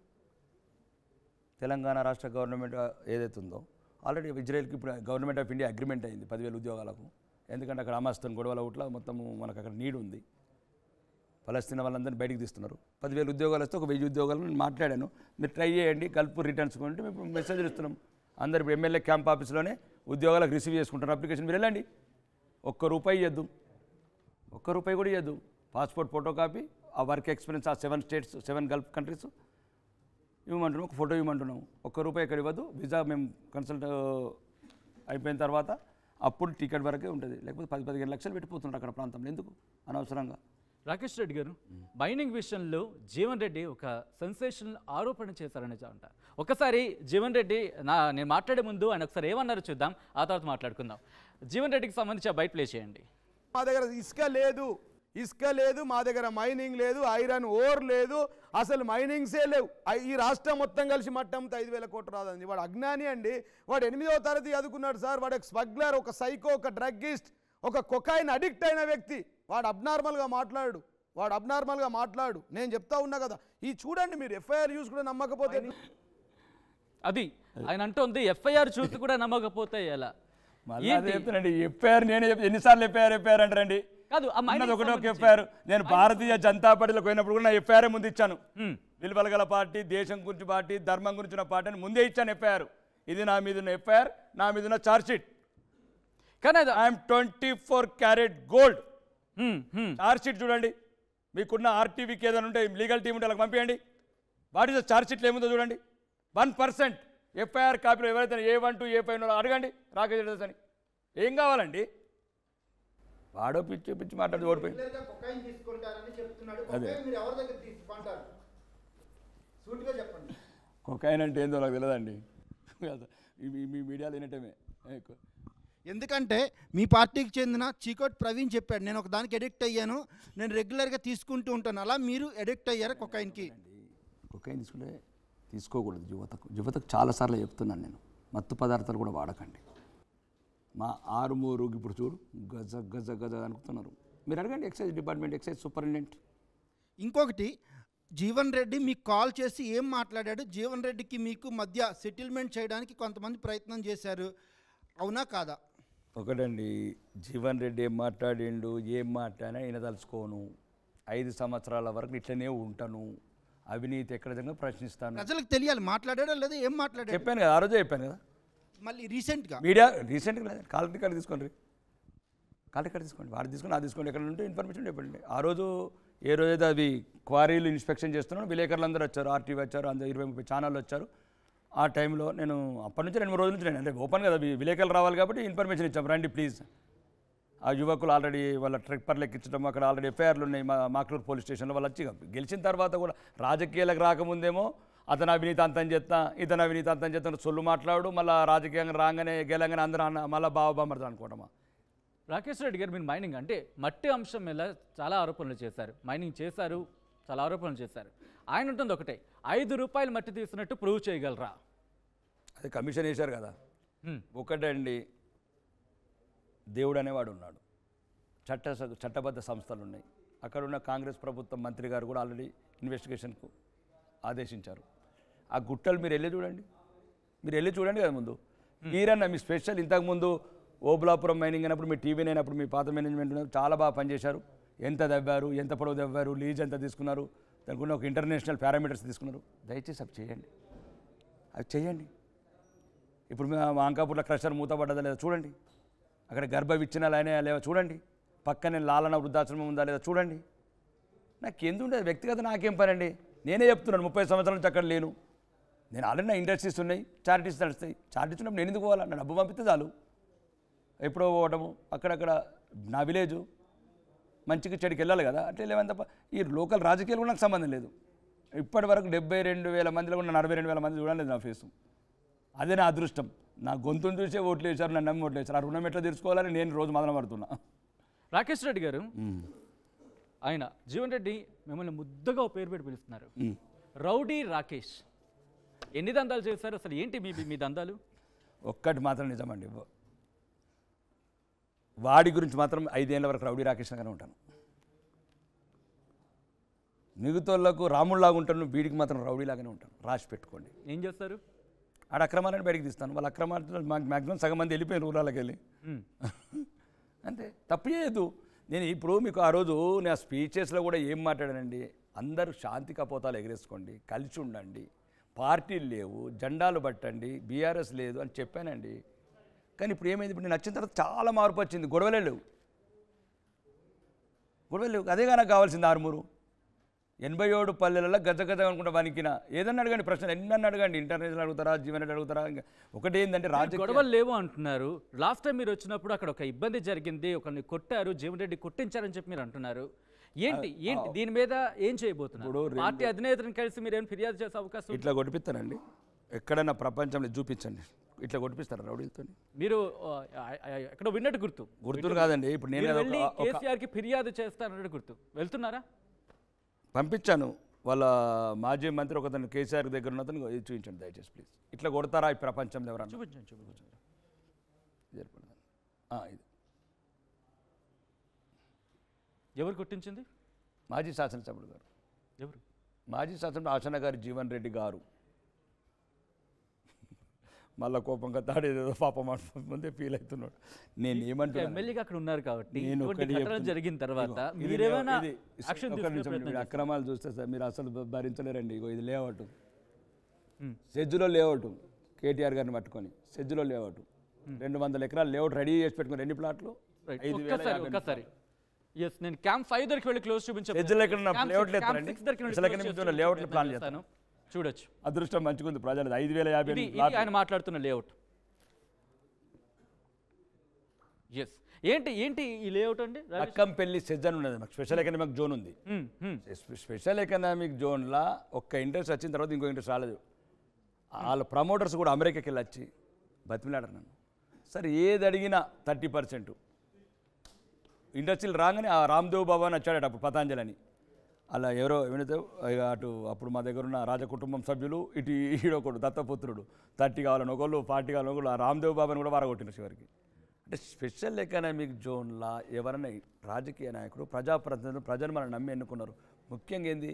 తెలంగాణ రాష్ట్ర గవర్నమెంట్ ఏదైతే ఉందో ఆల్రెడీ ఇజ్రాయెల్కి ఇప్పుడు గవర్నమెంట్ ఆఫ్ ఇండియా అగ్రిమెంట్ అయింది పదివేల ఉద్యోగాలకు ఎందుకంటే అక్కడ అమాస్తోని గొడవల ఉట్ల మొత్తం మనకు అక్కడ నీడ్ ఉంది ఫలస్తీన్ వాళ్ళందరినీ బయటికి తీస్తున్నారు పదివేల ఉద్యోగాలు వస్తే ఒక వెయ్యి ఉద్యోగాలు నేను మాట్లాడాను మీరు ట్రై చేయండి కలుపు రిటర్న్స్ కొంటే మేము మెసేజ్లు ఇస్తున్నాం అందరు ఇప్పుడు ఎమ్మెల్యే క్యాంప్ ఆఫీస్లోనే ఉద్యోగాలకు రిసీవ్ చేసుకుంటారు అప్లికేషన్ మీరు వెళ్ళండి ఒక్క రూపాయి ఇవ్వద్దు ఒక్క రూపాయి కూడా ఇవ్వద్దు పాస్పోర్ట్ ఫోటో కాపీ ఆ వర్క్ ఎక్స్పీరియన్స్ ఆ seven states seven gulf countries ఇవ్వమంటున్నాం ఒక ఫోటో ఇవ్వమంటున్నాం ఒక్క రూపాయి ఎక్కడ ఇవ్వద్దు వీసా మేము కన్సల్ట్ అయిపోయిన తర్వాత అప్పుడు టికెట్ వరకే ఉంటుంది లేకపోతే పది పదిహేను లక్షలు పెట్టిపోతున్నారు అక్కడ ప్రాంతంలో ఎందుకు అనవసరంగా రాకేష్ రెడ్డి గారు మైనింగ్ విషయంలో జీవన్ రెడ్డి ఒక సెన్సేషనల్ ఆరోపణ చేశారని అంట ఒకసారి జీవన్ రెడ్డి నా నేను మాట్లాడే ముందు ఆయన ఒకసారి ఏమన్నారో చూద్దాం ఆ తర్వాత మాట్లాడుకుందాం జీవన్ రెడ్డికి సంబంధించి ఆ బయట ప్లే చేయండి మా దగ్గర ఇసుక లేదు ఇసుక లేదు మా దగ్గర మైనింగ్ లేదు ఐరన్ ఓర్ లేదు అసలు మైనింగ్సే లేవు ఐ- ఈ రాష్ట్రం మొత్తం కలిసి మట్టంతో ఐదు వేల కోట్లు రాదండి వాడు అజ్ఞాని అండి వాడు ఎనిమిదవ తరగతి చదువుకున్నాడు సార్ వాడు ఒక స్మగ్లర్ ఒక సైకో ఒక డ్రగ్గిస్ట్ ఒక కొకాయిన్ అడిక్ట్ అయిన వ్యక్తి వాడు అబ్నార్మల్గా మాట్లాడు వాడు అబ్నార్మల్గా మాట్లాడు నేను చెప్తా ఉన్నా కదా ఈ చూడండి మీరు ఎఫ్ఐఆర్ యూస్ కూడా నమ్మకపోతే అది ఆయన అంటోంది ఎఫ్ఐఆర్ చూసి కూడా నమ్మకపోతే ఎలా మళ్ళీ అదే ఏంటి? చెప్తానండి ఎఫ్ఐఆర్ నేనే చెప్తా ఎన్నిసార్లు ఎఫ్ఐఆర్ ఎఫ్ఐఆర్ అంటారండి కాదు ఆ ఉన్నది మైనింగ్ ఒకటే ఒక సంబంధించి- ఎఫ్ఐఆర్ నేను భారతీయ జనతా పార్టీలోకి పోయినప్పుడు కూడా నా ఎఫ్ఐఆర్ ముందు ఇచ్చాను హ్మ్. విలువల గల పార్టీ దేశం గురించి పార్టీ ధర్మం గురించి ఉన్న పార్టీ అని ముందే ఇచ్చాను ఎఫ్ఐఆర్ ఇది నా మీద ఉన్న ఎఫ్ఐఆర్ నా మీద ఉన్న ఛార్జ్ షీట్ కానీ అది I'm twenty four carat gold hmm, hmm. Charge sheet చూడండి మీకున్న ఆర్టీవీకి ఏదైనా ఉంటే లీగల్ టీం ఉంటే వాళ్ళకి పంపించండి వాట్ ఇస్ ఛార్జ్ షీట్లో ఏముందో చూడండి వన్ పర్సెంట్ ఎఫ్ఐఆర్ కాపీలో ఎవరైతే A one to A five ఉన్నారో అడగండి రాకేష్ రెడ్డి అని ఏం కావాలండి వాడో పిచ్చి పిచ్చి మాట్లాడి ఓడిపోయి కొకాయిన్ తీసుకుంటారని చెప్తున్నాడు అదే. కొకాయిన్ మీరు ఎవరి దగ్గర తీసుకుంటారు సూటిగా చెప్పండి కొకాయిన్ అంటే ఏందో నాకు తెలియదండి మీ- మీ మీడియాలో వినటమే ఎక్కువ ఎందుకంటే మీ పార్టీకి చెందిన చీకోట్ ప్రవీణ్ చెప్పాడు నేను ఒక దానికి ఎడిక్ట్ అయ్యాను నేను రెగ్యులర్గా తీసుకుంటూ ఉంటాను అలా మీరు ఎడిక్ట్ అయ్యారా కొకాయిన్కి కొకాయిన్ తీసుకుంటే తీసుకోకూడదు యువతకు యువతకు చాలాసార్లు చెప్తున్నాను నేను మత్తు పదార్థాలు కూడా వాడకండి మా ఆరుమూరు ఇప్పుడు చూడు గజ గజ గజ అనుకుతున్నారు మీరు అడగండి ఎక్సైజ్ డిపార్ట్మెంట్ ఎక్సైజ్ సూపరింటెండెంట్ ఇంకొకటి జీవన్ రెడ్డి మీకు కాల్ చేసి ఏం మాట్లాడాడు జీవన్ రెడ్డికి మీకు మధ్య సెటిల్మెంట్ చేయడానికి కొంతమంది ప్రయత్నం చేశారు అవునా కాదా ఒకటండి జీవన్ రెడ్డి ఏం మాట్లాడిండు ఏం మాట్లాడినా ఈయన తలుచుకోను ఐదు సంవత్సరాల వరకు ఇట్లనే ఉంటాను అవినీతి ఎక్కడ విధంగా ప్రశ్నిస్తాను ప్రజలకు తెలియాలి మాట్లాడాడో లేదా ఏం మాట్లాడాడు చెప్పాను కదా ఆ రోజే చెప్పాను కదా మళ్ళీ రీసెంట్గా మీడియా రీసెంట్గా లేదు కాల్ రికార్డు తీసుకోండి కాల్ రికార్డు తీసుకోండి వాడు తీసుకొని అది తీసుకోండి ఎక్కడ ఉంటే ఇన్ఫర్మేషన్ చెప్పండి ఆ రోజు ఏ రోజైతే అవి క్వారీలు ఇన్స్పెక్షన్ చేస్తున్నాను విలేకరులు అందరూ వచ్చారు ఆర్టీవీ వచ్చారు అందరు ఇరవై ముప్పై ఛానళ్ళు వచ్చారు ఆ టైంలో నేను అప్పటి నుంచి రెండు మూడు రోజుల నుంచి నేను అంటే ఓపెన్ కదా వి- విలేకరులు రావాలి కాబట్టి ఇన్ఫర్మేషన్ ఇచ్చాం రండి ప్లీజ్ ఆ యువకులు ఆల్రెడీ వాళ్ళ ట్రిప్పర్లు ఎక్కించడం అక్కడ ఆల్రెడీ ఎఫ్ఐఆర్లు ఉన్నాయి మా మాక్లూరు పోలీస్ స్టేషన్లో వాళ్ళు వచ్చి గెలిచిన తర్వాత కూడా రాజకీయాలకు రాకముందేమో అతను అవినీతి అంతం చేస్తా ఇతను అవినీతి అంతం చేస్తాను సొల్లు మాట్లాడు మళ్ళీ రాజకీయంగా రాగానే గెలంగానే అందరూ అన్న మళ్ళీ బావబామర్ది అనుకోవటమా రాకేష్ రెడ్డి గారు మీరు మైనింగ్ అంటే మట్టి అంశం మీద చాలా ఆరోపణలు చేశారు మైనింగ్ చేశారు చాలా ఆరోపణలు చేశారు ఆయన ఉంటుంది ఒకటే ఐదు రూపాయలు మట్టి తీసినట్టు ప్రూవ్ చేయగలరా అది కమిషన్ వేశారు కదా హ్మ్. ఒకటండి దేవుడు అనేవాడు ఉన్నాడు చట్ట చట్టబద్ధ సంస్థలు ఉన్నాయి అక్కడ ఉన్న కాంగ్రెస్ ప్రభుత్వం మంత్రి గారు కూడా ఆల్రెడీ ఇన్వెస్టిగేషన్కు ఆదేశించారు ఆ గుట్టలు మీరు వెళ్ళి చూడండి మీరు వెళ్ళి చూడండి కదా ముందు మీరన్న మీ స్పెషల్ ఇంతకుముందు ఓబులాపురం మైనింగ్ అయినప్పుడు మీ టీవీ అయినప్పుడు మీ పాత మేనేజ్మెంట్ ఉన్నప్పుడు చాలా బాగా పనిచేశారు ఎంత దవ్వారు ఎంత పొడవు దవ్వారు లీజ్ ఎంత తీసుకున్నారు దానికి ఉన్న ఒక ఇంటర్నేషనల్ పారామీటర్స్ తీసుకున్నారు దయచేసి అవి చేయండి అవి చేయండి ఇప్పుడు మా మా అంకాపూర్లో క్రషర్ మూతపడ్డదా లేదా చూడండి అక్కడ గర్భ విచ్ఛిన్నాలు అయినా లేవా చూడండి పక్కనే లాలన వృద్ధాశ్రమం ఉందా లేదా చూడండి నాకు ఎందుండదు వ్యక్తిగత నాకేం పని అండి నేనే చెప్తున్నాను ముప్పై సంవత్సరాల నుంచి అక్కడ లేను నేను ఆల్రెడీ నా ఇండస్ట్రీస్ ఉన్నాయి చారిటీస్ నడుస్తాయి చారిటీస్ ఉన్నప్పుడు నేను ఎందుకు పోవాలా నా డబ్బు పంపితే చాలు ఎప్పుడో పోవటము అక్కడక్కడ నా విలేజు మంచికి చెడికి వెళ్ళాలి కదా అట్లా లేవని తప్ప ఈ లోకల్ రాజకీయాలు కూడా నాకు సంబంధం లేదు ఇప్పటి వరకు డెబ్బై రెండు వేల మందిలో ఉన్న నలభై రెండు వేల మంది చూడలేదు నా ఫేసు అదే నా అదృష్టం నా గొంతును చూసే ఓట్లు వేశారు నన్ను నమ్మి ఓట్లు వేశారు ఆ రుణం ఎట్లా తీర్చుకోవాలని నేను రోజు మదన పడుతున్నా రాకేష్ రెడ్డి గారు ఉమ్, ఆయన జీవన్ రెడ్డి మిమ్మల్ని ముద్దగా ఓ పేరు పెట్టి పిలుస్తున్నారు ఉమ్. రౌడీ రాకేష్ ఎన్ని దందాలు చేశారు అసలు ఏంటి మీ మీ దందాలు ఒక్కటి మాత్రం నిజమండి వాడి గురించి మాత్రం ఐదేళ్ల వరకు రౌడీ రాకేష్గానే ఉంటాను మిగతోళ్ళకు రాముడిలాగా ఉంటాను వీడికి మాత్రం రౌడీలాగానే ఉంటాను రాసి పెట్టుకోండి ఏం చేస్తారు ఆడ అక్రమాలను బయటకు తీస్తాను వాళ్ళ అక్రమాలు మ్యాక్సిమం సగం మంది వెళ్ళిపోయిన ఊరాలకు వెళ్ళి మ్మ్. అంతే తప్పు చేయదు నేను ఇప్పుడు మీకు ఆ రోజు నా స్పీచెస్లో కూడా ఏం మాట్లాడానండి అందరూ శాంతి కపోతాలు ఎగరేసుకోండి కలిసి ఉండండి పార్టీలు లేవు జెండాలు పట్టండి బీఆర్ఎస్ లేదు అని చెప్పానండి కానీ ఇప్పుడు ఏమైంది ఇప్పుడు నేను వచ్చిన తర్వాత చాలా మార్పు వచ్చింది గొడవలే లేవు గొడవలు లేవు అదే నాకు కావాల్సింది ఆరుమూరు ఎనభై ఏడు పల్లెలలో గజ గజ అనుకుంటా వణికిన ఏదన్నా అడగండి ప్రశ్న ఎన్నన్నా అడగండి ఇంటర్నేషనల్ అడుగుతారా జీవన్ రెడ్డి అడుగుతారా ఇంకా ఒకటి ఏంటంటే రాజకీయ గొడవలు లేవు అంటున్నారు లాస్ట్ టైం మీరు వచ్చినప్పుడు అక్కడ ఒక ఇబ్బంది జరిగింది ఒకరిని కొట్టారు జీవన్ రెడ్డి కొట్టించారని చెప్పి మీరు అంటున్నారు ఏంటి ఏంటి దీని మీద ఏం చేయబోతున్నారు ఇప్పుడు రెండు- పార్టీ అధినేతను కలిసి మీరు ఏం ఫిర్యాదు చేసే అవకాశం ఉందా? ఇట్లా కొట్టిపిస్తానండి ఎక్కడైనా ప్రపంచంలో చూపించండి ఇట్లా కొట్టిపిస్తారా రౌడీలతో మీరు ఆ, ఆ, ఆ, ఎక్కడో విన్నట్టు గుర్తు గుర్తులు కాదండి ఇప్పుడు నేను మీరు ఒక- వెళ్ళి ఒక- కేసీఆర్ కి ఫిర్యాదు చేస్తానన్నట్టు గుర్తు వెళ్తున్నారా పంపించాను వాళ్ళ మాజీ మంత్రి ఒకతను కేసీఆర్ దగ్గర ఉన్నతను ఇది చూపించండి దయచేసి ప్లీజ్ ఇట్లా కొడతారా ఈ ప్రపంచంలో ఎవరన్నా చూపించండి చూపించండి జరిపండి. ఆ, ఇది ఎవరు కొట్టించింది మాజీ శాసనసభ్యుడు గారు ఎవరు మాజీ శాసనసభ్యుడు ఆశన గారి జీవన్ రెడ్డి గారు మళ్ళా కోపంగా తాడేదో పాపం అనుకో ముందే ఫీల్ అవుతున్నాడు నేను ఏమంటున్నాను ఎమ్మెల్యేగా అక్కడ ఉన్నారు కాబట్టి నేను ఇటువంటి ఒక్కటి ఘటన చెప్తున్నా. జరిగిన తర్వాత ఇదిగో, ఇది మీరేమైనా ఇది యాక్షన్ ఒక్క తీసుకునే నిమిషం ప్రయత్నం మీరు చేస్తారా? అక్రమాలు చూస్తే సార్ మీరు అసలు భ- భరించలేరండి ఇగో ఇది లేఅవుట్ మ్మ్. సెజ్జులో లేఅవుట్ కేటీఆర్ గారిని పట్టుకొని సెజ్జులో లేఅవుట్ రెండు వందల ఎకరాలు లేఅవుట్ రెడీ చేసి పెట్టుకుని ఎన్ని ప్లాట్లు Right. ఐదు వేల ఒక్కసారి యాభై ఒక్కసారి ఎస్ నేను క్యాంప్ ఫైవ్ దగ్గరికి వెళ్ళి క్లోజ్ చూపించాను సెజ్జులు ఎక్కడ ఉన్న లేఅవుట్లు ఎత్తారండి అసలు ఎక్కడ నుంచి లేఅవుట్లు ప్లాన్ చేస్తాను చూడొచ్చు అదృష్టం మంచిగుంది ప్రజలు ఐదు వేల యాభై ఇది ఎనిమిది ఇది ప్లాట్లు. ఆయన మాట్లాడుతున్న లేఅవుట్ ఎస్ ఏంటి ఏంటి ఈ లేఅవుట్ అండి రాజేష్? అక్కంపల్లి సెజ్జన్ ఉన్నది మాకు స్పెషల్ ఎకనామిక్ జోన్ ఉంది మ్మ్, మ్మ్. స్పె- స్పెషల్ ఎకనామిక్ జోన్లో ఒక్క ఇంట్రెస్ట్ వచ్చిన తర్వాత ఇంకో ఇంట్రెస్ట్ రాలేదు వాళ్ళ ప్రమోటర్స్ కూడా అమెరికాకి వెళ్ళి వచ్చి బతిమిలాడారు నన్ను సరే ఏది అడిగినా థర్టీ పర్సెంట్ ఇండస్ట్రీలు రాగానే ఆ రామ్దేవ్ బాబా అని వచ్చాడట అప్పుడు పతాంజలి అని అలా ఎవరో ఏమైతే అటు అప్పుడు మా దగ్గర ఉన్న రాజకుటుంబం సభ్యులు ఇటు ఈడొకడు దత్తపుత్రుడు థర్టీ కావాలని ఒకళ్ళు ఫార్టీ కావాలని ఒకళ్ళు ఆ రామ్దేవ్ బాబాని కూడా వారగొట్టిన చివరికి అంటే స్పెషల్ ఎకనామిక్ జోన్లా ఎవరైనా రాజకీయ నాయకుడు ప్రజాప్రతినిధులు ప్రజలు మనం నమ్మి ఎన్నుకున్నారు ముఖ్యంగా ఏంది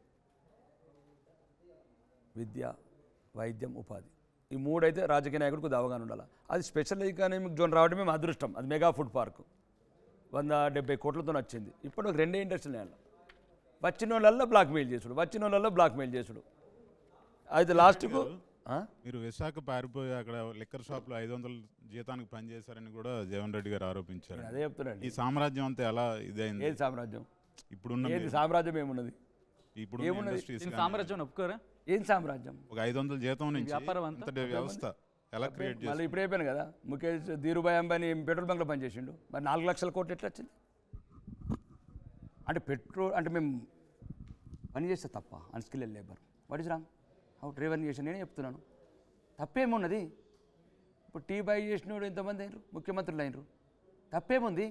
విద్య వైద్యం ఉపాధి ఈ మూడైతే రాజకీయ నాయకుడికి కొద్దిగా అవగాహన ఉండాలి అది స్పెషల్ ఎకనామిక్ జోన్ రావడమే మా అదృష్టం అది మెగా ఫుడ్ పార్క్ వంద డెబ్బై కోట్లతో వచ్చింది ఇప్పుడు ఒక రెండే ఇండస్ట్రీలు ఉన్నాయి వచ్చిన వాళ్ళల్లో బ్లాక్ మెయిల్ చేసుడు వచ్చిన వాళ్ళల్లో బ్లాక్ మెయిల్ చేసుడు అయితే లాస్ట్కు ఆ? మీరు విశాఖ పారిపోయి అక్కడ లిక్కర్ షాప్లో ఐదు వందల జీతానికి పనిచేశారని కూడా జగన్ రెడ్డి గారు ఆరోపించారు నేను అదే చెప్తున్నాండి ఈ సామ్రాజ్యం అంతా ఎలా ఇదైంది ఏది సామ్రాజ్యం ఇప్పుడున్న ఏది మీ- సామ్రాజ్యం ఏమున్నది ఇప్పుడు ఏమున్నది? ఇండస్ట్రీస్ దీని సామ్రాజ్యం ఒప్పుకోరా ఏం సామ్రాజ్యం ఒక ఐదు వందల జీతం నుంచి వ్యాపారం అంతా? ఇంతటి వ్యవస్థ ఎలా క్రియేట్ మళ్ళీ చేస్తారు ఇప్పుడు అయిపోయాను కదా ముఖేష్ ధీరుభాయ్ అంబానీ పెట్రోల్ బంక్లో పనిచేసిండు మరి నాలుగు లక్షల కోట్లు ఎట్లా వచ్చింది అంటే పెట్రోల్ అంటే మేము పని చేస్తే తప్ప unskill labour what is wrong how driver చేసి నేనే చెప్తున్నాను తప్పేమున్నది ఇప్పుడు టీ బై చేసినోడు ఎంతమంది అయినరు ముఖ్యమంత్రులు అయినరు తప్పేముంది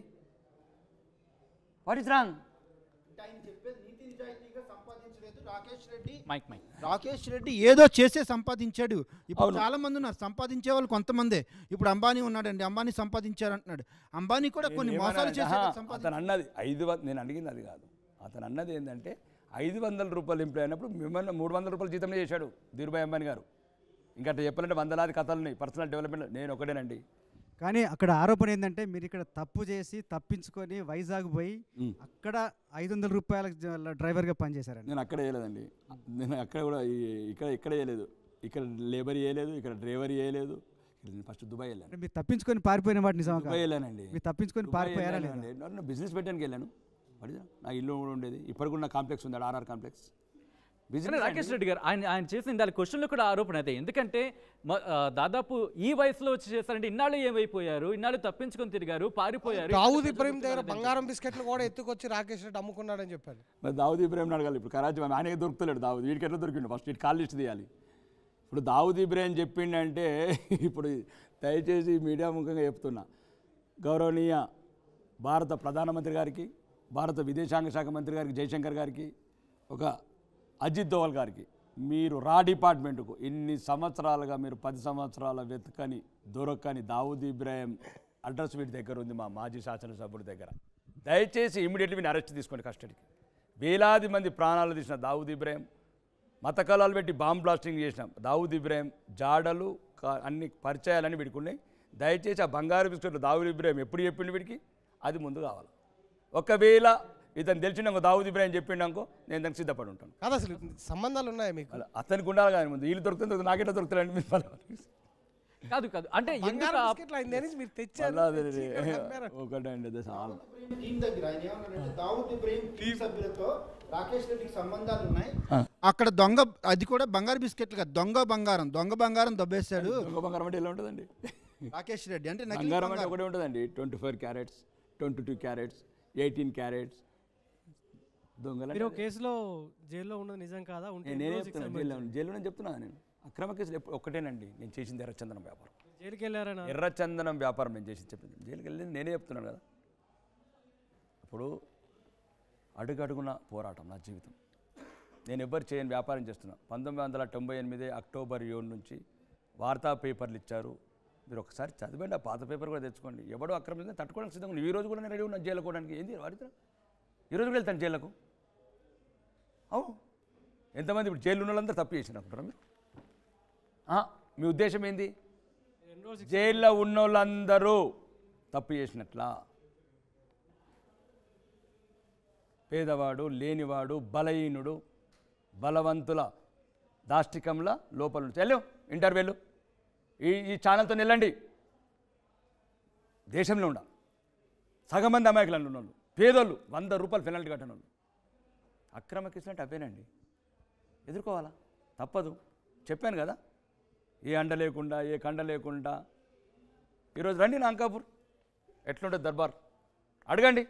వాట్ ఇస్ రాంగ్ ఆయన చెప్పేది నీతి నిజాయితీగా సంపాదించలేదు రాకేష్ రెడ్డి మైక్ మైక్ రాకేష్ రెడ్డి ఏదో చేసే సంపాదించాడు ఇప్పుడు చాలా మంది ఉన్నారు సంపాదించే వాళ్ళు కొంతమందే ఇప్పుడు అంబానీ ఉన్నాడండి అంబానీ సంపాదించారు అంటున్నాడు అంబానీ కూడా కొన్ని నేను మోసాలు ఏమన్నా- చేసి ఆహా, సంపాదించాడు అతను అన్నది ఐదు వం- నేను అడిగింది అది కాదు అతను అన్నది ఏంటంటే ఐదు వందల రూపాయలు ఎంప్లాయ్ అయినప్పుడు మిమ్మల్ని మూడు వందల రూపాయలు జీతంలో చేశాడు ధీరుభాయ్ అంబానీ గారు ఇంకా అట్లా చెప్పాలంటే వందలాది కథలు ఉన్నాయి పర్సనల్ డెవలప్మెంట్ నేను ఒకటేనండి కానీ అక్కడ ఆరోపణ ఏంటంటే మీరు ఇక్కడ తప్పు చేసి తప్పించుకొని వైజాగ్ పోయి మ్. అక్కడ ఐదు వందల రూపాయల జ- డ్రైవర్గా పనిచేశారండి నేను అక్కడ చేయలేదండి నేను అక్కడ కూడా ఈ- ఇక్కడ ఇక్కడ చేయలేదు ఇక్కడ లేబర్ చేయలేదు ఇక్కడ డ్రైవర్ చేయలేదు నేను ఫస్ట్ దుబాయ్ వెళ్ళాను అంటే మీరు తప్పించుకొని పారిపోయిన వాటి నిజం దుబాయ్ వెళ్ళానండి మీరు తప్పించుకొని దుబాయ్ పారిపోయారా లేదా వెళ్ళానండి. నన్ను బిజినెస్ పెట్టడానికి వెళ్ళాను పడిదా నా ఇల్లు కూడా ఉండేది ఇప్పుడు కూడా నా కాంప్లెక్స్ ఉంది ఆర్ఆర్ కాంప్లెక్స్ కానీ బిజినెస్ రాకేష్ రెడ్డి గారు ఆయన ఆయన చేసిన దాని క్వశ్చన్లో కూడా ఆరోపణ అదే ఎందుకంటే మ- ఆ, దాదాపు ఈ వయసులో వచ్చి చేస్తారంటే ఇన్నాళ్ళు ఏమైపోయారు ఇన్నాళ్ళు తప్పించుకొని తిరిగారు పారిపోయారు దావుద్ ఇబ్రహీం దగ్గర బంగారం బిస్కెట్లు కూడా ఎత్తుకొచ్చి రాకేష్ రెడ్డి అమ్ముకున్నాడని చెప్పాడు మరి దావుద్ ఇబ్రాహిం అడగాలి ఇప్పుడు కరాచీ ఆయనకి దొరుకుతలేడు దావుద్ వీడికి ఎట్లా దొరికిండు ఫస్ట్ ఇటు కాల్ లిస్ట్ తీయాలి ఇప్పుడు దావుద్ ఇబ్రాహిం చెప్పిండంటే ఇప్పుడు దయచేసి మీడియా ముఖంగా చెప్తున్నా గౌరవనీయ భారత ప్రధానమంత్రి గారికి భారత విదేశాంగ శాఖ మంత్రి గారికి జయశంకర్ గారికి ఒక అజిత్ దోవల్ గారికి మీరు రా డిపార్ట్మెంట్కు ఇన్ని సంవత్సరాలుగా మీరు పది సంవత్సరాల వెతకని దొరకని దావుద్ ఇబ్రాహిం అడ్రస్ వీటి దగ్గర ఉంది మా మాజీ శాసనసభ్యుడి దగ్గర దయచేసి ఇమీడియట్లీ మీరు అరెస్ట్ తీసుకోండి కస్టడీకి వేలాది మంది ప్రాణాలు తీసిన దావుద్ ఇబ్రాహిం మత కళాలు పెట్టి బాంబ్ బ్లాస్టింగ్ చేసినాం దావుద్ ఇబ్రాహిం జాడలు కా- అన్ని పరిచయాలన్నీ వీడికి ఉన్నాయి దయచేసి ఆ బంగారు బిస్కెట్లు దావుద్ ఇబ్రాహిం ఎప్పుడు చెప్పిండు వీడికి అది ముందు కావాలి ఒకవేళ ఇతను తెలిసినాకో దావుద్ ఇబ్రాహిం చెప్పిండాకో నేను దానికి సిద్ధపడి ఉంటాను కాదు అసలు సంబంధాలు ఉన్నాయా మీకు అలా అతనికి ఉండాలి కానీ ముందు వీళ్ళు దొరుకుతుంది నాకెట్లా దొరుకుతారండి మీరు మళ్ళీ కాదు కాదు అంటే ఎందుకు బంగారం ఆ- బిస్కెట్లు ఆయన దగ్గర నుంచి మీరు తెచ్చారు మళ్ళా అది తెచ్చి ఇక్కడ అమ్మారు. ఒకటండి అదే చాలా టీం దగ్గర ఆయన ఏమన్నాడంటే దావుద్ ఇబ్రహీం టీం సభ్యులతో రాకేష్ రెడ్డికి సంబంధాలు ఉన్నాయి అక్కడ దొంగ అది కూడా బంగారు బిస్కెట్లు కాదు దొంగ బంగారం దొంగ బంగారం దొబ్బేశాడు దొంగ బంగారం అంటే ఎలా ఉంటుందండి రాకేష్ రెడ్డి అంటే నకిలీ బంగారం అంటే బంగారం. ఒకటే ఉంటుందండి twenty four carats twenty two carats eighteen carats దొంగలు మీరు ఒక కేసులో జైల్లో ఉన్నది నిజం కాదా ఉంటే నేను ఎన్ని నేనే రోజులకి చెప్తున్నాను సంబంధించి? జైల్లో జైల్లో నేను చెప్తున్నాను నేను అక్రమ కేసులు ఎప్పుడు ఒక్కటేనండి నేను చేసింది ఎర్రచందనం వ్యాపారం జైలుకి వెళ్ళారనా ఎర్రచందనం వ్యాపారం నేను చేసి చెప్పింది జైలుకి వెళ్ళింది నేనే చెప్తున్నాను కదా ఇప్పుడు అడుగడుగున పోరాటం నా జీవితం నేను ఎవ్వరు చేయని వ్యాపారం చేస్తున్నా పంతొమ్మిది వందల తొంభై ఎనిమిది అక్టోబర్ ఏడు నుంచి వార్తా పేపర్లు ఇచ్చారు మీరు ఒకసారి చదివండి ఆ పాత పేపర్ కూడా తెచ్చుకోండి ఎవడో అక్రమంగా తట్టుకోవడానికి సిద్ధంగా ఉన్నా. ఈ రోజు కూడా నేను రెడీ ఉన్నాను జైలుకు పోవడానికి ఏంది వాడితో ఈరోజు కూడా వెళ్తాను జైలుకు అవును ఎంతమంది ఇప్పుడు జైలు ఉన్న వాళ్ళందరూ తప్పు చేసినట్టున్నారా మీరు ఆ, మీ ఉద్దేశం ఏంది ఎన్ని రోజులు జైల్లో ఉన్న వాళ్ళందరూ తప్పు చేసినట్లా పేదవాడు లేనివాడు బలహీనుడు బలవంతుల దాష్టికంల లోపల నుంచి వెళ్ళు ఇంటర్వ్యూలు ఈ ఈ ఛానల్తో వెళ్ళండి దేశంలో ఉండాలి సగం మంది అమాయకులు ఉన్న వాళ్ళు పేదోళ్ళు వంద రూపాయలు పెనాల్టీ కట్టిన వాళ్ళు అక్రమ కేసులు అంటే అవేనండి ఎదుర్కోవాలా తప్పదు చెప్పాను కదా ఏ అండ లేకుండా ఏ కండ లేకుండా ఈరోజు రండి నా అంకాపూర్ ఎట్లుంటుంది దర్బార్ అడగండి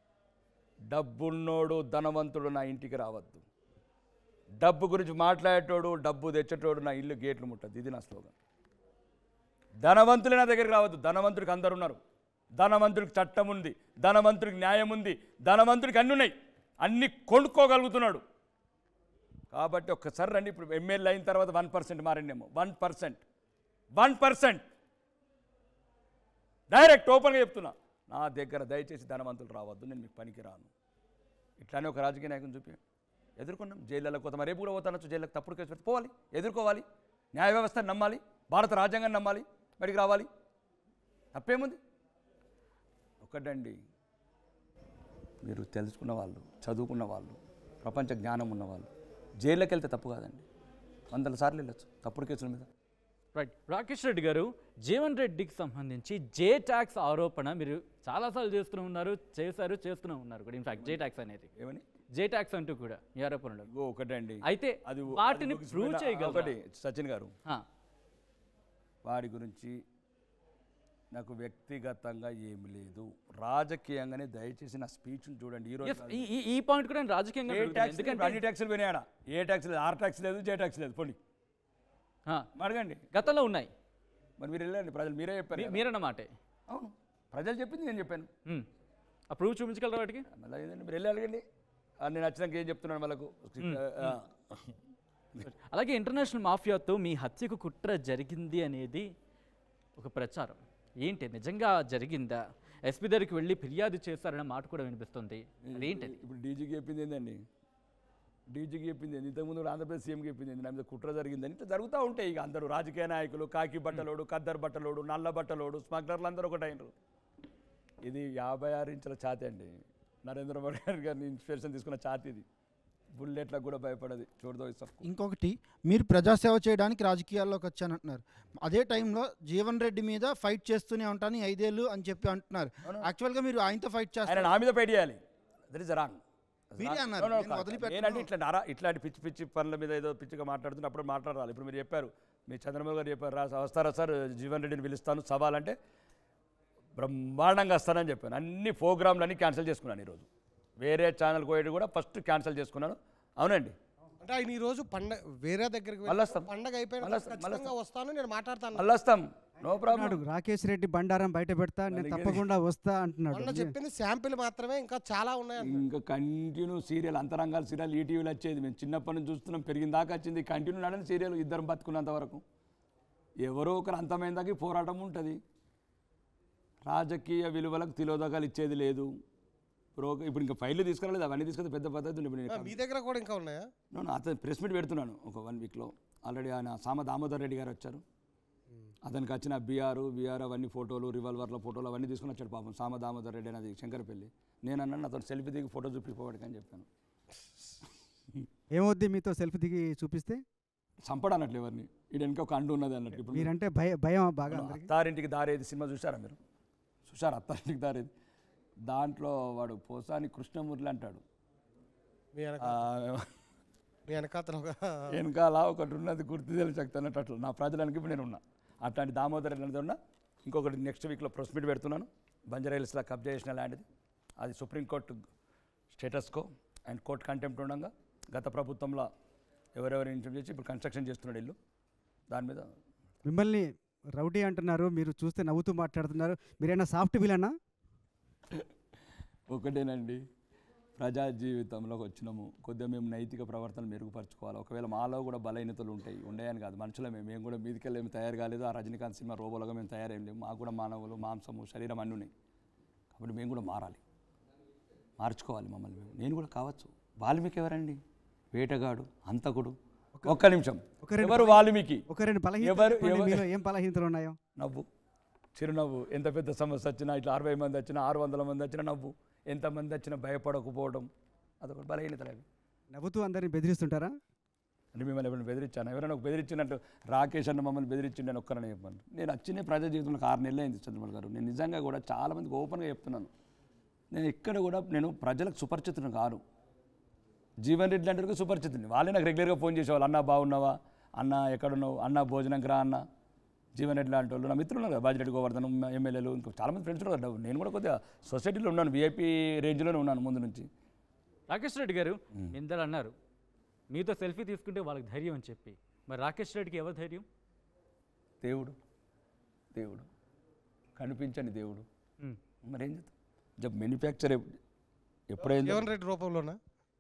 డబ్బున్నోడు ధనవంతుడు నా ఇంటికి రావద్దు డబ్బు గురించి మాట్లాడేటోడు డబ్బు తెచ్చేటోడు నా ఇల్లు గేట్లు ముట్టద్దు ఇది నా స్లోగన్ ధనవంతులే నా దగ్గరికి రావద్దు ధనవంతుడికి అందరు ఉన్నారు ధనవంతుడికి చట్టం ఉంది ధనవంతుడికి న్యాయం ఉంది ధనవంతుడికి అన్ని ఉన్నాయి అన్ని కొనుక్కోగలుగుతున్నాడు కాబట్టి ఒక్కసారి రండి ఇప్పుడు ఎమ్మెల్యే అయిన తర్వాత వన్ పర్సెంట్ మారిండేమో one percent one percent direct ఓపెన్గా చెప్తున్నా నా దగ్గర దయచేసి ధనవంతులు రావద్దు నేను మీకు పనికి రాను ఇట్లానే ఒక రాజకీయ నాయకుని చూపి ఎదుర్కొన్నాం జైళ్ళలో కొత్త రేపు కూడా పోతానొచ్చు జైళ్ళకి తప్పుడు కేసు పెడితే పోవాలి ఎదుర్కోవాలి న్యాయ వ్యవస్థను నమ్మాలి భారత రాజ్యాంగాన్ని నమ్మాలి బయటికి రావాలి తప్పేముంది ఒకటండి మీరు తెలుసుకున్న వాళ్ళు చదువుకున్న వాళ్ళు ప్రపంచ జ్ఞానం ఉన్నవాళ్ళు జైల్లోకి వెళ్తే తప్పు కాదండి వందల సార్లు వెళ్ళొచ్చు తప్పుడు కేసుల మీద రైట్ రాకేష్ రెడ్డి గారు జీవన్ రెడ్డికి సంబంధించి జే ట్యాక్స్ ఆరోపణ మీరు చాలాసార్లు చేస్తూనే ఉన్నారు చేశారు చేస్తూనే ఉన్నారు కూడా ఇన్ఫాక్ట్ జే ట్యాక్స్ అనేది ఏమని జే ట్యాక్స్ అంటూ కూడా ఈ ఆరోపణలు ఓ ఒకటండి అయితే అది వాటిని అది ప్రూవ్ ఒకటి చేయగలరా సచిన్ గారు ఆ, వాడి గురించి నాకు వ్యక్తిగతంగా ఏమి లేదు రాజకీయంగానే దయచేసి నా స్పీచ్ని చూడండి ఈరోజు yes, ఈ- ఈ- ఈ పాయింట్ కూడా నేను రాజకీయంగా ఏ అడుగుతున్నాను. ట్యాక్స్ ఎందుకంటే అన్ని ట్యాక్సులు పోయినాయా ఏ ట్యాక్స్ లేదు ఆర్ ట్యాక్స్ లేదు జే ట్యాక్స్ లేదు పోండి ఆ, అడగండి గతంలో ఉన్నాయి మరి మీరు వెళ్ళండి ప్రజలు మీరే చెప్పారు మీ- కదా. మీరన్న మాటే అవును ప్రజలు చెప్పింది నేను చెప్పాను ఉమ్. ఆ ప్రూవ్ చూపించగలరా వాటికి మళ్ళీ ఏంటంటే మీరు వెళ్ళి అడగండి ఆ, నేను వచ్చినాక ఏం చెప్తున్నాను వాళ్ళకు ఆ, అలాగే ఇంటర్నేషనల్ మాఫియాతో మీ హత్యకు కుట్ర జరిగింది అనేది ఒక ప్రచారం ఏంటి నిజంగా జరిగిందా ఎస్పీ దగ్గరికి వెళ్ళి ఫిర్యాదు చేశారనే మాట కూడా వినిపిస్తుంది అదేంటది ఇప్పుడు డీజీకి చెప్పింది ఏందండి డీజీకి చెప్పింది ఏంది ఇంతకుముందు కూడా ఆంధ్రప్రదేశ్ సీఎంకి చెప్పింది ఏంది నా మీద కుట్ర జరిగిందని ఇట్లా జరుగుతూ ఉంటాయి ఇక అందరూ రాజకీయ నాయకులు కాకి బట్టలోడు కద్దరు బట్టలోడు నల్ల బట్టలోడు స్మగ్లర్లు అందరూ ఒకటైనరు ఇది యాభై ఆరు ఇంచుల ఛాతి అండి నరేంద్ర మోడీ గారి గారిని ఇన్స్పిరేషన్ తీసుకున్న ఛాతి ఇది బుల్లెట్లకు కూడా భయపడది చూడదో ఇస్తాం ఇంకొకటి మీరు ప్రజాసేవ చేయడానికి రాజకీయాల్లోకి వచ్చానంటున్నారు అదే టైంలో జీవన్ రెడ్డి మీద ఫైట్ చేస్తూనే ఉంటాను ఈ ఐదేళ్ళు అని చెప్పి అంటున్నారు యాక్చువల్గా మీరు ఆయనతో ఫైట్ ఆయన చేస్తారు నా మీద పై చేయాలి దట్ ఇస్ రాంగ్ మీరే అన్నారు, నేను వదిలిపెట్టను. నేనంటే ఇట్లా నారా ఇట్లాంటి పిచ్చి పిచ్చి పనుల మీద ఏదో పిచ్చిగా మాట్లాడుతున్నా అప్పుడు మాట్లాడాలి ఇప్పుడు మీరు చెప్పారు మీ చంద్రబాబు గారు చెప్పారు రా వస్తారా సార్ జీవన్ రెడ్డిని పిలుస్తాను సవాలంటే బ్రహ్మాండంగా వస్తానని చెప్పాను అన్ని ప్రోగ్రాంలు అన్ని క్యాన్సిల్ చేసుకున్నాను ఈరోజు వేరే ఛానల్ పోయేది కూడా ఫస్ట్ క్యాన్సిల్ చేసుకున్నాను అవునండి అంటే ఆయన ఈ రోజు పండగ వేరే దగ్గరికి మళ్ళీ వస్తాం. పండగ అయిపోయిన మళ్ళీ తర్వాత వస్తాం, మళ్ళీ ఖచ్చితంగా వస్తాను నేను మాట్లాడతాను మళ్ళీ వస్తాం నో ప్రాబ్లం అంటున్నాడు, రాకేష్ రెడ్డి బండారం బయట పెడతా నేను దానికి తప్పకుండా వస్తా అంటున్నాడు మొన్న చెప్పింది శాంపిల్ మాత్రమే ఇంకా చాలా ఉన్నాయి అన్నాడు. ఇంకా కంటిన్యూ సీరియల్ అంతరంగాల సీరియల్ ఈటీవీలో వచ్చేది మేము చిన్నప్పటి నుంచి చూస్తున్నాం పెరిగిన దాకా వచ్చింది కంటిన్యూ నడని సీరియల్ ఇద్దరం బతుకున్నంత వరకు ఎవరో ఒకరు అంతమైన దాకా ఈ పోరాటం ఉంటుంది రాజకీయ విలువలకు తిలోదకాలు ఇచ్చేది లేదు ప్రో ఇప్పుడు ఇంకా ఫైళ్ళు తీసుకురాలేదు అవన్నీ తీసుకొస్తే పెద్ద పద్ధతి ఉంది ఇప్పుడు ఆ, నేను మీ దగ్గర కూడా ఇంకా ఉన్నాయా నేను అతను ప్రెస్ మీట్ పెడుతున్నాను ఒక వన్ వీక్లో ఆల్రెడీ ఆయన సామ దామోదర్ రెడ్డి గారు వచ్చారు అతనికి వచ్చిన బీఆర్ బీఆర్ అవన్నీ ఫోటోలు రివాల్వర్ల ఫోటోలు అవన్నీ తీసుకుని వచ్చాడు పాపం సామ దామోదర్ రెడ్డి అనేది శంకరపల్లి నేను అన్నాను అతను సెల్ఫీ దిగి ఫోటో చూపించుకోవడానికి అని చెప్పాను ఏమవుద్ది మీతో సెల్ఫీ దిగి చూపిస్తే చంపడు అన్నట్లు ఎవరిని ఈడ వెనక ఒక అండు ఉన్నది అన్నట్టు ఇప్పుడు మీరంటే భయ భయం బాగా అవును, అందరికి అత్తారింటికి దారేది సినిమా చూసారా మీరు చూసారా అత్తారింటికి దారేది దాంట్లో వాడు పోసాని కృష్ణమూర్తి అంటాడు మీ వెనక ఆ, మీ వెనకాతల ఒక వెనకాల ఒకటి ఉన్నది గుర్తు తెలిసి అన్నట్టు అట్లా నా ప్రజలకు ఇప్పుడు నేను ఉన్నా అట్లాంటి దామోదర్ అనేది ఉన్నా ఇంకొకటి నెక్స్ట్ వీక్లో ప్రెస్ మీట్ పెడుతున్నాను బంజారాహిల్స్లో కబ్జా చేసిన ల్యాండ్ది అది supreme court status quo and court contempt ఉండగా గత ప్రభుత్వంలో ఎవరెవరు ఇన్కమ్ చేసి ఇప్పుడు కన్స్ట్రక్షన్ చేస్తున్నాడు ఇల్లు దాని మీద మిమ్మల్ని రౌడీ అంటున్నారు మీరు చూస్తే నవ్వుతూ మాట్లాడుతున్నారు మీరైనా సాఫ్ట్ విలనా ఒకటేనండి ప్రజా జీవితంలోకి వచ్చినాము కొద్దిగా మేము నైతిక ప్రవర్తన మెరుగుపరచుకోవాలి ఒకవేళ మాలో కూడా బలహీనతలు ఉంటాయి ఉండేయని కాదు మనుషులమే మేము కూడా మీదికెళ్ళి ఏమి తయారు కాలేదు ఆ రజనీకాంత్ సినిమా రోబోలుగా మేము తయారేం లేము మాకు కూడా మానవులు మాంసము శరీరం అన్నీ ఉన్నాయి కాబట్టి మేము కూడా మారాలి మార్చుకోవాలి మమ్మల్ని మేము నేను కూడా కావచ్చు వాల్మీకి ఎవరండి వేటగాడు హంతకుడు ఒక్క నిమిషం ఒక రెండు ఎవరు వాల్మీకి ఒక రెండు బలహీనతలు ఎవరు చెప్పండి, ఎవరు- మీలో ఏం బలహీనతలు ఉన్నాయో నవ్వు చిరునవ్వు ఎంత పెద్ద సమస్య వచ్చినా ఇట్లా అరవై మంది వచ్చినా ఆరు వందల మంది వచ్చినా నవ్వు ఎంతమంది వచ్చినా భయపడకపోవడం అదొక బలహీనతలు అవి నవ్వుతూ అందరిని బెదిరిస్తుంటారా అంటే మిమ్మల్ని ఎవరైనా బెదిరించాను ఎవరైనా ఒక బెదిరించినట్టు రాకేష్ అన్న మమ్మల్ని బెదిరించిండు అని ఒక్కరనే చెప్పాను నేను వచ్చిన ప్రజా జీవితంలో ఆరు నెలలు అయింది చంద్రబాబు గారు నేను నిజంగా కూడా చాలామందికి ఓపెన్గా చెప్తున్నాను నేను ఇక్కడ కూడా నేను ప్రజలకు సుపరిచితులను కాను జీవన్ రెడ్డి లాంటి వాళ్ళకి సుపరిచితుని వాళ్ళే నాకు రెగ్యులర్గా ఫోన్ చేసేవాళ్ళు అన్న బాగున్నావా అన్న ఎక్కడున్నావు అన్న భోజనంకి రా అన్న జీవన్ రెడ్డి లాంటి వాళ్ళు నా మిత్రులు ఉన్నారు కదా బాజిరెడ్డి గోవర్ధన్ ఎమ్మెల్యేలు ఇంకా చాలామంది ఫ్రెండ్స్ ఉన్నారు కదా. నేను కూడా కొద్దిగా సొసైటీలో ఉన్నాను విఐపీ రేంజ్లోనే ఉన్నాను ముందు నుంచి రాకేష్ రెడ్డి గారు ఇందరు అన్నారు మీతో సెల్ఫీ తీసుకుంటే వాళ్ళకి ధైర్యం అని చెప్పి మరి రాకేష్ రెడ్డికి ఎవరు ధైర్యం దేవుడు దేవుడు కనిపించని దేవుడు మ్మ్. మరేం చేద్దాం జబ్ మ్యానుఫ్యాక్చర్ ఎప్పుడైంది జీవన్ రెడ్డి రూపంలోనా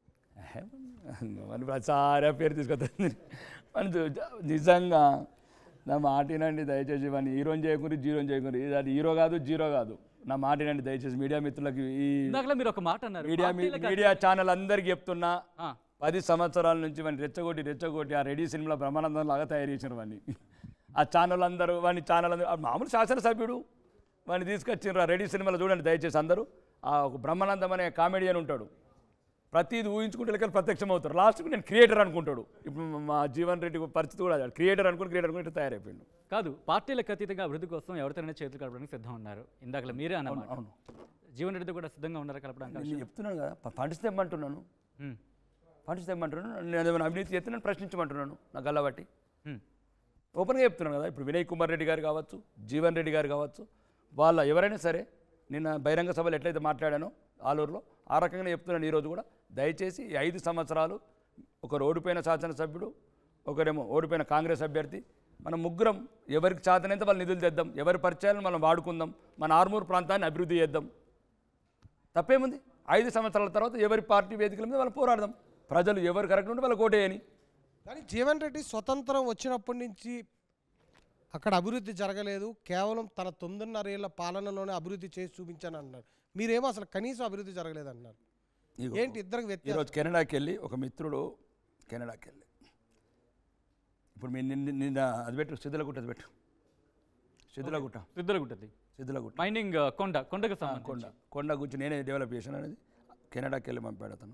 మన ప్రచార పేరు తీసుకొస్తుంది మన చూ- నిజంగా నా మాటినండి దయచేసి వాడిని హీరోని చేయకుండా జీరోని చేయకుండా ఇది అది హీరో కాదు జీరో కాదు నా మాటినండి దయచేసి మీడియా మిత్రులకి ఈ ఇందాకలా మీరు ఒక మాట అన్నారు మీడియా మీ- పార్టీలకు మీడియా ఛానల్ అందరికి చెప్తున్నా ఆ, పది సంవత్సరాల నుంచి వాడిని రెచ్చగొట్టి రెచ్చగొట్టి ఆ రెడీ సినిమాలో బ్రహ్మానందం లాగా తయారు చేసిన వాడిని ఆ ఛానల్ అందరూ వాడిని ఛానల్ అందరూ ఆ మామూలు శాసనసభ్యుడు వాడిని తీసుకొచ్చిండ్రు ఆ రెడీ సినిమాలో చూడండి దయచేసి అందరూ ఆ ఒక బ్రహ్మానందం అనే కామెడియన్ ఉంటాడు ప్రతిది ఊహించుకుంటే లెక్కలు ప్రత్యక్షం అవుతారు లాస్ట్కి నేను క్రియేటర్ అనుకుంటాడు ఇప్పుడు మా జీవన్ రెడ్డి పరిస్థితి కూడా క్రియేటర్ అనుకుని క్రియేటర్ అనుకుని ఇట్లా తయారైపోయిండు కాదు పార్టీలకు అతీతంగా అభివృద్ధి కోసం ఎవరితోనైనా చేతులు కలపడానికి సిద్ధం ఉన్నారు ఇందాకలా మీరే అన్నమాట అవును జీవన్ రెడ్డి కూడా సిద్ధంగా ఉన్నారు కలపడానికి నేను చెప్తున్నాను కదా ప- ఫండ్స్ తెమ్మంటున్నాను మ్మ్. ఫండ్స్ తెమ్మంటున్నాను నేను ఏమైనా అవినీతి చేస్తే నేను ప్రశ్నించమంటున్నాను నా గల్లబట్టి మ్మ్. ఓపెన్గా చెప్తున్నాను కదా ఇప్పుడు వినయ్ కుమార్ రెడ్డి గారు కావచ్చు జీవన్ రెడ్డి గారు కావచ్చు వాళ్ళ ఎవరైనా సరే నిన్న బహిరంగ సభలు ఎట్లయితే మాట్లాడానో ఆలూరులో ఆ రకంగానే చెప్తున్నాను ఈరోజు కూడా దయచేసి ఈ ఐదు సంవత్సరాలు ఒకరు ఓడిపోయిన శాసనసభ్యుడు ఒకరేమో ఓడిపోయిన కాంగ్రెస్ అభ్యర్థి మనం ముగ్గురం ఎవరికి చేతనైతే వాళ్ళ నిధులు తెద్దాం ఎవరి పరిచయాలను మనం వాడుకుందాం మన ఆర్మూరు ప్రాంతాన్ని అభివృద్ధి చేద్దాం తప్పేముంది ఐదు సంవత్సరాల తర్వాత ఎవరి పార్టీ వేదికల మీద వాళ్ళు పోరాడదాం ప్రజలు ఎవరు కరెక్ట్ ఉంటే వాళ్ళకి ఓటేయని కానీ జీవన్ రెడ్డి స్వతంత్రం వచ్చినప్పటి నుంచి అక్కడ అభివృద్ధి జరగలేదు కేవలం తన తొమ్మిదిన్నరేళ్ల పాలనలోనే అభివృద్ధి చేసి చూపించాను అన్నారు మీరేమో అసలు కనీసం అభివృద్ధి జరగలేదు అన్నారు ఇగో. ఏంటి ఇద్దరికి వ్యత్యాసం ఈరోజు కెనడాకి వెళ్ళి ఒక మిత్రుడు కెనడాకి వెళ్ళి ఇప్పుడు మీరు నిన్న నిన్న అది పెట్టు సిద్ధులగుట్ట అది పెట్టు సిద్ధులగుట్ట సిద్ధులగుట్టది సిద్ధులగుట్ట మైనింగ్ ఆ, కొండ కొండకు ఆ, కొండ సంబంధించి కొండ గురించి నేనే డెవలప్ చేశాను అనేది కెనడాకి వెళ్ళి పంపాడు అతను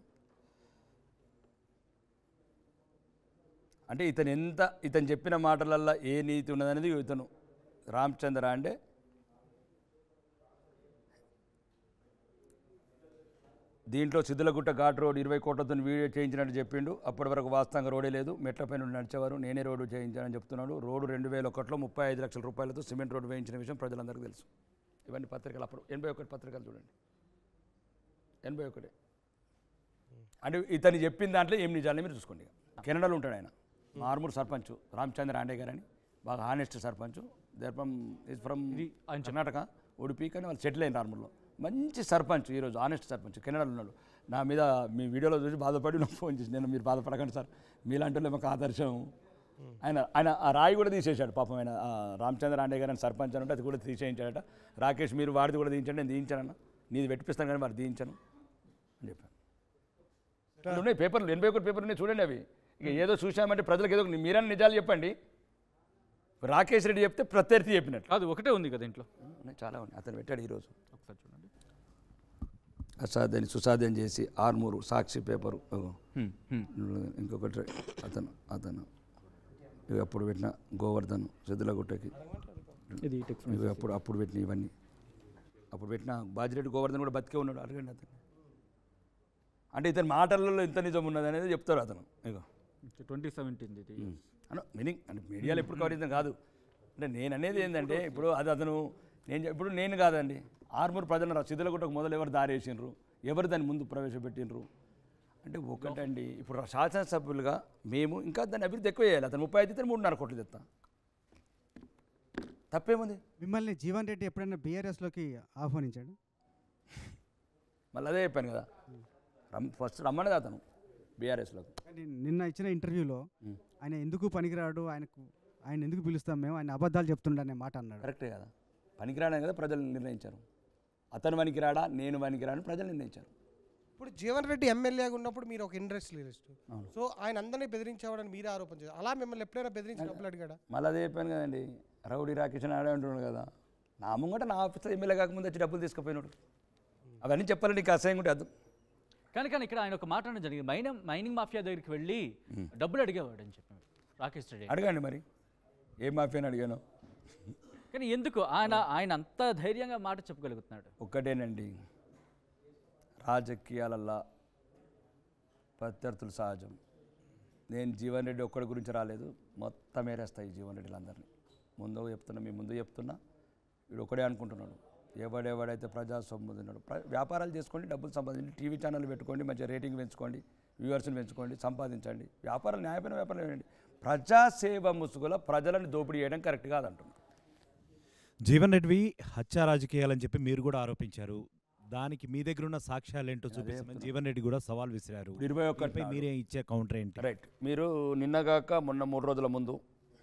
అంటే ఇతను ఎంత ఇతను చెప్పిన మాటలల్లో ఏ నీతి ఉన్నదనేది ఇతను రామచంద్ర అంటే దీంట్లో సిద్ధులగుట్ట ఘాట్ రోడ్ ఇరవై కోట్లతో వీడియో చేయించినట్టు చెప్పిండు అప్పటి వరకు వాస్తవంగా రోడే లేదు మెట్లపై నుండి నడిచేవారు నేనే రోడ్డు చేయించానని చెప్తున్నాడు రోడ్డు రెండు వేల ఒకటిలో ముప్పై ఐదు లక్షల రూపాయలతో సిమెంట్ రోడ్డు వేయించిన విషయం ప్రజలందరికీ తెలుసు ఇవన్నీ పత్రికలు అప్పుడు ఎనభై ఒకటి పత్రికలు చూడండి ఎనభై ఒకటి అంటే ఇతను చెప్పిన దాంట్లో ఏం నిజాలని మీరు చూసుకోండి ఇక. కెనడాలో ఉంటాడు ఆయన మా ఆర్మూర్ సర్పంచ్ రామచంద్ర ఆండే గారని బాగా honest sarpanch there from is from Karnataka Udupi కానీ వాళ్ళు సెటిల్ అయిన ఆర్మూర్లో మంచి సర్పంచ్ ఈరోజు ఆనెస్ట్ సర్పంచ్ కెనడాలో ఉన్నాడు నా మీద మీ వీడియోలో చూసి బాధపడి నాకు ఫోన్ చేసి నేను మీరు బాధపడకండి సార్ మీలాంటి వాళ్ళు మాకు ఆదర్శం ఆయన ఆయన ఆ రాయి కూడా తీసేశాడు పాపం ఆయన ఆ రామచంద్ర ఆండే గారు అని సర్పంచ్ అని ఉంటే అది కూడా తీసేయించాడట రాకేష్ మీరు వాడిది కూడా తీయించండి నేను తీయించానన్న నీది పెట్టిపిస్తాను కానీ మరి తీయించాను అని చెప్పాను ఇక్కడ ఉన్నాయి పేపర్లు ఎనభై ఒకటి పేపర్లు ఉన్నాయి చూడండి అవి ఇక ఏదో చూసామంటే ప్రజలకు ఏదో ఒకటి మీరని నిజాలు చెప్పండి రాకేష్ రెడ్డి చెప్తే ప్రత్యర్థి చెప్పినట్టు అది ఒకటే ఉంది కదా ఇంట్లో ఉన్నాయి చాలా ఉన్నాయి అతను పెట్టాడు ఈరోజు ఒకసారి చూడండి అసాధ్యాన్ని సుసాధ్యం చేసి ఆర్మూరు సాక్షి పేపరు ఇగో. హ్మ్, హ్మ్. ఇంకొకటి అతను అతను ఇవి అప్పుడు పెట్టిన గోవర్ధన్ సిద్ధులగుట్టకి ఇది text ఇవి అప్పుడు అప్పుడు పెట్టిన ఇవన్నీ అప్పుడు పెట్టిన బాజిరెడ్డి గోవర్ధన్ కూడా బతికే ఉన్నాడు అడగండి అతను అంటే ఇతని మాటలలో ఎంత నిజం ఉన్నది అనేది చెప్తారు అతను ఇగో ట్వంటీ సెవెంటీన్ ఇది అన్న మీనింగ్ అంటే మీడియాలో ఎప్పుడు కవర్ చేద్దాం కాదు అంటే నేను అనేది ఏంటంటే ఇప్పుడు అది అతను నేను చె- ఇప్పుడు నేను కాదండి ఆర్మూర్ ప్రజలను సిద్ధులగుట్టకు మొదలు ఎవరు దారేసిండ్రు ఎవరు దాన్ని ముందు ప్రవేశపెట్టిండ్రు అంటే ఒకటండి ఇప్పుడు శాసనసభ్యులుగా మేము ఇంకా దాన్ని అభివృద్ధి ఎక్కువ చేయాలి అతను ముప్పై ఐదు ఇతను మూడున్నర కోట్లు తెస్తా తప్పేముంది మిమ్మల్ని జీవన్ రెడ్డి ఎప్పుడైనా బీఆర్ఎస్లోకి ఆహ్వానించాడు మళ్ళీ అదే చెప్పాను కదా రమ్ ఫస్ట్ రమ్మన్నది అతను బీఆర్ఎస్లోకి కానీ నిన్న ఇచ్చిన ఇంటర్వ్యూలో ఆయన ఎందుకు పనికిరాడు ఆయనకు ఆయన ఎందుకు పిలుస్తాం మేము ఆయన అబద్ధాలు చెప్తుండనే మాట అన్నాడు కరెక్టే కదా పనికిరాడని కదా ప్రజలు నిర్ణయించారు అతను పనికిరాడా నేను పనికిరాడని ప్రజలు నిర్ణయించారు ఇప్పుడు జీవన్ రెడ్డి ఎమ్మెల్యేగా ఉన్నప్పుడు మీరు ఒక ఇండస్ట్రియలిస్ట్ సో ఆయన అందరినీ బెదిరించేవాడని మీరే ఆరోపణ చేశారు అలా మిమ్మల్ని ఎప్పుడైనా బెదిరించి డబ్బులు అడిగాడా మళ్ళీ అదే చెప్పాను కదండి రౌడీ రాకేష్ అని ఆడే అంటున్నాడు కదా నా ముంగట నా ఆఫీస్లో ఎమ్మెల్యే కాకముందు వచ్చి డబ్బులు తీసుకుపోయినాడు అవన్నీ చెప్పాలంటే నీకు అసహ్యం కూడా అర్థం కానీ కానీ ఇక్కడ ఆయన ఒక మాట అనడం జరిగింది మైనింగ్ మైనింగ్ మాఫియా దగ్గరికి వెళ్ళి డబ్బులు అడిగేవాడు అని చెప్పి రాకేష్ రెడ్డి అడగండి మరి ఏ మాఫియాని అడిగాను కానీ ఎందుకు ఆయన ఆయన అంత ధైర్యంగా మాట చెప్పగలుగుతున్నాడు ఒక్కటేనండి రాజకీయాలల్లా ప్రత్యర్థులు సహజం నేను జీవన్ రెడ్డి ఒక్కడి గురించి రాలేదు మొత్తం ఏరేస్తాయి జీవన్ రెడ్డిలందరినీ ముందు చెప్తున్నా మీ ముందు చెప్తున్నా వీడు ఒకడే అనుకుంటున్నాడు ఎవడెవడైతే ప్రజాస్వామ్యం ఉన్నాడు ప్ర వ్యాపారాలు చేసుకోండి డబ్బులు సంపాదించండి టీవీ ఛానల్ పెట్టుకోండి మంచిగా రేటింగ్ పెంచుకోండి వ్యూవర్స్ని పెంచుకోండి సంపాదించండి వ్యాపారాలు న్యాయమైన వ్యాపారం వేయండి ప్రజాసేవ ముసుగులో ప్రజలను దోపిడీ చేయడం కరెక్ట్ కాదంటున్నాను జీవన్ రెడ్డి హత్య రాజకీయాలని చెప్పి మీరు కూడా ఆరోపించారు దానికి మీ దగ్గర ఉన్న సాక్ష్యాలు ఏంటో చూపిస్తామని జీవన్ రెడ్డి కూడా సవాల్ విసిరారు ఇరవై ఒక్కటి దీనిపై మీరే ఇచ్చే కౌంటర్ ఏంటి రైట్ మీరు నిన్నగాక మొన్న మూడు రోజుల ముందు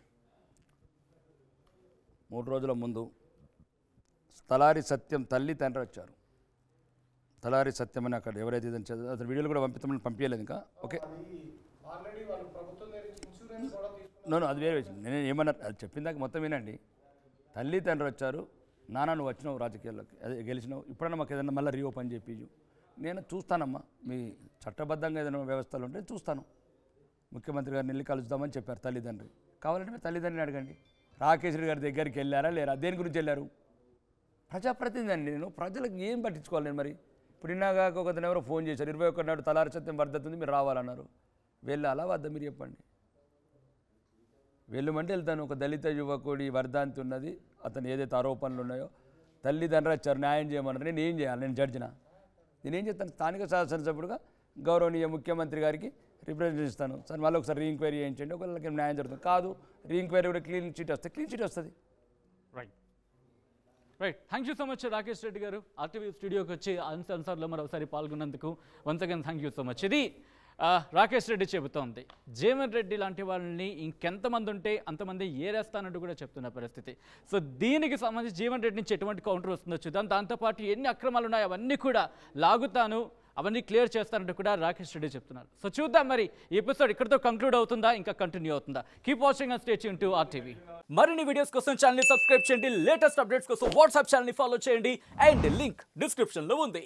మూడు రోజుల ముందు తలారి సత్యం తల్లి తండ్రి వచ్చారు తలారి సత్యం అని అక్కడ ఎవరైతే ఇదని చదివా అతని వీడియోలు కూడా పంపిస్తామని పంపించలేదు ఇంకా ఓకే నోను అది వేరే విషయం నేను ఏమన్నా అది చెప్పిన దాకా మొత్తం వినండి తల్లి తండ్రి వచ్చారు నాన్న నువ్వు వచ్చినావు రాజకీయాల్లోకి అదే గెలిచినావు ఇప్పుడన్నా మాకు ఏదైనా మళ్ళీ రీఓపెన్ చేపించు నేను చూస్తానమ్మా మీ చట్టబద్ధంగా ఏదైనా వ్యవస్థలు ఉంటే చూస్తాను ముఖ్యమంత్రి గారిని వెళ్ళి కలుద్దామని చెప్పారు తల్లిదండ్రి కావాలంటే మీరు తల్లిదండ్రిని అడగండి రాకేష్ రెడ్డి గారి దగ్గరికి వెళ్ళారా లేరా దేని గురించి వెళ్ళారు ప్రజాప్రతినిధి అండి నేను ప్రజలకు ఏం పట్టించుకోవాలి నేను మరి ఇప్పుడు ఇన్నాగాక ఒకతను ఎవరో ఫోన్ చేశారు ఇరవై ఒకటి నాడు తలారి సత్యం వర్ధతుంది మీరు రావాలన్నారు వెళ్ళాలా వద్ద మీరు చెప్పండి వెళ్ళమంటే వెళ్తాను ఒక దళిత యువకుడి వర్ధాంతి ఉన్నది అతను ఏదైతే ఆరోపణలు ఉన్నాయో తల్లిదండ్రులు వచ్చారు న్యాయం చేయమన్నారు నేను ఏం చేయాలి నేను జడ్జిన నేనేం చేస్తాను స్థానిక శాసనసభ్యుడుగా గౌరవనీయ ముఖ్యమంత్రి గారికి రిప్రజెంట్ ఇస్తాను సార్ మళ్ళీ ఒకసారి రీఎంక్వైరీ చేయించండి ఒకవేళ న్యాయం జరుగుతుంది కాదు రీఎంక్వైరీ కూడా క్లీన్ చీట్ వస్తుంది క్లీన్ చీట్ వస్తుంది right right thank you so much Rakesh Reddy గారు ఆర్టీవీ స్టూడియోకి వచ్చి ఆన్సర్లో మరోసారి పాల్గొన్నందుకు once again thank you so much ఇది ఆ, రాకేష్ రెడ్డి చెబుతోంది జీవన్ రెడ్డి లాంటి వాళ్ళని ఇంకెంతమంది ఉంటే అంతమంది ఏరేస్తానంటూ కూడా చెప్తున్న పరిస్థితి సో దీనికి సంబంధించి జీవన్ రెడ్డి నుంచి ఎటువంటి కౌంటర్ వస్తుందో చూద్దాం దాంతోపాటు ఎన్ని అక్రమాలు ఉన్నాయో అవన్నీ కూడా లాగుతాను అవన్నీ క్లియర్ చేస్తానంటూ కూడా రాకేష్ రెడ్డి చెప్తున్నారు సో చూద్దాం మరి ఈ ఎపిసోడ్ ఇక్కడితో కంక్లూడ్ అవుతుందా ఇంకా కంటిన్యూ అవుతుందా keep watching and stay tuned to RTV మరిన్ని వీడియోస్ కోసం ఛానల్ సబ్స్క్రైబ్ చేయండి లేటెస్ట్ అప్డేట్స్ కోసం వాట్సాప్ ఛానల్ ఫాలో చేయండి అండ్ లింక్ డిస్క్రిప్షన్లో ఉంది